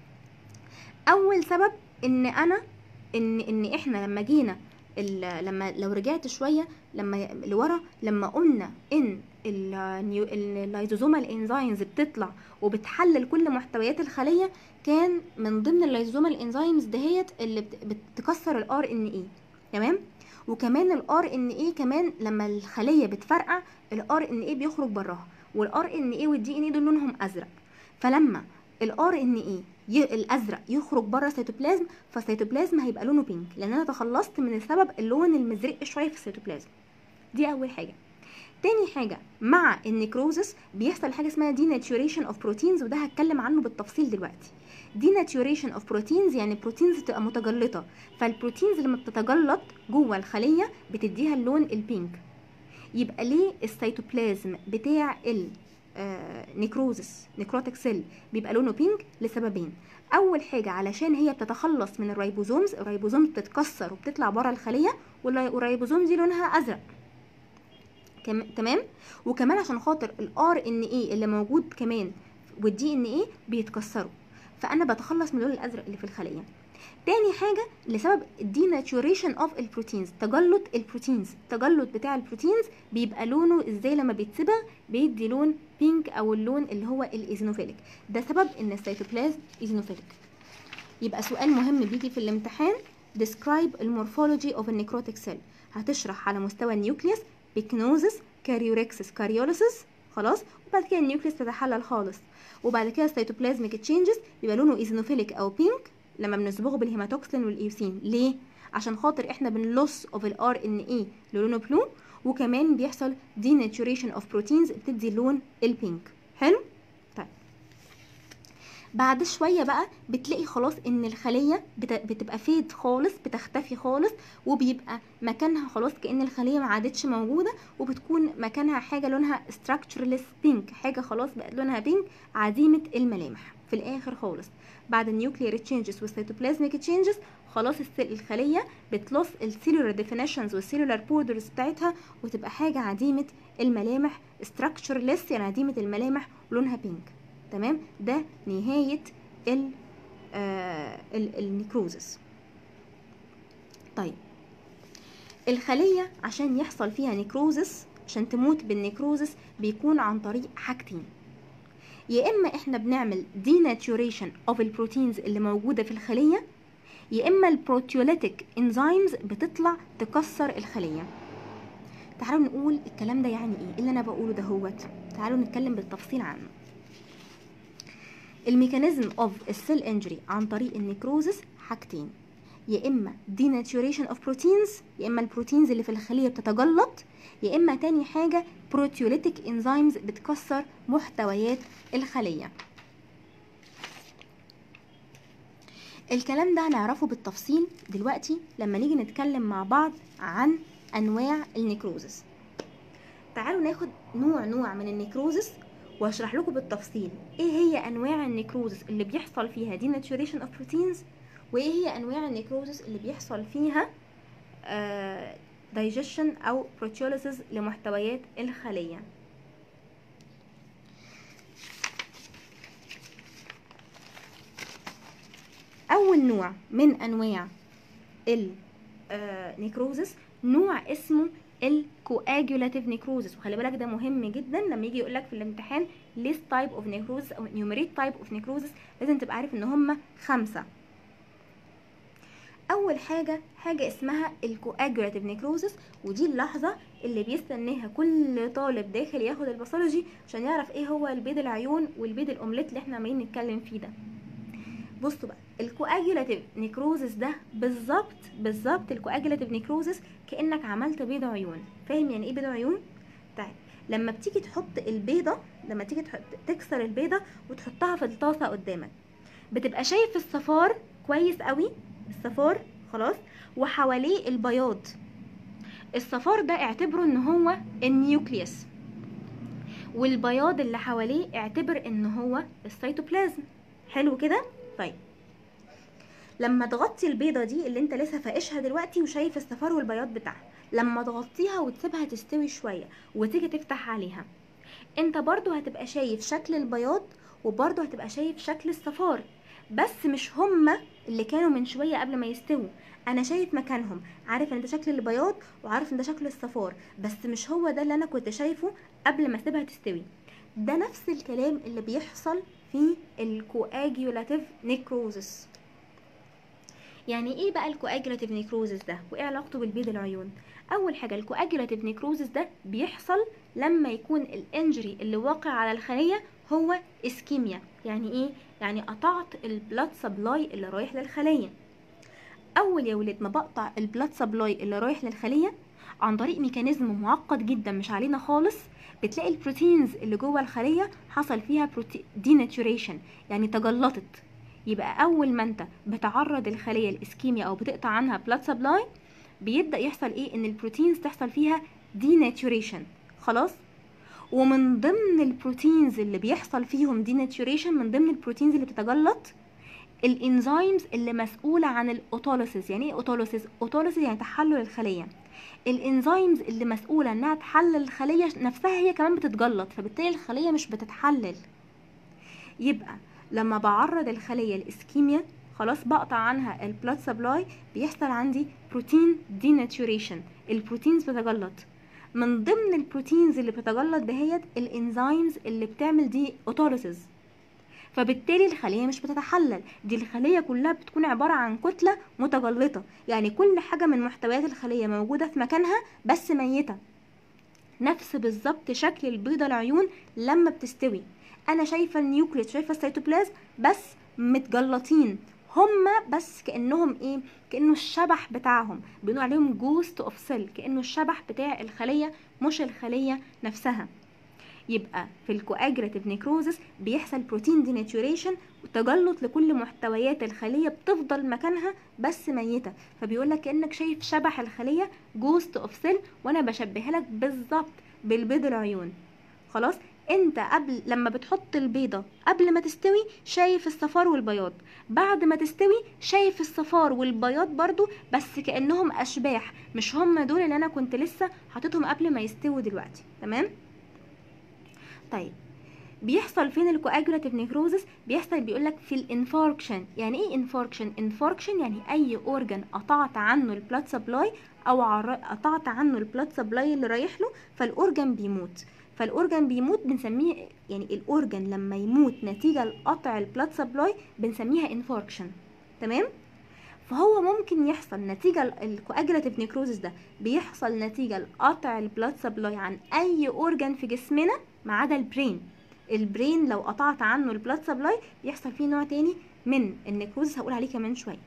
اول سبب ان انا ان ان احنا لما جينا لما لو رجعت شويه لما لورا لما قلنا ان اللايزوزومال انزيمز بتطلع وبتحلل كل محتويات الخليه كان من ضمن اللايزوزومال انزيمز دهيت اللي بتكسر الار ان اي تمام وكمان الار ان اي كمان لما الخليه بتفرقع الار ان اي بيخرج براها والار ان اي والدي ان اي دول لونهم ازرق فلما الار ان اي الازرق يخرج بره السيتوبلازم فالسيتوبلازم هيبقى لونه بينك لان انا تخلصت من السبب اللون المزرق شويه في السيتوبلازم دي اول حاجه تاني حاجه مع النيكروزس بيحصل حاجه اسمها دي ناتوريشن اوف بروتينز وده هتكلم عنه بالتفصيل دلوقتي دي ناتوريشن اوف بروتينز يعني بروتينز بتبقى متجلطه فالبروتينز لما بتتجلط جوه الخليه بتديها اللون البينك يبقى ليه السيتوبلازم بتاع ال نيكروزس نيكروتيك سيل بيبقى لونه بينك لسببين اول حاجه علشان هي بتتخلص من الريبوزومز الريبوزومز بتتكسر وبتطلع بره الخليه والريبوزوم دي لونها ازرق تمام وكمان عشان خاطر الار ان اي اللي موجود كمان والدي ان ايه بيتكسروا فانا بتخلص من اللون الازرق اللي في الخليه تاني حاجه لسبب الديناتوريشن اوف البروتينز تجلط البروتينز التجلط بتاع البروتينز بيبقى لونه ازاي لما بيتسبغ بيدي لون بينك او اللون اللي هو الايزينوفيليك ده سبب ان السيتوبلازم ايزينوفيليك يبقى سؤال مهم بيجي في الامتحان describe المورفولوجي اوف النيكروتيك سيل هتشرح على مستوى النيوكليوس بيكنوزس كاريوركسس كاريوليسيس خلاص وبعد كده النيوكليوس تتحلل خالص وبعد كده السيتوبلازميك تشينجز بيبقى لونه ايزينوفيليك او بينك لما بنصبغه بالهيماتوكسين والايوسين ليه عشان خاطر احنا بنلص اوف الار ان اي لونه بلو وكمان بيحصل denaturation اوف بروتينز بتدي اللون البينك حلو طيب بعد شويه بقى بتلاقي خلاص ان الخليه بت- بتبقى فيد خالص بتختفي خالص وبيبقى مكانها خلاص كأن الخليه ما عادتش موجوده وبتكون مكانها حاجه لونها structureless pink حاجه خلاص بقت لونها بينك عديمه الملامح في الاخر خالص بعد النيوكليير تشينجز والسيتوبلازميك تشينجز خلاص السل- الخليه بتلص السيلولار ديفينيشنز والسيلولار بوردرز بتاعتها وتبقى حاجه عديمه الملامح structureless يعني عديمه الملامح ولونها بينك تمام ده نهايه ال آه ال- النيكروزس طيب الخليه عشان يحصل فيها نيكروزس عشان تموت بالنيكروزس بيكون عن طريق حاجتين يا اما احنا بنعمل denaturation of البروتينز اللي موجوده في الخليه يا اما البروتيوليتيك انزيمز بتطلع تكسر الخليه تعالوا نقول الكلام ده يعني ايه اللي انا بقوله ده هوت تعالوا نتكلم بالتفصيل عنه الميكانيزم اوف السيل انجري عن طريق النيكروزس حاجتين يا اما denaturation of proteins يا اما البروتينز اللي في الخليه بتتجلط يا اما تاني حاجه بروتيوليتيك انزيمز بتكسر محتويات الخليه الكلام ده هنعرفه بالتفصيل دلوقتي لما نيجي نتكلم مع بعض عن انواع النيكروزس تعالوا ناخد نوع نوع من النيكروزس واشرح لكم بالتفصيل ايه هي انواع النيكروزس اللي بيحصل فيها denaturation of proteins وايه هي انواع النيكروزس اللي بيحصل فيها آه digestion او proteolysis لمحتويات الخليه اول نوع من انواع النيكروزس نوع اسمه الكواجولاتيف نيكروزس وخلي بالك ده مهم جدا لما يجي يقول لك في الامتحان list type of necrosis او enumerate type of necrosis لازم تبقى عارف ان هم خمسه اول حاجه حاجه اسمها الكواجولاتيف نيكروزس ودي اللحظه اللي بيستناها كل طالب داخل ياخد الباثولوجي عشان يعرف ايه هو البيض العيون والبيض الاومليت اللي احنا عمالين نتكلم فيه ده بصوا بقى الكواجولاتيف نيكروزس ده بالظبط بالظبط الكواجولاتيف نيكروزس كانك عملت بيض عيون فاهم يعني ايه بيض عيون طيب لما بتيجي تحط البيضه لما تيجي تحط تكسر البيضه وتحطها في الطاسه قدامك بتبقى شايف الصفار كويس قوي الصفار خلاص وحواليه البياض الصفار ده اعتبره ان هو النيوكليوس والبياض اللي حواليه اعتبر ان هو السيتوبلازم حلو كده طيب لما تغطي البيضه دي اللي انت لسه فاقشها دلوقتي وشايف الصفار والبياض بتاعها لما تغطيها وتسيبها تستوي شويه وتيجي تفتح عليها انت برضو هتبقى شايف شكل البياض وبرضو هتبقى شايف شكل الصفار بس مش هما اللي كانوا من شويه قبل ما يستووا انا شايف مكانهم عارف ان ده شكل البياض وعارف ان ده شكل الصفار بس مش هو ده اللي انا كنت شايفه قبل ما اسيبها تستوي ده نفس الكلام اللي بيحصل في الكواجيولاتيف نيكروزس يعني ايه بقى الكواجيولاتيف نيكروزس ده وايه علاقته بالبيض العيون اول حاجه الكواجيولاتيف نيكروزس ده بيحصل لما يكون الانجري اللي واقع على الخليه هو اسكيميا يعني ايه يعني قطعت البلاد سبلاي اللي رايح للخليه اول يا ولاد ما بقطع البلاد سبلاي اللي رايح للخليه عن طريق ميكانيزم معقد جدا مش علينا خالص بتلاقي البروتينز اللي جوه الخليه حصل فيها بروتي... ديناتوريشن يعني تجلطت يبقى اول ما انت بتعرض الخليه لاسكيميا او بتقطع عنها بلاد سبلاي بيبدا يحصل ايه ان البروتينز تحصل فيها ديناتوريشن خلاص ومن ضمن البروتينز اللي بيحصل فيهم ديناتوريشن من ضمن البروتينز اللي بتتجلط الانزيمز اللي مسؤوله عن الاوتوليسيس يعني ايه اوتوليسيس اوتوليسيس يعني تحلل الخليه الانزيمز اللي مسؤوله انها تحلل الخليه نفسها هي كمان بتتجلط فبالتالي الخليه مش بتتحلل يبقى لما بعرض الخليه الاسكيميا خلاص بقطع عنها البلاد سبلاي بيحصل عندي بروتين ديناتوريشن البروتينز بتتجلط من ضمن البروتينز اللي بتتجلط دهيت الانزيمز اللي بتعمل دي اوتوليسيس فبالتالي الخليه مش بتتحلل دي الخليه كلها بتكون عباره عن كتله متجلطه يعني كل حاجه من محتويات الخليه موجوده في مكانها بس ميته نفس بالظبط شكل البيضه العيون لما بتستوي انا شايفه النيوكليس شايفه السيتوبلازم بس متجلطين هما بس كانهم ايه كانه الشبح بتاعهم بيقولوا عليهم جوست اوف سيل كانه الشبح بتاع الخليه مش الخليه نفسها يبقى في الكواجراتيف نيكروزس بيحصل بروتين ديناتوريشن وتجلط لكل محتويات الخليه بتفضل مكانها بس ميته فبيقول لك كانك شايف شبح الخليه جوست اوف سيل وانا بشبهها لك بالظبط بالبيض العيون خلاص انت قبل لما بتحط البيضة قبل ما تستوي شايف الصفار والبياض بعد ما تستوي شايف الصفار والبياض برضو بس كأنهم أشباح مش هم دول اللي أنا كنت لسه حاططهم قبل ما يستووا دلوقتي تمام طيب بيحصل فين الكواجولاتيف نيكروزس بيحصل بيقولك في الانفاركشن يعني ايه انفاركشن انفاركشن يعني اي اورجان قطعت عنه البلاد سبلاي او عر... قطعت عنه البلاد سبلاي اللي رايح له فالاورجان بيموت فالاورجان بيموت بنسميه يعني الاورجان لما يموت نتيجه لقطع البلاد سبلاي بنسميها انفاركشن تمام فهو ممكن يحصل نتيجة الكواجولاتيف نيكروزس ده بيحصل نتيجة لقطع البلاد سبلاي عن أي أورجان في جسمنا ما عدا البرين البرين لو قطعت عنه البلاد سبلاي بيحصل فيه نوع تاني من النيكروزس هقول عليه كمان شوية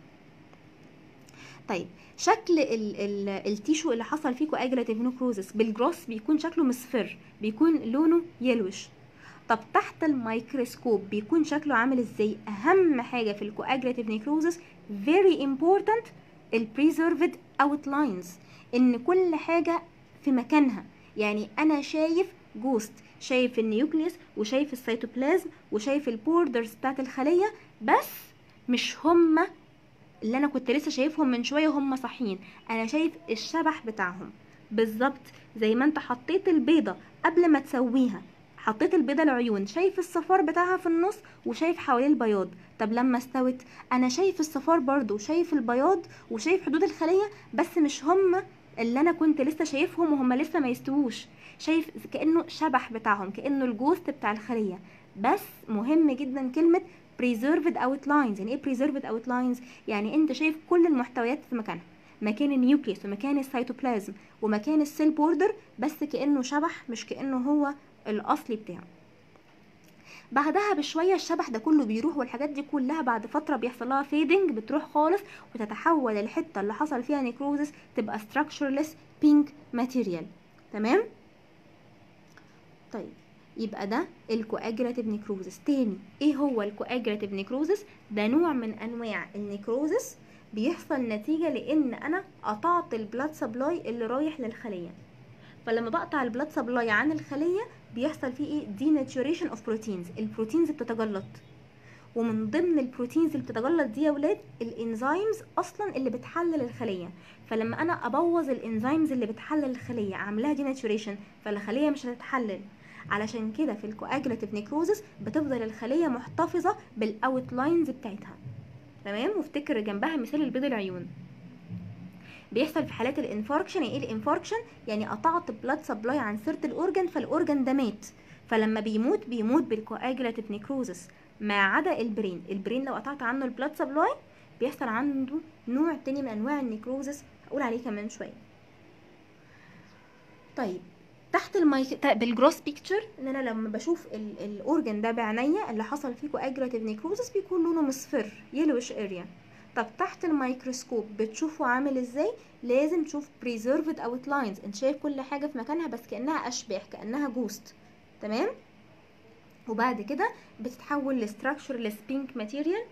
طيب شكل ال ال التيشو اللي حصل فيه كواجولاتيف نيكروزس بالجروس بيكون شكله مصفر بيكون لونه يلوش طب تحت الميكروسكوب بيكون شكله عامل ازاي اهم حاجه في الكواجولاتيف نيكروزس very important البريزرفد اوتلاينز ان كل حاجه في مكانها يعني انا شايف جوست شايف النيوكليوس وشايف السيتوبلازم وشايف البوردرز بتاعت الخليه بس مش هما اللي انا كنت لسه شايفهم من شويه هم صاحيين انا شايف الشبح بتاعهم بالظبط زي ما انت حطيت البيضه قبل ما تسويها حطيت البيضة العيون شايف الصفار بتاعها في النص وشايف حواليه البياض طب لما استوت انا شايف الصفار برضو وشايف البياض وشايف حدود الخلية بس مش هم اللي انا كنت لسه شايفهم وهم لسه ما يستووش شايف كأنه شبح بتاعهم كأنه الجوست بتاع الخلية بس مهم جدا كلمة preserved outlines يعني ايه preserved outlines يعني انت شايف كل المحتويات في مكانها مكان النيوكليس ومكان السيتوبلازم ومكان السيل بوردر بس كأنه شبح مش كأنه هو الاصلي بتاعه بعدها بشويه الشبح ده كله بيروح والحاجات دي كلها بعد فتره بيحصل لها فيدنج بتروح خالص وتتحول الحته اللي حصل فيها نيكروزس تبقى structureless pink material تمام طيب يبقى ده الكواجراتيف نيكروزس تاني ايه هو الكواجراتيف نيكروزس ده نوع من انواع النيكروزس بيحصل نتيجه لان انا قطعت البلاد سبلاي اللي رايح للخليه فلما بقطع البلاد سبلاي عن الخليه بيحصل فيه ايه ديناتوريشن اوف بروتينز البروتينز بتتجلط ومن ضمن البروتينز اللي بتتجلط دي يا ولاد الانزيمز اصلا اللي بتحلل الخليه فلما انا ابوظ الانزيمز اللي بتحلل الخليه اعملها ديناتوريشن فالخليه مش هتتحلل علشان كده في الكواجولاتيف نيكروزس بتفضل الخليه محتفظه بالاوتلاينز بتاعتها تمام وافتكر جنبها مثال البيض العيون بيحصل في حالات الانفاركشن يعني ايه الانفاركشن يعني قطعت بلاد سبلاي عن سيره الاورجن فالاورجن ده مات فلما بيموت بيموت بالكواجولاتيف نيكروزس ما عدا البرين البرين لو قطعت عنه البلاد سبلاي بيحصل عنده نوع تاني من انواع النيكروزس هقول عليه كمان شويه طيب تحت المايك بالجروس بيكتشر ان انا لما بشوف الاورجن ده بعينيا اللي حصل فيه كواجولاتيف نيكروزس بيكون لونه مصفر يلوش اريا طب تحت الميكروسكوب بتشوفه عامل ازاي لازم تشوف preserved outlines انت شايف كل حاجه في مكانها بس كانها اشباح كانها جوست تمام وبعد كده بتتحول لستراكشرلess pink ماتيريال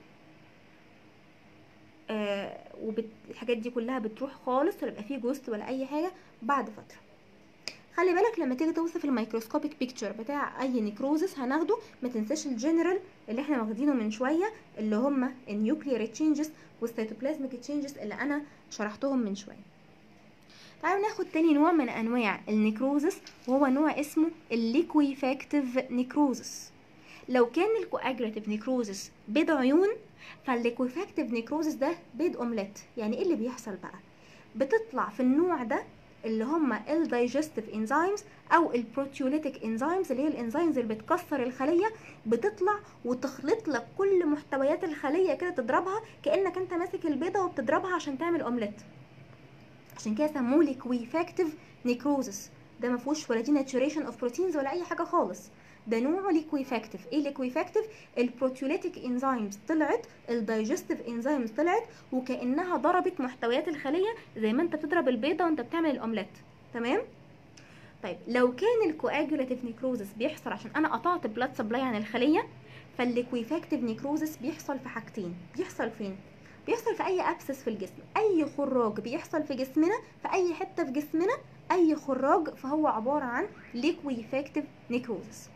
آه والحاجات دي كلها بتروح خالص ولا يبقى فيه جوست ولا اي حاجه بعد فتره خلي بالك لما تيجي توصف الميكروسكوبيك بيكتشر بتاع اي نيكروزس هناخده ما تنساش الجنرال اللي احنا واخدينه من شويه اللي هم النيوكليير تشينجز والسيتوبلازميك تشينجز اللي انا شرحتهم من شويه تعالوا ناخد تاني نوع من انواع النيكروزس وهو نوع اسمه الليكويفاكتيف نيكروزس لو كان الكواجولاتيف نيكروزس بيض عيون فالليكويفاكتيف نيكروزس ده بيض اومليت يعني ايه اللي بيحصل بقى بتطلع في النوع ده اللي هم الدايجستيف انزيمز او البروتيوليتيك انزيمز اللي هي الانزيمز اللي بتكسر الخليه بتطلع وتخلط لك كل محتويات الخليه كده تضربها كانك انت ماسك البيضه وبتضربها عشان تعمل اومليت عشان كده سموه ليكويفاكتيف نيكروزس ده ما فيهوش ولا ديناتوريشن اوف بروتينز ولا اي حاجه خالص ده نوعه ليكويفاكتيف ايه ليكويفاكتيف البروتيوليتيك انزيمز طلعت الدايجستيف انزيمز طلعت وكانها ضربت محتويات الخليه زي ما انت بتضرب البيضه وانت بتعمل الاومليت تمام طيب لو كان الكواجولاتيف نيكروزس بيحصل عشان انا قطعت بلاد سبلاي عن الخليه فالليكويفاكتيف نيكروزس بيحصل في حاجتين بيحصل فين بيحصل في اي ابسس في الجسم اي خراج بيحصل في جسمنا في اي حته في جسمنا اي خراج فهو عباره عن ليكويفاكتيف نيكروزس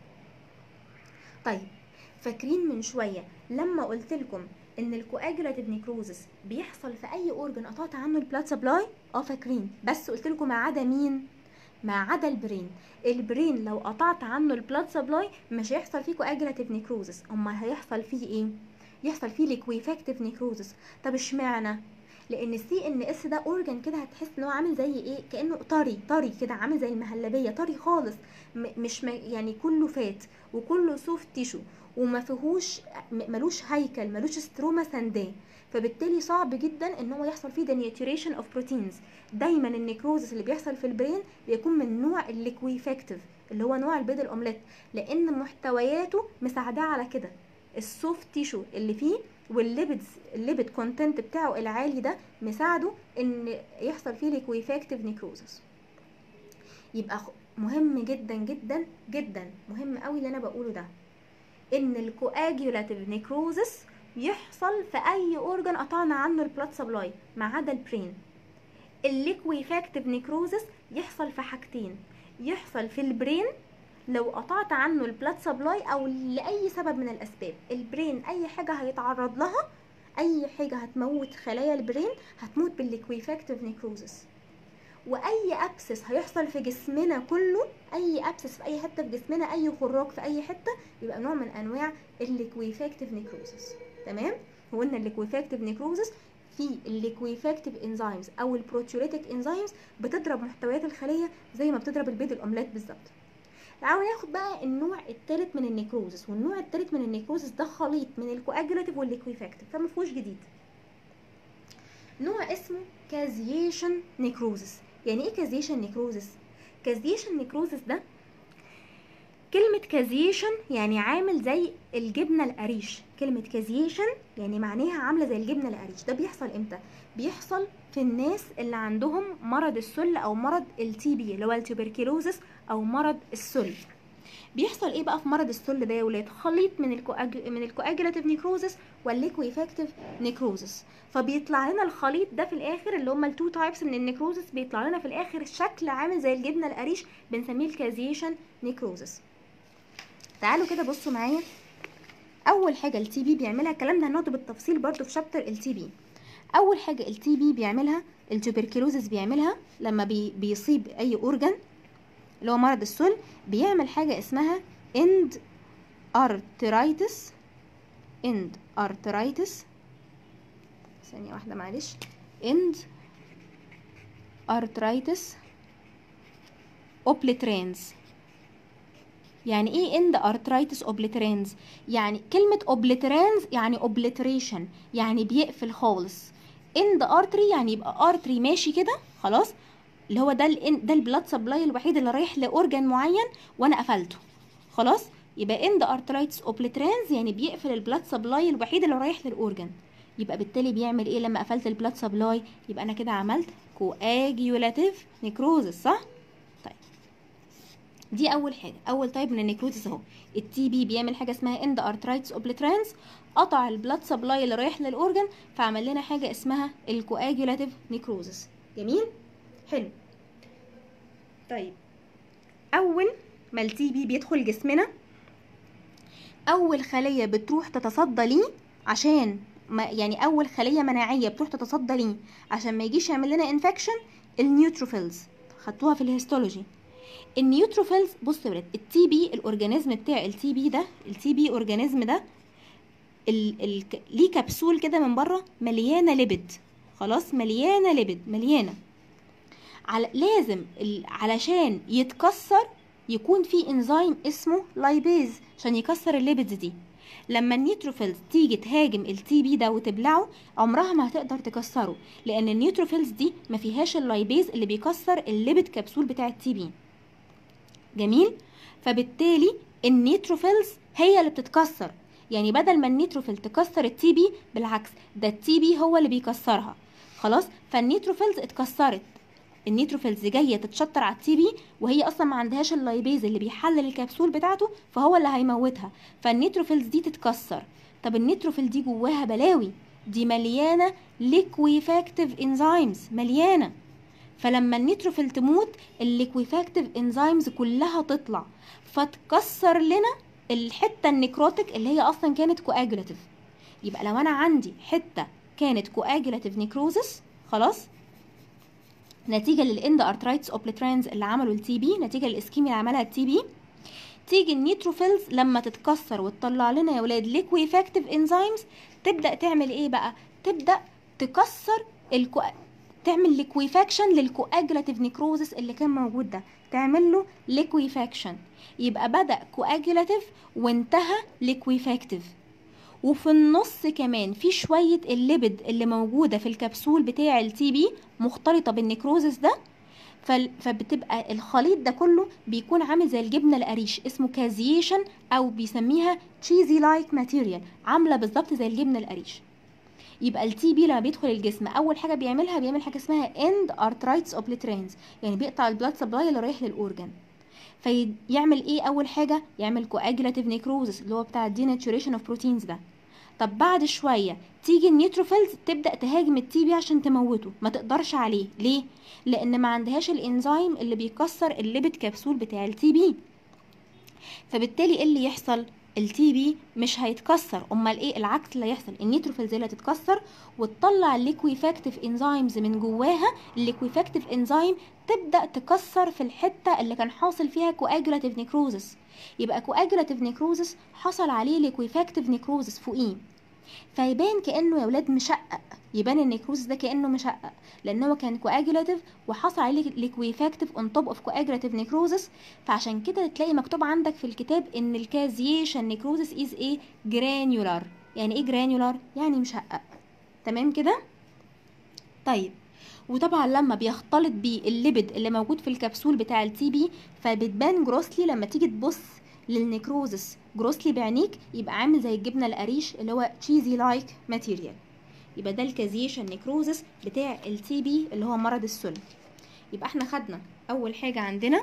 طيب فاكرين من شويه لما قلت لكم ان الكواجولاتيف نيكروزس بيحصل في اي اورجن قطعت عنه البلاد سبلاي اه فاكرين بس قلت لكم ما عدا مين ما عدا البرين البرين لو قطعت عنه البلاد سبلاي مش هيحصل فيه كواجولاتيف نيكروزس امال هيحصل فيه ايه يحصل فيه ليكويفاكتيف نيكروزس طب اشمعنى لان السي ان اس ده اورجن كده هتحس ان هو عامل زي ايه كانه طري طري كده عامل زي المهلبيه طري خالص م- مش م- يعني كله فات وكله سوفت تيشو وما فيهوش م- ملوش هيكل ملوش ستروما سنداه فبالتالي صعب جدا ان هو يحصل فيه دينياتوريشن اوف بروتينز دايما النيكروزس اللي بيحصل في البرين بيكون من نوع الليكويفاكتيف اللي هو نوع البيض الاومليت لان محتوياته مساعداه على كده السوفت تيشو اللي فيه والليبيدز الليبيد كونتنت بتاعه العالي ده مساعده ان يحصل فيه ليكويفاكتيف نيكروزس يبقى خ- مهم جدا جدا جدا مهم قوي اللي انا بقوله ده ان الكواجولاتيف نيكروزس يحصل في اي اورجان قطعنا عنه البلاد سبلاي ما عدا البرين الليكويفاكتيف نيكروزس يحصل في حاجتين يحصل في البرين لو قطعت عنه البلاد سبلاي او لاي سبب من الاسباب البرين اي حاجه هيتعرض لها اي حاجه هتموت خلايا البرين هتموت بالليكويفاكتيف نيكروزس واي ابسس هيحصل في جسمنا كله اي ابسس في اي حته في جسمنا اي خراج في اي حته يبقى نوع من انواع الليكويفاكتيف نيكروزس تمام هو قلنا الليكويفاكتيف نيكروزس في الليكويفاكتيف انزيمز او البروتيوليتيك انزيمز بتضرب محتويات الخليه زي ما بتضرب البيض الاومليت بالظبط تعالوا ناخد بقى النوع الثالث من النيكروزس والنوع الثالث من النيكروزس ده خليط من الكواجولاتيف والليكويفاكتيف فما فيهوش جديد نوع اسمه كازيشن نيكروزس يعني ايه كازيشن نيكروزس كازيشن نيكروزس ده كلمة كازيشن يعني عامل زي الجبنة القريش كلمة كازيشن يعني معناها عاملة زي الجبنة القريش ده بيحصل امتى بيحصل في الناس اللي عندهم مرض السل او مرض التي بي اللي هو التوبركلوزس او مرض السل بيحصل ايه بقى في مرض السل ده يا ولاد خليط من الكواج... من الكواجولاتيف نيكروزس والليكويفاكتيف نيكروزس فبيطلع لنا الخليط ده في الاخر اللي هما التو تايبس من النيكروزس بيطلع لنا في الاخر الشكل عامل زي الجبنه القريش بنسميه الكازيشن نيكروزس تعالوا كده بصوا معايا اول حاجه التي بي بيعملها الكلام ده هنقعد بالتفصيل برضو في شابتر التي بي اول حاجه التي بي بيعملها التوبركلوزس بيعملها لما بي بيصيب اي اورجان اللي هو مرض السل بيعمل حاجه اسمها اند ارترايتس اند ارترايتس ثانيه واحده معلش اند ارترايتس اوبليترانز يعني ايه اند ارترايتس اوبليترانز يعني كلمه اوبليترانز يعني اوبليتريشن يعني بيقفل خالص اند ارتري يعني يبقى ارتري ماشي كده خلاص اللي هو ده ال ده البلاد سبلاي الوحيد اللي رايح لاورجان معين وانا قفلته خلاص يبقى اند ارترايتس اوبليترانز يعني بيقفل البلاد سبلاي الوحيد اللي رايح للاورجان يبقى بالتالي بيعمل ايه لما قفلت البلاد سبلاي يبقى انا كده عملت كواجيولاتيف نيكروزس صح طيب دي اول حاجه اول تايب من النيكروزس اهو التي بي بيعمل حاجه اسمها اند ارترايتس اوبليترانز قطع البلاد سبلاي اللي رايح للاورجان فعمل لنا حاجه اسمها الكواجيولاتيف نيكروزس جميل حلو طيب اول ما التي بي بيدخل جسمنا اول خليه بتروح تتصدى ليه عشان ما يعني اول خليه مناعيه بتروح تتصدى ليه عشان ما يجيش يعمل لنا انفكشن النيوتروفيلز خدتوها في الهيستولوجي النيوتروفيلز بص يا ولاد التي بي الاورجانيزم بتاع التي بي ده التي بي اورجانيزم ده ال ال ليه كبسول كده من بره مليانه ليبيد خلاص مليانه ليبيد مليانه على لازم ال- علشان يتكسر يكون في انزيم اسمه لايبيز عشان يكسر الليبيدز دي لما النيوتروفيلز تيجي تهاجم التي بي ده وتبلعه عمرها ما هتقدر تكسره لان النيوتروفيلز دي ما فيهاش اللايبيز اللي بيكسر الليبيد كبسول بتاع التي بي جميل فبالتالي النيتروفيلز هي اللي بتتكسر يعني بدل ما النيتروفيل تكسر التي بي بالعكس ده التي بي هو اللي بيكسرها خلاص فالنيتروفيلز اتكسرت النيتروفيلز جايه تتشطر على التي بي وهي اصلا ما عندهاش اللايبيز اللي بيحلل الكبسول بتاعته فهو اللي هيموتها فالنيتروفيلز دي تتكسر طب النيتروفيل دي جواها بلاوي دي مليانه ليكويفاكتيف انزيمز مليانه فلما النيتروفيل تموت الليكويفاكتيف انزيمز كلها تطلع فتكسر لنا الحته النكروتيك اللي هي اصلا كانت كواجولاتيف يبقى لو انا عندي حته كانت كواجولاتيف نيكروزس خلاص نتيجه للاند ارترايتس اوبليترانز اللي عملوا التي بي نتيجه للاسكيميا اللي عملها التي بي تيجي النيتروفيلز لما تتكسر وتطلع لنا يا ولاد ليكويفاكتيف انزيمز تبدا تعمل ايه بقى تبدا تكسر الكو... تعمل ليكويفاكشن للكواجولاتيف نيكروزس اللي كان موجود ده تعمل له ليكويفاكشن يبقى بدا كواجولاتيف وانتهى ليكويفاكتيف وفي النص كمان في شويه الليبيد اللي موجوده في الكبسول بتاع التي بي مختلطه بالنيكروزس ده فال- فبتبقى الخليط ده كله بيكون عامل زي الجبنه القريش اسمه كازيشن او بيسميها تشيزي لايك ماتيريال عامله بالظبط زي الجبنه القريش يبقى التي بي لما بيدخل الجسم اول حاجه بيعملها بيعمل حاجه اسمها اند ارترايتس اوبليترينز يعني بيقطع البلاد سبلاي اللي رايح للاورجن فيعمل ايه اول حاجه يعمل كواجولاتيف نيكروزس اللي هو بتاع الديناتوريشن اوف بروتينز ده طب بعد شويه تيجي النيوتروفيلز تبدا تهاجم التي بي عشان تموته ما تقدرش عليه ليه لان ما عندهاش الانزيم اللي بيكسر الليبيد كبسول بتاع التي بي فبالتالي ايه اللي يحصل التي بي مش هيتكسر امال ايه العكس اللي هيحصل النيتروفيلز اللي هتتكسر وتطلع الليكويفاكتيف انزيمز من جواها الليكويفاكتيف انزيم تبدا تكسر في الحته اللي كان حاصل فيها كواجولاتيف نيكروزس يبقى كواجولاتيف نيكروزس حصل عليه ليكويفاكتيف نيكروزس فوقيه فيبان كانه يا ولاد مشقق يبان النيكروزس ده كانه مشقق لان هو كان كواجولاتيف وحصل عليه ليكويفاكتيف اون توب اوف كواجولاتيف نيكروزس فعشان كده تلاقي مكتوب عندك في الكتاب ان الكازيشن نيكروزس از ايه جرانيولار يعني ايه جرانيولار يعني مشقق تمام كده طيب وطبعا لما بيختلط بيه الليبيد اللي موجود في الكبسول بتاع التي بي فبتبان جروسلي لما تيجي تبص للنيكروزس جروسلي بعينيك يبقى عامل زي الجبنه القريش اللي هو تشيزي لايك ماتيريال يبقى ده الكازيشن نيكروزس بتاع التي بي اللي هو مرض السل يبقى احنا خدنا اول حاجه عندنا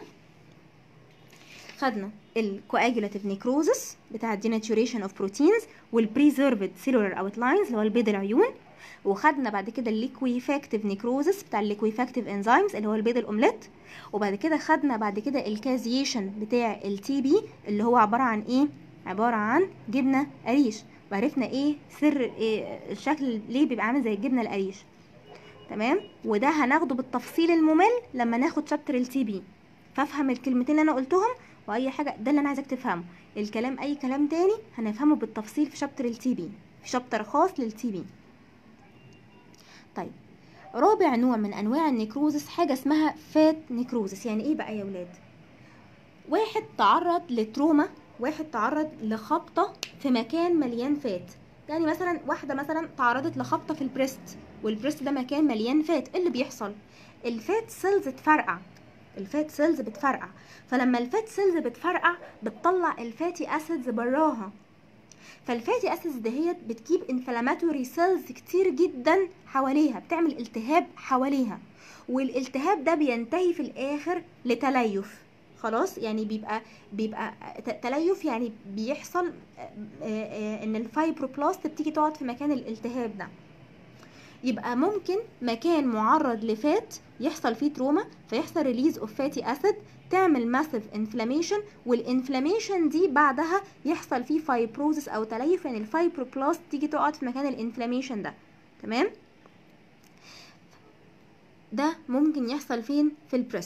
خدنا الكواجولاتيف نيكروزس بتاع الديناتوريشن اوف بروتينز والبريزيرفد سيلولار اوتلاينز اللي هو البيض العيون وخدنا بعد كده الليكويفاكتيف نيكروزس بتاع الليكويفاكتيف انزيمز اللي هو البيض الاومليت وبعد كده خدنا بعد كده الكازيشن بتاع التي بي اللي هو عباره عن ايه عباره عن جبنه قريش وعرفنا ايه سر إيه الشكل ليه بيبقى عامل زي الجبنه القريش تمام وده هناخده بالتفصيل الممل لما ناخد شابتر التي بي فافهم الكلمتين اللي انا قلتهم واي حاجه ده اللي انا عايزك تفهمه الكلام اي كلام تاني هنفهمه بالتفصيل في شابتر التي بي في شابتر خاص للتي بي طيب رابع نوع من انواع النيكروزس حاجه اسمها فات نيكروزس يعني ايه بقى يا ولاد واحد تعرض لتروما واحد تعرض لخبطه في مكان مليان فات يعني مثلا واحده مثلا تعرضت لخبطه في البريست والبريست ده مكان مليان فات ايه اللي بيحصل الفات سيلز تفرقع الفات سيلز بتفرقع فلما الفات سيلز بتفرقع بتطلع الفاتي اسيدز براها فالفاتي اسيدز دهيت بتجيب انفلاماتوري سيلز كتير جدا حواليها بتعمل التهاب حواليها والالتهاب ده بينتهي في الاخر لتليف خلاص يعني بيبقى بيبقى ت- تليف يعني بيحصل آه، آه، ان الفايبروبلاست بتيجي تقعد في مكان الالتهاب ده يبقى ممكن مكان معرض لفات يحصل فيه تروما فيحصل ريليز اوف فاتي اسيد تعمل ماسيف انفلاميشن والانفلاميشن دي بعدها يحصل فيه فايبروزس او تليف يعني الفايبروبلاست تيجي تقعد في مكان الانفلاميشن ده تمام ده ممكن يحصل فين في البريست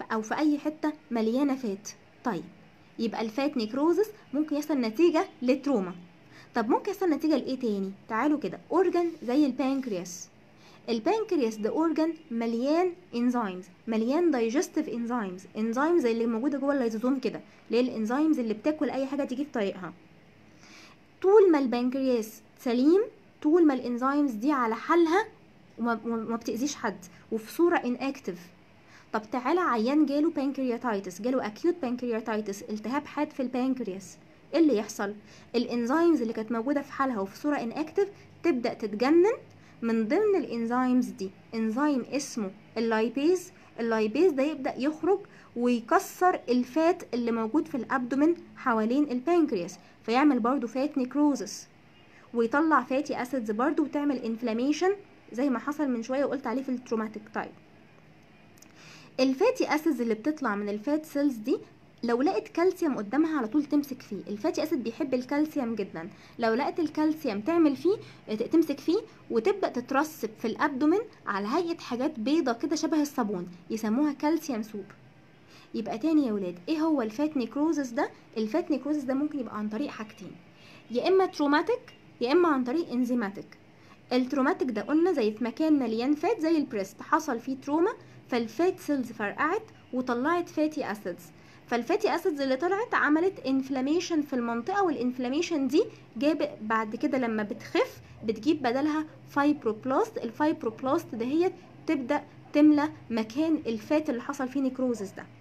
ف- او في اي حته مليانه فات طيب يبقى الفات نيكروزس ممكن يحصل نتيجه لتروما طب ممكن يحصل نتيجه لايه تاني تعالوا كده اورجان زي البانكرياس البانكرياس ده اورجان مليان انزيمز مليان دايجستيف انزيمز انزيمز زي اللي موجوده جوه اللايزوزوم كده اللي هي الانزيمز اللي بتاكل اي حاجه تيجي في طريقها طول ما البنكرياس سليم طول ما الانزيمز دي على حالها وما وما بتاذيش حد وفي صوره اناكتيف طب تعالى عيان جاله بانكرياتايتس جاله اكيوت بانكرياتايتس التهاب حاد في البانكرياس ايه اللي يحصل الانزيمز اللي كانت موجوده في حالها وفي صوره اناكتيف تبدا تتجنن من ضمن الانزيمز دي انزيم اسمه اللايبيز اللايبيز ده يبدا يخرج ويكسر الفات اللي موجود في الابدومين حوالين البانكرياس فيعمل برضو فات نيكروزس ويطلع فاتي اسيدز برضو وتعمل انفلاميشن زي ما حصل من شويه وقلت عليه في التروماتيك تايب الفاتي اسيدز اللي بتطلع من الفات سيلز دي لو لقت كالسيوم قدامها على طول تمسك فيه الفاتي اسيد بيحب الكالسيوم جدا لو لقت الكالسيوم تعمل فيه تمسك فيه وتبدا تترسب في الابدومين على هيئه حاجات بيضه كده شبه الصابون يسموها كالسيوم سوب يبقى تاني يا ولاد ايه هو الفات نيكروزس ده الفات نيكروزس ده ممكن يبقى عن طريق حاجتين يا اما تروماتيك يا اما عن طريق انزيماتيك التروماتيك ده قلنا زي في مكان مليان فات زي البريست حصل فيه تروما فالفات سيلز فرقعت وطلعت فاتي اسيدز فالفاتي اسيدز اللي طلعت عملت انفلاميشن في المنطقه والانفلاميشن دي جاب بعد كده لما بتخف بتجيب بدلها فايبروبلاست الفايبروبلاست دهيت تبدا تملى مكان الفات اللي حصل فيه نيكروزس ده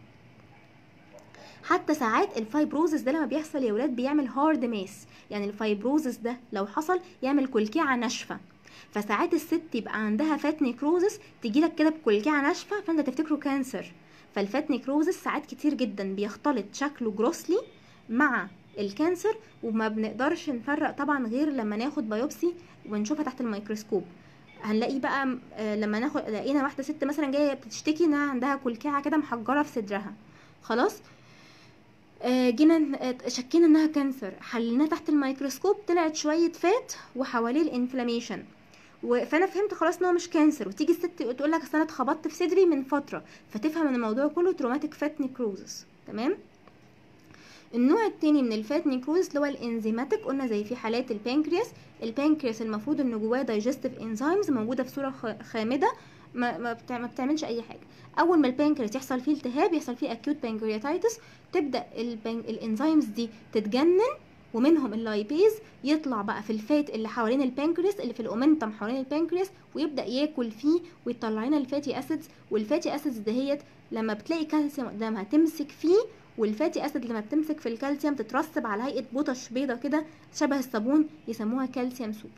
حتى ساعات الفايبروزس ده لما بيحصل يا ولاد بيعمل هارد ماس يعني الفايبروزس ده لو حصل يعمل كلكعه ناشفه فساعات الست يبقى عندها فات نيكروزس تجيلك كده بكلكعه ناشفه فانت تفتكره كانسر فالفات نيكروزس ساعات كتير جدا بيختلط شكله جروسلي مع الكانسر وما بنقدرش نفرق طبعا غير لما ناخد بايوبسي ونشوفها تحت الميكروسكوب هنلاقي بقى آه، لما ناخد لقينا واحده ست مثلا جايه بتشتكي انها عندها كلكعه كده محجره في صدرها خلاص آه، جينا ن- آه، شكينا انها كانسر حليناها تحت الميكروسكوب طلعت شويه فات وحواليه الانفلاميشن و- فانا فهمت خلاص ان هو مش كانسر وتيجي الست تقول لك اصل انا اتخبطت في صدري من فتره فتفهم ان الموضوع كله تروماتيك فات نيكروزس تمام النوع التاني من الفات نيكروزس اللي هو الانزيماتيك قلنا زي في حالات البانكرياس البانكرياس المفروض ان جواه دايجستيف انزيمز موجوده في صوره خ- خامده ما ما, بتع... ما بتعملش اي حاجه اول ما البانكرياس يحصل فيه التهاب يحصل فيه اكيوت بانكرياتايتس تبدا البان... الانزيمز دي تتجنن ومنهم اللايبيز يطلع بقى في الفات اللي حوالين البانكرياس اللي في الاومنتم حوالين البانكرياس ويبدا ياكل فيه ويطلع لنا الفاتي اسيدز والفاتي اسيدز دهيت لما بتلاقي كالسيوم قدامها تمسك فيه والفاتي اسيد لما بتمسك في الكالسيوم تترسب على هيئه بطش بيضه كده شبه الصابون يسموها كالسيوم سوب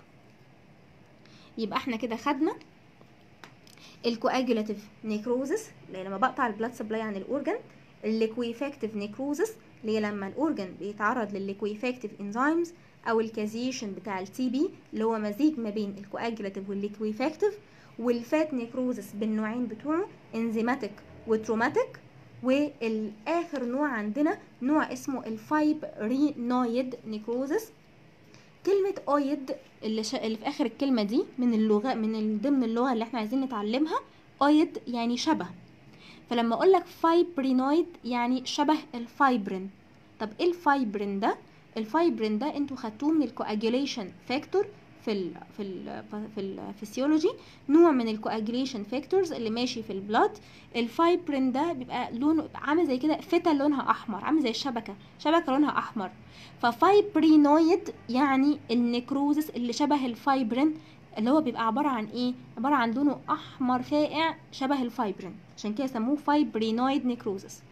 يبقى احنا كده خدنا الكواجولاتيف نيكروزس اللي هي لما بقطع البلاد سبلاي عن الاورجن الليكويفاكتيف نيكروزس اللي هي لما الاورجن بيتعرض للليكويفاكتيف انزيمز او الكازيشن بتاع التي بي اللي هو مزيج ما بين الكواجولاتيف والليكويفاكتيف والفات نيكروزس بالنوعين بتوعه انزيماتيك وتروماتيك والاخر نوع عندنا نوع اسمه الفايبرينويد نيكروزس كلمة اويد اللي, ش... اللي في اخر الكلمة دي من اللغة من ال- ضمن اللغة اللي احنا عايزين نتعلمها اويد يعني شبه فلما اقول لك فايبرينويد يعني شبه الفايبرين طب ايه الفايبرين ده الفايبرين ده انتوا خدتوه من الكواجوليشن فاكتور في ال في ال في الفسيولوجي نوع من الكواجوليشن فاكتورز اللي ماشي في البلاد الفايبرين ده بيبقى لونه عامل زي كده فتا لونها احمر عامل زي الشبكه شبكه لونها احمر ففايبرينويد يعني النيكروزس اللي شبه الفايبرين اللي هو بيبقى عبارة عن ايه عبارة عن لونه احمر فاقع شبه الفايبرين عشان كده سموه فايبرينويد نيكروزس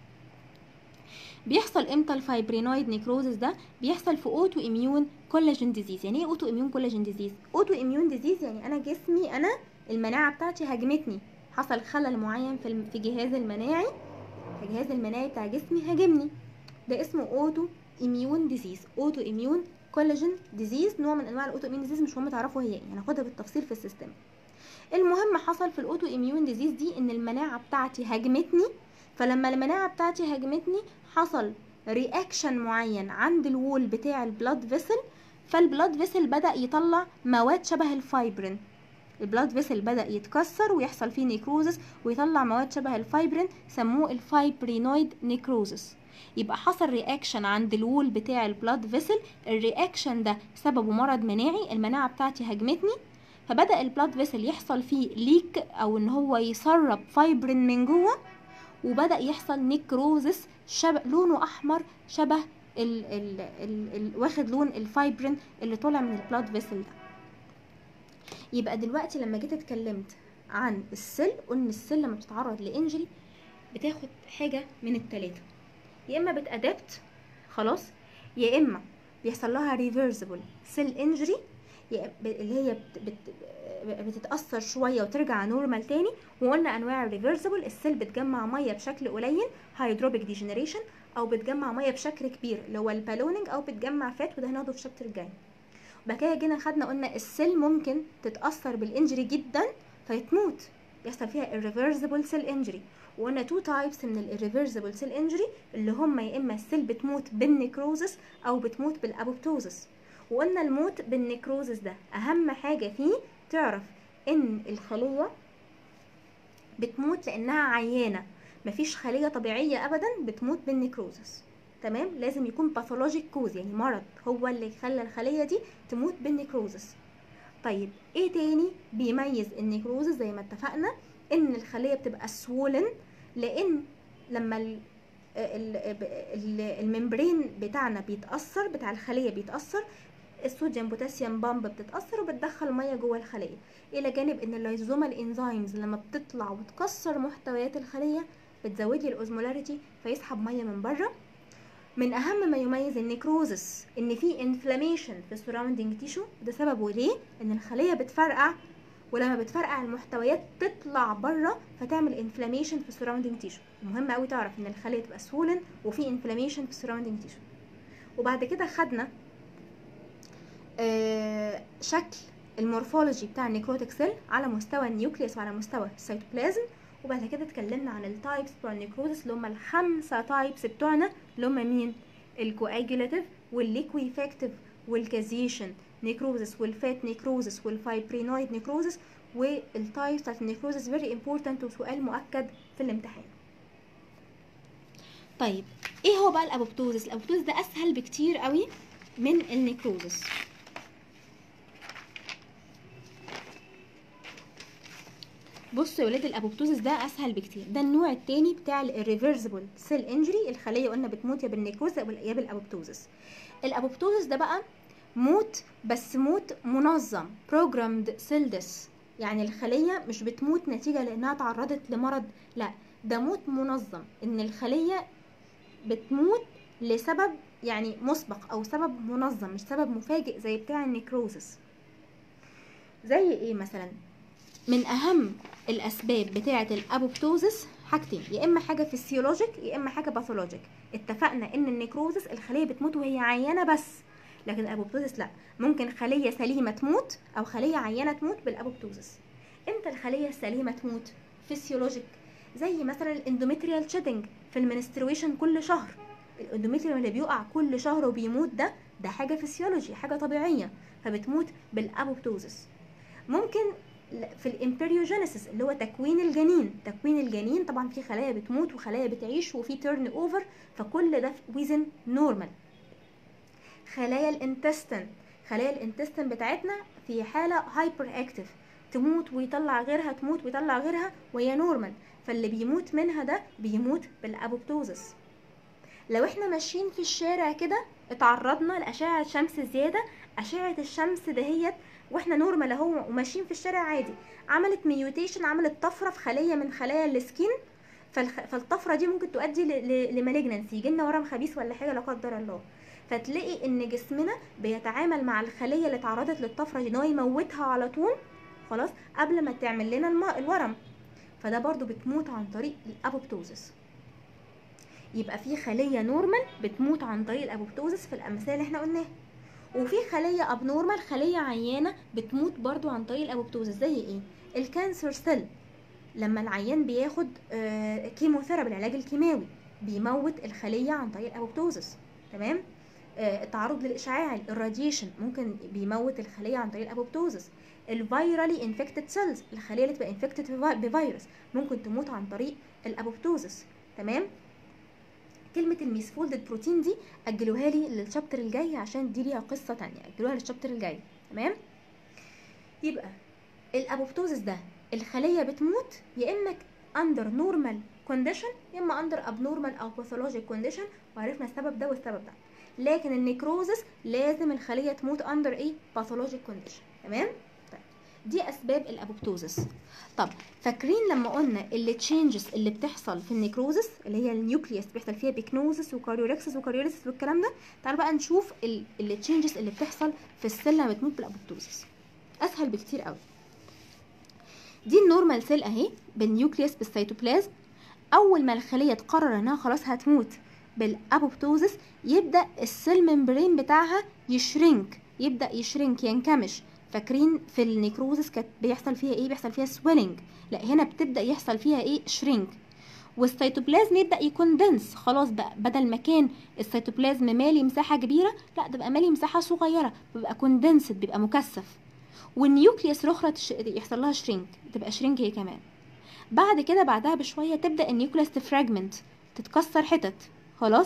بيحصل امتى الفايبرينويد نيكروزس ده بيحصل في اوتو اميون كولاجين ديزيز يعني ايه اوتو اميون كولاجين ديزيز اوتو اميون ديزيز يعني انا جسمي انا المناعه بتاعتي هاجمتني حصل خلل معين في الم- في جهاز المناعي الجهاز المناعي بتاع جسمي هاجمني ده اسمه اوتو اميون ديزيز اوتو اميون كولاجين ديزيز نوع من انواع الاوتو اميون ديزيز مش مهم تعرفوا هي ايه هناخدها بالتفصيل في السيستم المهم حصل في الاوتو اميون ديزيز دي ان المناعه بتاعتي هاجمتني فلما المناعه بتاعتي هاجمتني حصل رياكشن معين عند الوول بتاع البلاد فيسل فالبلاد فيسل بدا يطلع مواد شبه الفايبرين البلاد فيسل بدا يتكسر ويحصل فيه نيكروزس ويطلع مواد شبه الفايبرين سموه الفايبرينويد نيكروزس يبقى حصل رياكشن عند الوول بتاع البلاد فيسل الرياكشن ده سببه مرض مناعي المناعه بتاعتي هجمتني فبدا البلاد فيسل يحصل فيه ليك او ان هو يسرب فايبرين من جوه وبدا يحصل نيكروزس شبه لونه احمر شبه ال ال ال ال واخد لون الفايبرين اللي طالع من البلاد فيسل ده يبقى دلوقتي لما جيت اتكلمت عن السيل قلنا السيل لما بتتعرض لانجري بتاخد حاجه من التلاته يا اما بتادبت خلاص يا اما بيحصل لها ريفرسبل سيل انجري اللي هي بت بت بتتاثر شويه وترجع نورمال تاني وقلنا انواع الريفرسبل السيل بتجمع ميه بشكل قليل هيدروبيك ديجنريشن او بتجمع ميه بشكل كبير اللي هو البالوننج او بتجمع فات وده هناخده في الشابتر الجاي بعد كده جينا خدنا قلنا السيل ممكن تتاثر بالانجري جدا فتموت يحصل فيها irreversible cell injury وقلنا تو تايبس من الirreversible cell injury اللي هم يا اما السيل بتموت بالنيكروزس او بتموت بالابوبتوزس وقلنا الموت بالنيكروزس ده اهم حاجه فيه تعرف ان الخليه بتموت لانها عيانه مفيش خليه طبيعيه ابدا بتموت بالنيكروزس تمام لازم يكون باثولوجيك كوز يعني مرض هو اللي خلى الخليه دي تموت بالنيكروزس طيب ايه تاني بيميز النيكروزس زي ما اتفقنا ان الخليه بتبقى سوولن لان لما ال ال ال الممبرين بتاعنا بيتاثر بتاع الخليه بيتاثر الصوديوم بوتاسيوم بامب بتتاثر وبتدخل ميه جوه الخليه الى جانب ان اللايزومال انزيمز لما بتطلع وتكسر محتويات الخليه بتزود لي الاوزمولاريتي فيسحب ميه من بره من اهم ما يميز النيكروزس ان في انفلاميشن في السراوندينج تيشو ده سببه ليه ان الخليه بتفرقع ولما بتفرقع المحتويات تطلع بره فتعمل انفلاميشن في السراوندينج تيشو مهم قوي تعرف ان الخليه تبقى سولن وفي انفلاميشن في السراوندينج تيشو وبعد كده خدنا آه شكل المورفولوجي بتاع النيكروتيك سيل على مستوى النيوكليوس وعلى مستوى السيتوبلازم وبعد كده اتكلمنا عن التايبس بتوع النيكروزس اللي هم الخمسه تايبس بتوعنا اللي هم مين الكواجولاتيف والليكويفاكتيف والكازيشن نيكروزس والفات نيكروزس والفايبرينويد نيكروزس والتايبس بتاعت النيكروزس فيري امبورتنت وسؤال مؤكد في الامتحان طيب ايه هو بقى الابوبتوزس الابوبتوزس ده اسهل بكتير قوي من النيكروزس بصوا يا ولاد الابوبتوزس ده اسهل بكتير ده النوع التاني بتاع الريفرسبل سيل انجري الخليه قلنا بتموت يا بالنيكروز يا بالابوبتوزس الابوبتوزس ده بقى موت بس موت منظم programmed cell death يعني الخلية مش بتموت نتيجة لأنها تعرضت لمرض لا ده موت منظم إن الخلية بتموت لسبب يعني مسبق أو سبب منظم مش سبب مفاجئ زي بتاع النيكروزس زي إيه مثلا من أهم الأسباب بتاعة الأبوبتوزس حاجتين يا إما حاجة فيسيولوجيك يا إما حاجة باثولوجيك اتفقنا إن النيكروزس الخلية بتموت وهي عيانة بس لكن الابوبتوزس لا ممكن خليه سليمه تموت او خليه عيانه تموت بالابوبتوزس امتى الخليه السليمه تموت فيسيولوجيك زي مثلا الاندوميتريال شيدنج في المنسترويشن كل شهر الاندوميتريال اللي بيقع كل شهر وبيموت ده ده حاجه فيسيولوجي حاجه طبيعيه فبتموت بالابوبتوزس ممكن في الامبريوجينيسيس اللي هو تكوين الجنين تكوين الجنين طبعا في خلايا بتموت وخلايا بتعيش وفي تيرن اوفر فكل ده ويزن نورمال خلايا الانتستين خلايا الانتستين بتاعتنا في حاله هايبر اكتف تموت ويطلع غيرها تموت ويطلع غيرها وهي نورمال فاللي بيموت منها ده بيموت بالابوبتوزس لو احنا ماشيين في الشارع كده اتعرضنا لاشعه شمس زياده اشعه الشمس دهيت واحنا نورمال اهو وماشيين في الشارع عادي عملت ميوتيشن عملت طفره في خليه من خلايا السكين فالخ... فالطفره دي ممكن تؤدي لمالجنسي يجي لنا ورم خبيث ولا حاجه لا قدر الله فتلاقي ان جسمنا بيتعامل مع الخليه اللي اتعرضت للطفره دي ان هو يموتها على طول خلاص قبل ما تعمل لنا الم... الورم فده برضو بتموت عن طريق الابوبتوزس يبقى في خليه نورمال بتموت عن طريق الابوبتوزس في الامثله اللي احنا قلناها وفي خليه ابنورمال خليه عيانه بتموت برضو عن طريق الابوبتوزس زي ايه الكانسر سيل لما العيان بياخد آه كيموثيرابي العلاج الكيماوي بيموت الخليه عن طريق الابوبتوزس تمام آه، التعرض للاشعاع الراديشن ممكن بيموت الخليه عن طريق الابوبتوزس الفيرالي انفكتد سيلز الخليه اللي تبقى انفكتد بفيروس ممكن تموت عن طريق الابوبتوزس تمام كلمة الميسفولدد بروتين دي أجلوها لي للشابتر الجاي عشان دي ليها قصة تانية أجلوها للشابتر الجاي تمام يبقى الابوبتوزس ده الخلية بتموت يا إما under normal condition يا إما under abnormal أو pathologic condition وعرفنا السبب ده والسبب ده لكن النيكروزس لازم الخلية تموت under ايه pathologic condition تمام طيب دي أسباب الابوبتوزس طب فاكرين لما قلنا اللي تشينجز اللي بتحصل في النيكروزس اللي هي النيوكليوس بيحصل فيها بيكنوزس وكاريوركسس وكاريوليسيس والكلام ده تعالوا بقى نشوف اللي تشينجز اللي بتحصل في السيل لما بتموت بالابوبتوزس اسهل بكتير قوي دي النورمال سيل اهي بالنيوكليوس بالسيتوبلازم اول ما الخليه تقرر انها خلاص هتموت بالابوبتوزس يبدا السيل ممبرين بتاعها يشرنك يبدا يشرنك ينكمش فاكرين في النيكروزس كانت بيحصل فيها ايه بيحصل فيها سويلنج لا هنا بتبدا يحصل فيها ايه شرينك والسيتوبلازم يبدا يكوندنس خلاص بقى بدل ما كان السيتوبلازم مالي مساحه كبيره لا ده بقى مالي مساحه صغيره بيبقى كوندنسد بيبقى مكثف والنيوكليوس الاخرى تش... يحصل لها شرينك تبقى شرينك هي كمان بعد كده بعدها بشويه تبدا النيوكليوس تفراجمنت تتكسر حتت خلاص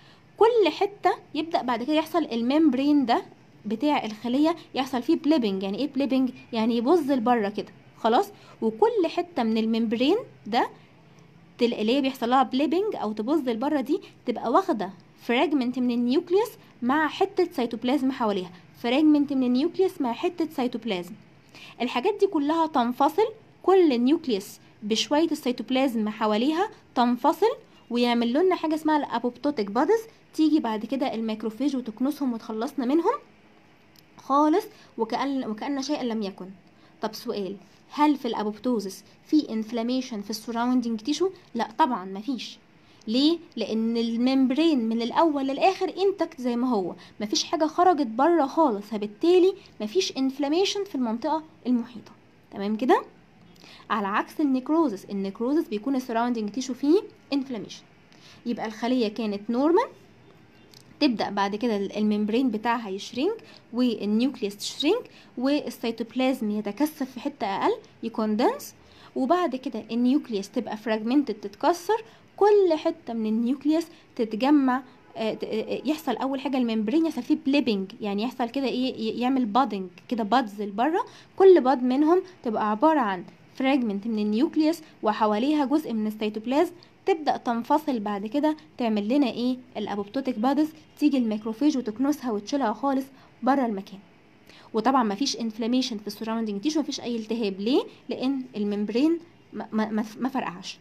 كل حته يبدا بعد كده يحصل الممبرين ده بتاع الخليه يحصل فيه بليبنج يعني ايه بليبنج يعني يبظ لبره كده خلاص وكل حته من الممبرين ده اللي هي بيحصل لها بليبنج او تبظ لبره دي تبقى واخده فراجمنت من النيوكليوس مع حته سيتوبلازم حواليها فراجمنت من النيوكليوس مع حته سيتوبلازم الحاجات دي كلها تنفصل كل النيوكليوس بشويه السيتوبلازم حواليها تنفصل ويعمل لنا حاجه اسمها الابوبتوتيك بادز تيجي بعد كده الميكروفيج وتكنسهم وتخلصنا منهم خالص وكأن وكأن شيئا لم يكن طب سؤال هل في الابوبتوزس في انفلاميشن في السراوندينج تيشو لا طبعا مفيش ليه لان الممبرين من الاول للاخر انتكت زي ما هو مفيش حاجه خرجت بره خالص فبالتالي مفيش انفلاميشن في المنطقه المحيطه تمام كده على عكس النيكروزس النيكروزس بيكون السراوندينج تيشو فيه انفلاميشن يبقى الخليه كانت نورمال تبدا بعد كده الممبرين بتاعها يشرينك والنيوكليوس تشرينك والسيتوبلازم يتكثف في حته اقل يكوندنس وبعد كده النيوكليوس تبقى فراجمنتد تتكسر كل حته من النيوكليوس تتجمع يحصل اول حاجه الممبرين يحصل فيه بليبنج يعني يحصل كده ايه يعمل بادنج كده بادز لبره كل باد منهم تبقى عباره عن فراجمنت من النيوكليوس وحواليها جزء من السيتوبلازم تبدا تنفصل بعد كده تعمل لنا ايه الابوبتوتيك بادز تيجي الميكروفيج وتكنسها وتشيلها خالص بره المكان وطبعا مفيش انفلاميشن في السراوندينج تيشو مفيش اي التهاب ليه لان الممبرين ما, ما, ما فرقعش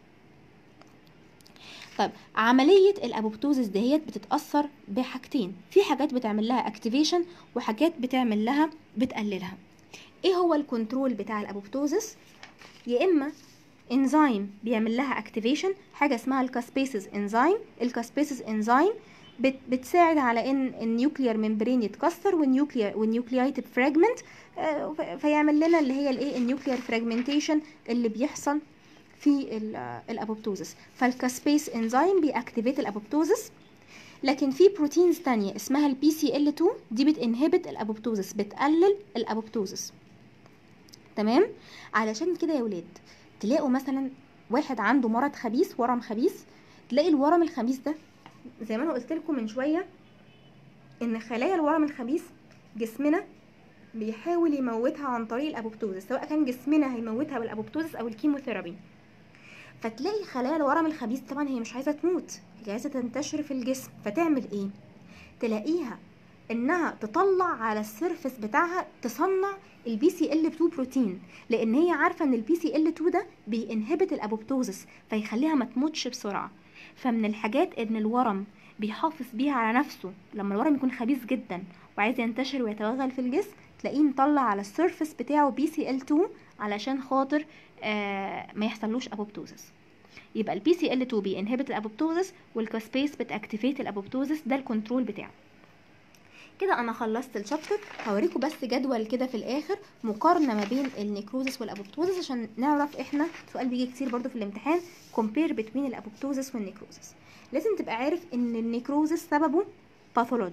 طيب عملية الابوبتوزس دهيت بتتأثر بحاجتين في حاجات بتعمل لها اكتيفيشن وحاجات بتعمل لها بتقللها ايه هو الكنترول بتاع الابوبتوزس يا اما انزيم بيعمل لها اكتيفيشن حاجه اسمها الكاسبيسز انزيم الكاسبيسز انزيم بت بتساعد على ان النيوكليير ممبرين يتكسر والنيوكليير والنيوكلياي تبقى فراجمنت فيعمل لنا اللي هي الايه النيوكليير فراجمنتيشن اللي بيحصل في الابوبتوزس فالكاسبيس انزيم بيأكتيفيت الابوبتوزس لكن في بروتينز تانية اسمها البي سي ال 2 دي بتنهبت الابوبتوزس بتقلل الابوبتوزس تمام علشان كده يا ولاد تلاقوا مثلا واحد عنده مرض خبيث ورم خبيث تلاقي الورم الخبيث ده زي ما انا قلت لكم من شويه ان خلايا الورم الخبيث جسمنا بيحاول يموتها عن طريق الابوبتوزس سواء كان جسمنا هيموتها بالابوبتوزس او الكيموثيرابي فتلاقي خلايا الورم الخبيث طبعا هي مش عايزه تموت هي عايزه تنتشر في الجسم فتعمل ايه تلاقيها انها تطلع على السيرفس بتاعها تصنع البي سي ال 2 بروتين لان هي عارفه ان البي سي ال 2 ده بينهبت الابوبتوزس فيخليها ما تموتش بسرعه فمن الحاجات ان الورم بيحافظ بيها على نفسه لما الورم يكون خبيث جدا وعايز ينتشر ويتوغل في الجسم تلاقيه مطلع على السيرفس بتاعه بي سي ال 2 علشان خاطر آه ما يحصلوش ابوبتوزس يبقى البي سي ال 2 بينهبت الابوبتوزس والكاسبيس بتاكتيفيت الابوبتوزس ده الكنترول بتاعه كده انا خلصت الشابتر هوريكم بس جدول كده في الاخر مقارنه ما بين النيكروزس والابوبتوزس عشان نعرف احنا سؤال بيجي كتير برضو في الامتحان كومبير بين الابوبتوزس والنيكروزس لازم تبقى عارف ان النيكروزس سببه باثولوجيك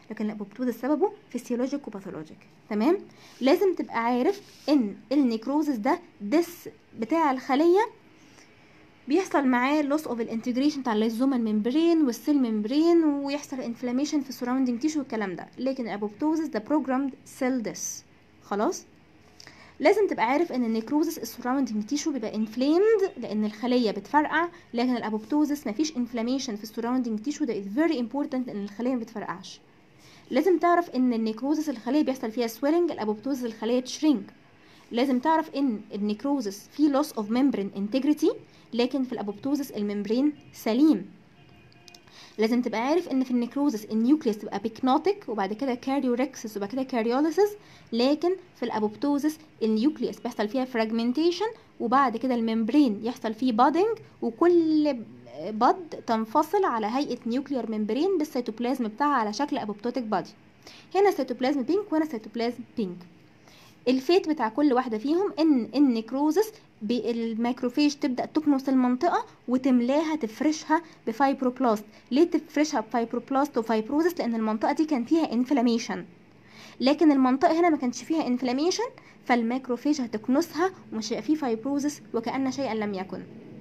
لكن الابوبتوزس سببه فيسيولوجيك وباثولوجيك تمام لازم تبقى عارف ان النيكروزس ده دس بتاع الخليه بيحصل معاه لوس اوف الانتجريشن بتاع اللايزومال ممبرين والسيل ممبرين ويحصل انفلاميشن في السراوندينج تيشو والكلام ده لكن الابوبتوزس ده بروجرامد سيل ديس خلاص لازم تبقى عارف ان النيكروزس السراوندينج تيشو بيبقى انفليمد لان الخليه بتفرقع لكن الابوبتوزس مفيش انفلاميشن في السراوندينج تيشو ده از فيري امبورتنت ان الخليه ما بتفرقعش لازم تعرف ان النيكروزس الخليه بيحصل فيها سويلنج الابوبتوزس الخليه تشرينك لازم تعرف ان النيكروزس فيه لوس اوف ممبرين انتجريتي لكن في الابوبتوزس الممبرين سليم لازم تبقى عارف ان في النيكروزس النيوكليوس تبقى بيكنوتيك وبعد كده كاريوركسس وبعد كده كاريوليسيس لكن في الابوبتوزس النيوكليوس بيحصل فيها فراجمنتيشن وبعد كده الممبرين يحصل فيه بادنج وكل باد تنفصل على هيئه نيوكليير ممبرين بالسيتوبلازم بتاعها على شكل ابوبتوتيك بادي هنا سيتوبلازم بينك وهنا سيتوبلازم بينك الفيت بتاع كل واحده فيهم ان النيكروزس الميكروفيج تبدا تكنس المنطقه وتملاها تفرشها بفايبروبلاست ليه تفرشها بفايبروبلاست وفايبروزس لان المنطقه دي كان فيها انفلاميشن لكن المنطقه هنا ما كانش فيها انفلاميشن فالميكروفيج هتكنسها ومش هيبقى فيه فايبروزس وكأن شيئا لم يكن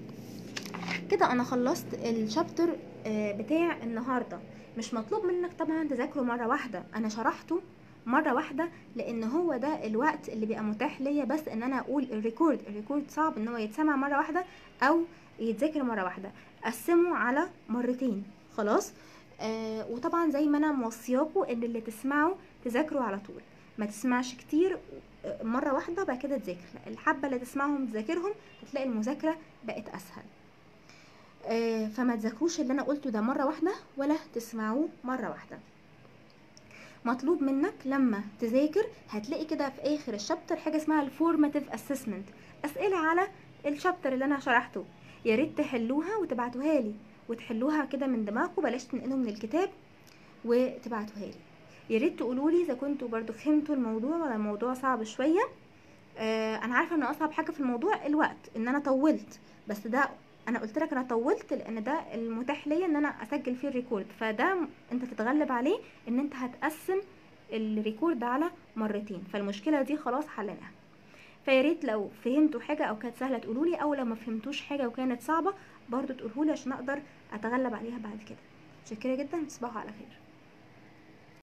كده انا خلصت الشابتر بتاع النهارده مش مطلوب منك طبعا تذاكره مره واحده انا شرحته مره واحده لان هو ده الوقت اللي بيبقى متاح ليا بس ان انا اقول الريكورد الريكورد صعب ان هو يتسمع مره واحده او يتذاكر مره واحده قسمه على مرتين خلاص آه وطبعا زي ما انا موصياكوا ان اللي تسمعوا تذاكروا على طول ما تسمعش كتير مره واحده وبعد كده تذاكر الحبه اللي تسمعهم تذاكرهم هتلاقي المذاكره بقت اسهل آه فما تذاكروش اللي انا قلته ده مره واحده ولا تسمعوه مره واحده مطلوب منك لما تذاكر هتلاقي كده في اخر الشابتر حاجه اسمها الفورماتيف اسسمنت اسئله على الشابتر اللي انا شرحته يا ريت تحلوها وتبعتوها لي وتحلوها كده من دماغكم بلاش تنقلوا من الكتاب وتبعتوها لي يا ريت تقولوا لي اذا كنتوا برضو فهمتوا الموضوع ولا الموضوع صعب شويه آه انا عارفه ان اصعب حاجه في الموضوع الوقت ان انا طولت بس ده انا قلت لك انا طولت لان ده المتاح ليا ان انا اسجل فيه الريكورد فده انت تتغلب عليه ان انت هتقسم الريكورد على مرتين فالمشكله دي خلاص حليناها فيا ريت لو فهمتوا حاجه او كانت سهله تقولوا لي او لو ما فهمتوش حاجه وكانت صعبه برضو تقولوا لي عشان اقدر اتغلب عليها بعد كده متشكره جدا تصبحوا على خير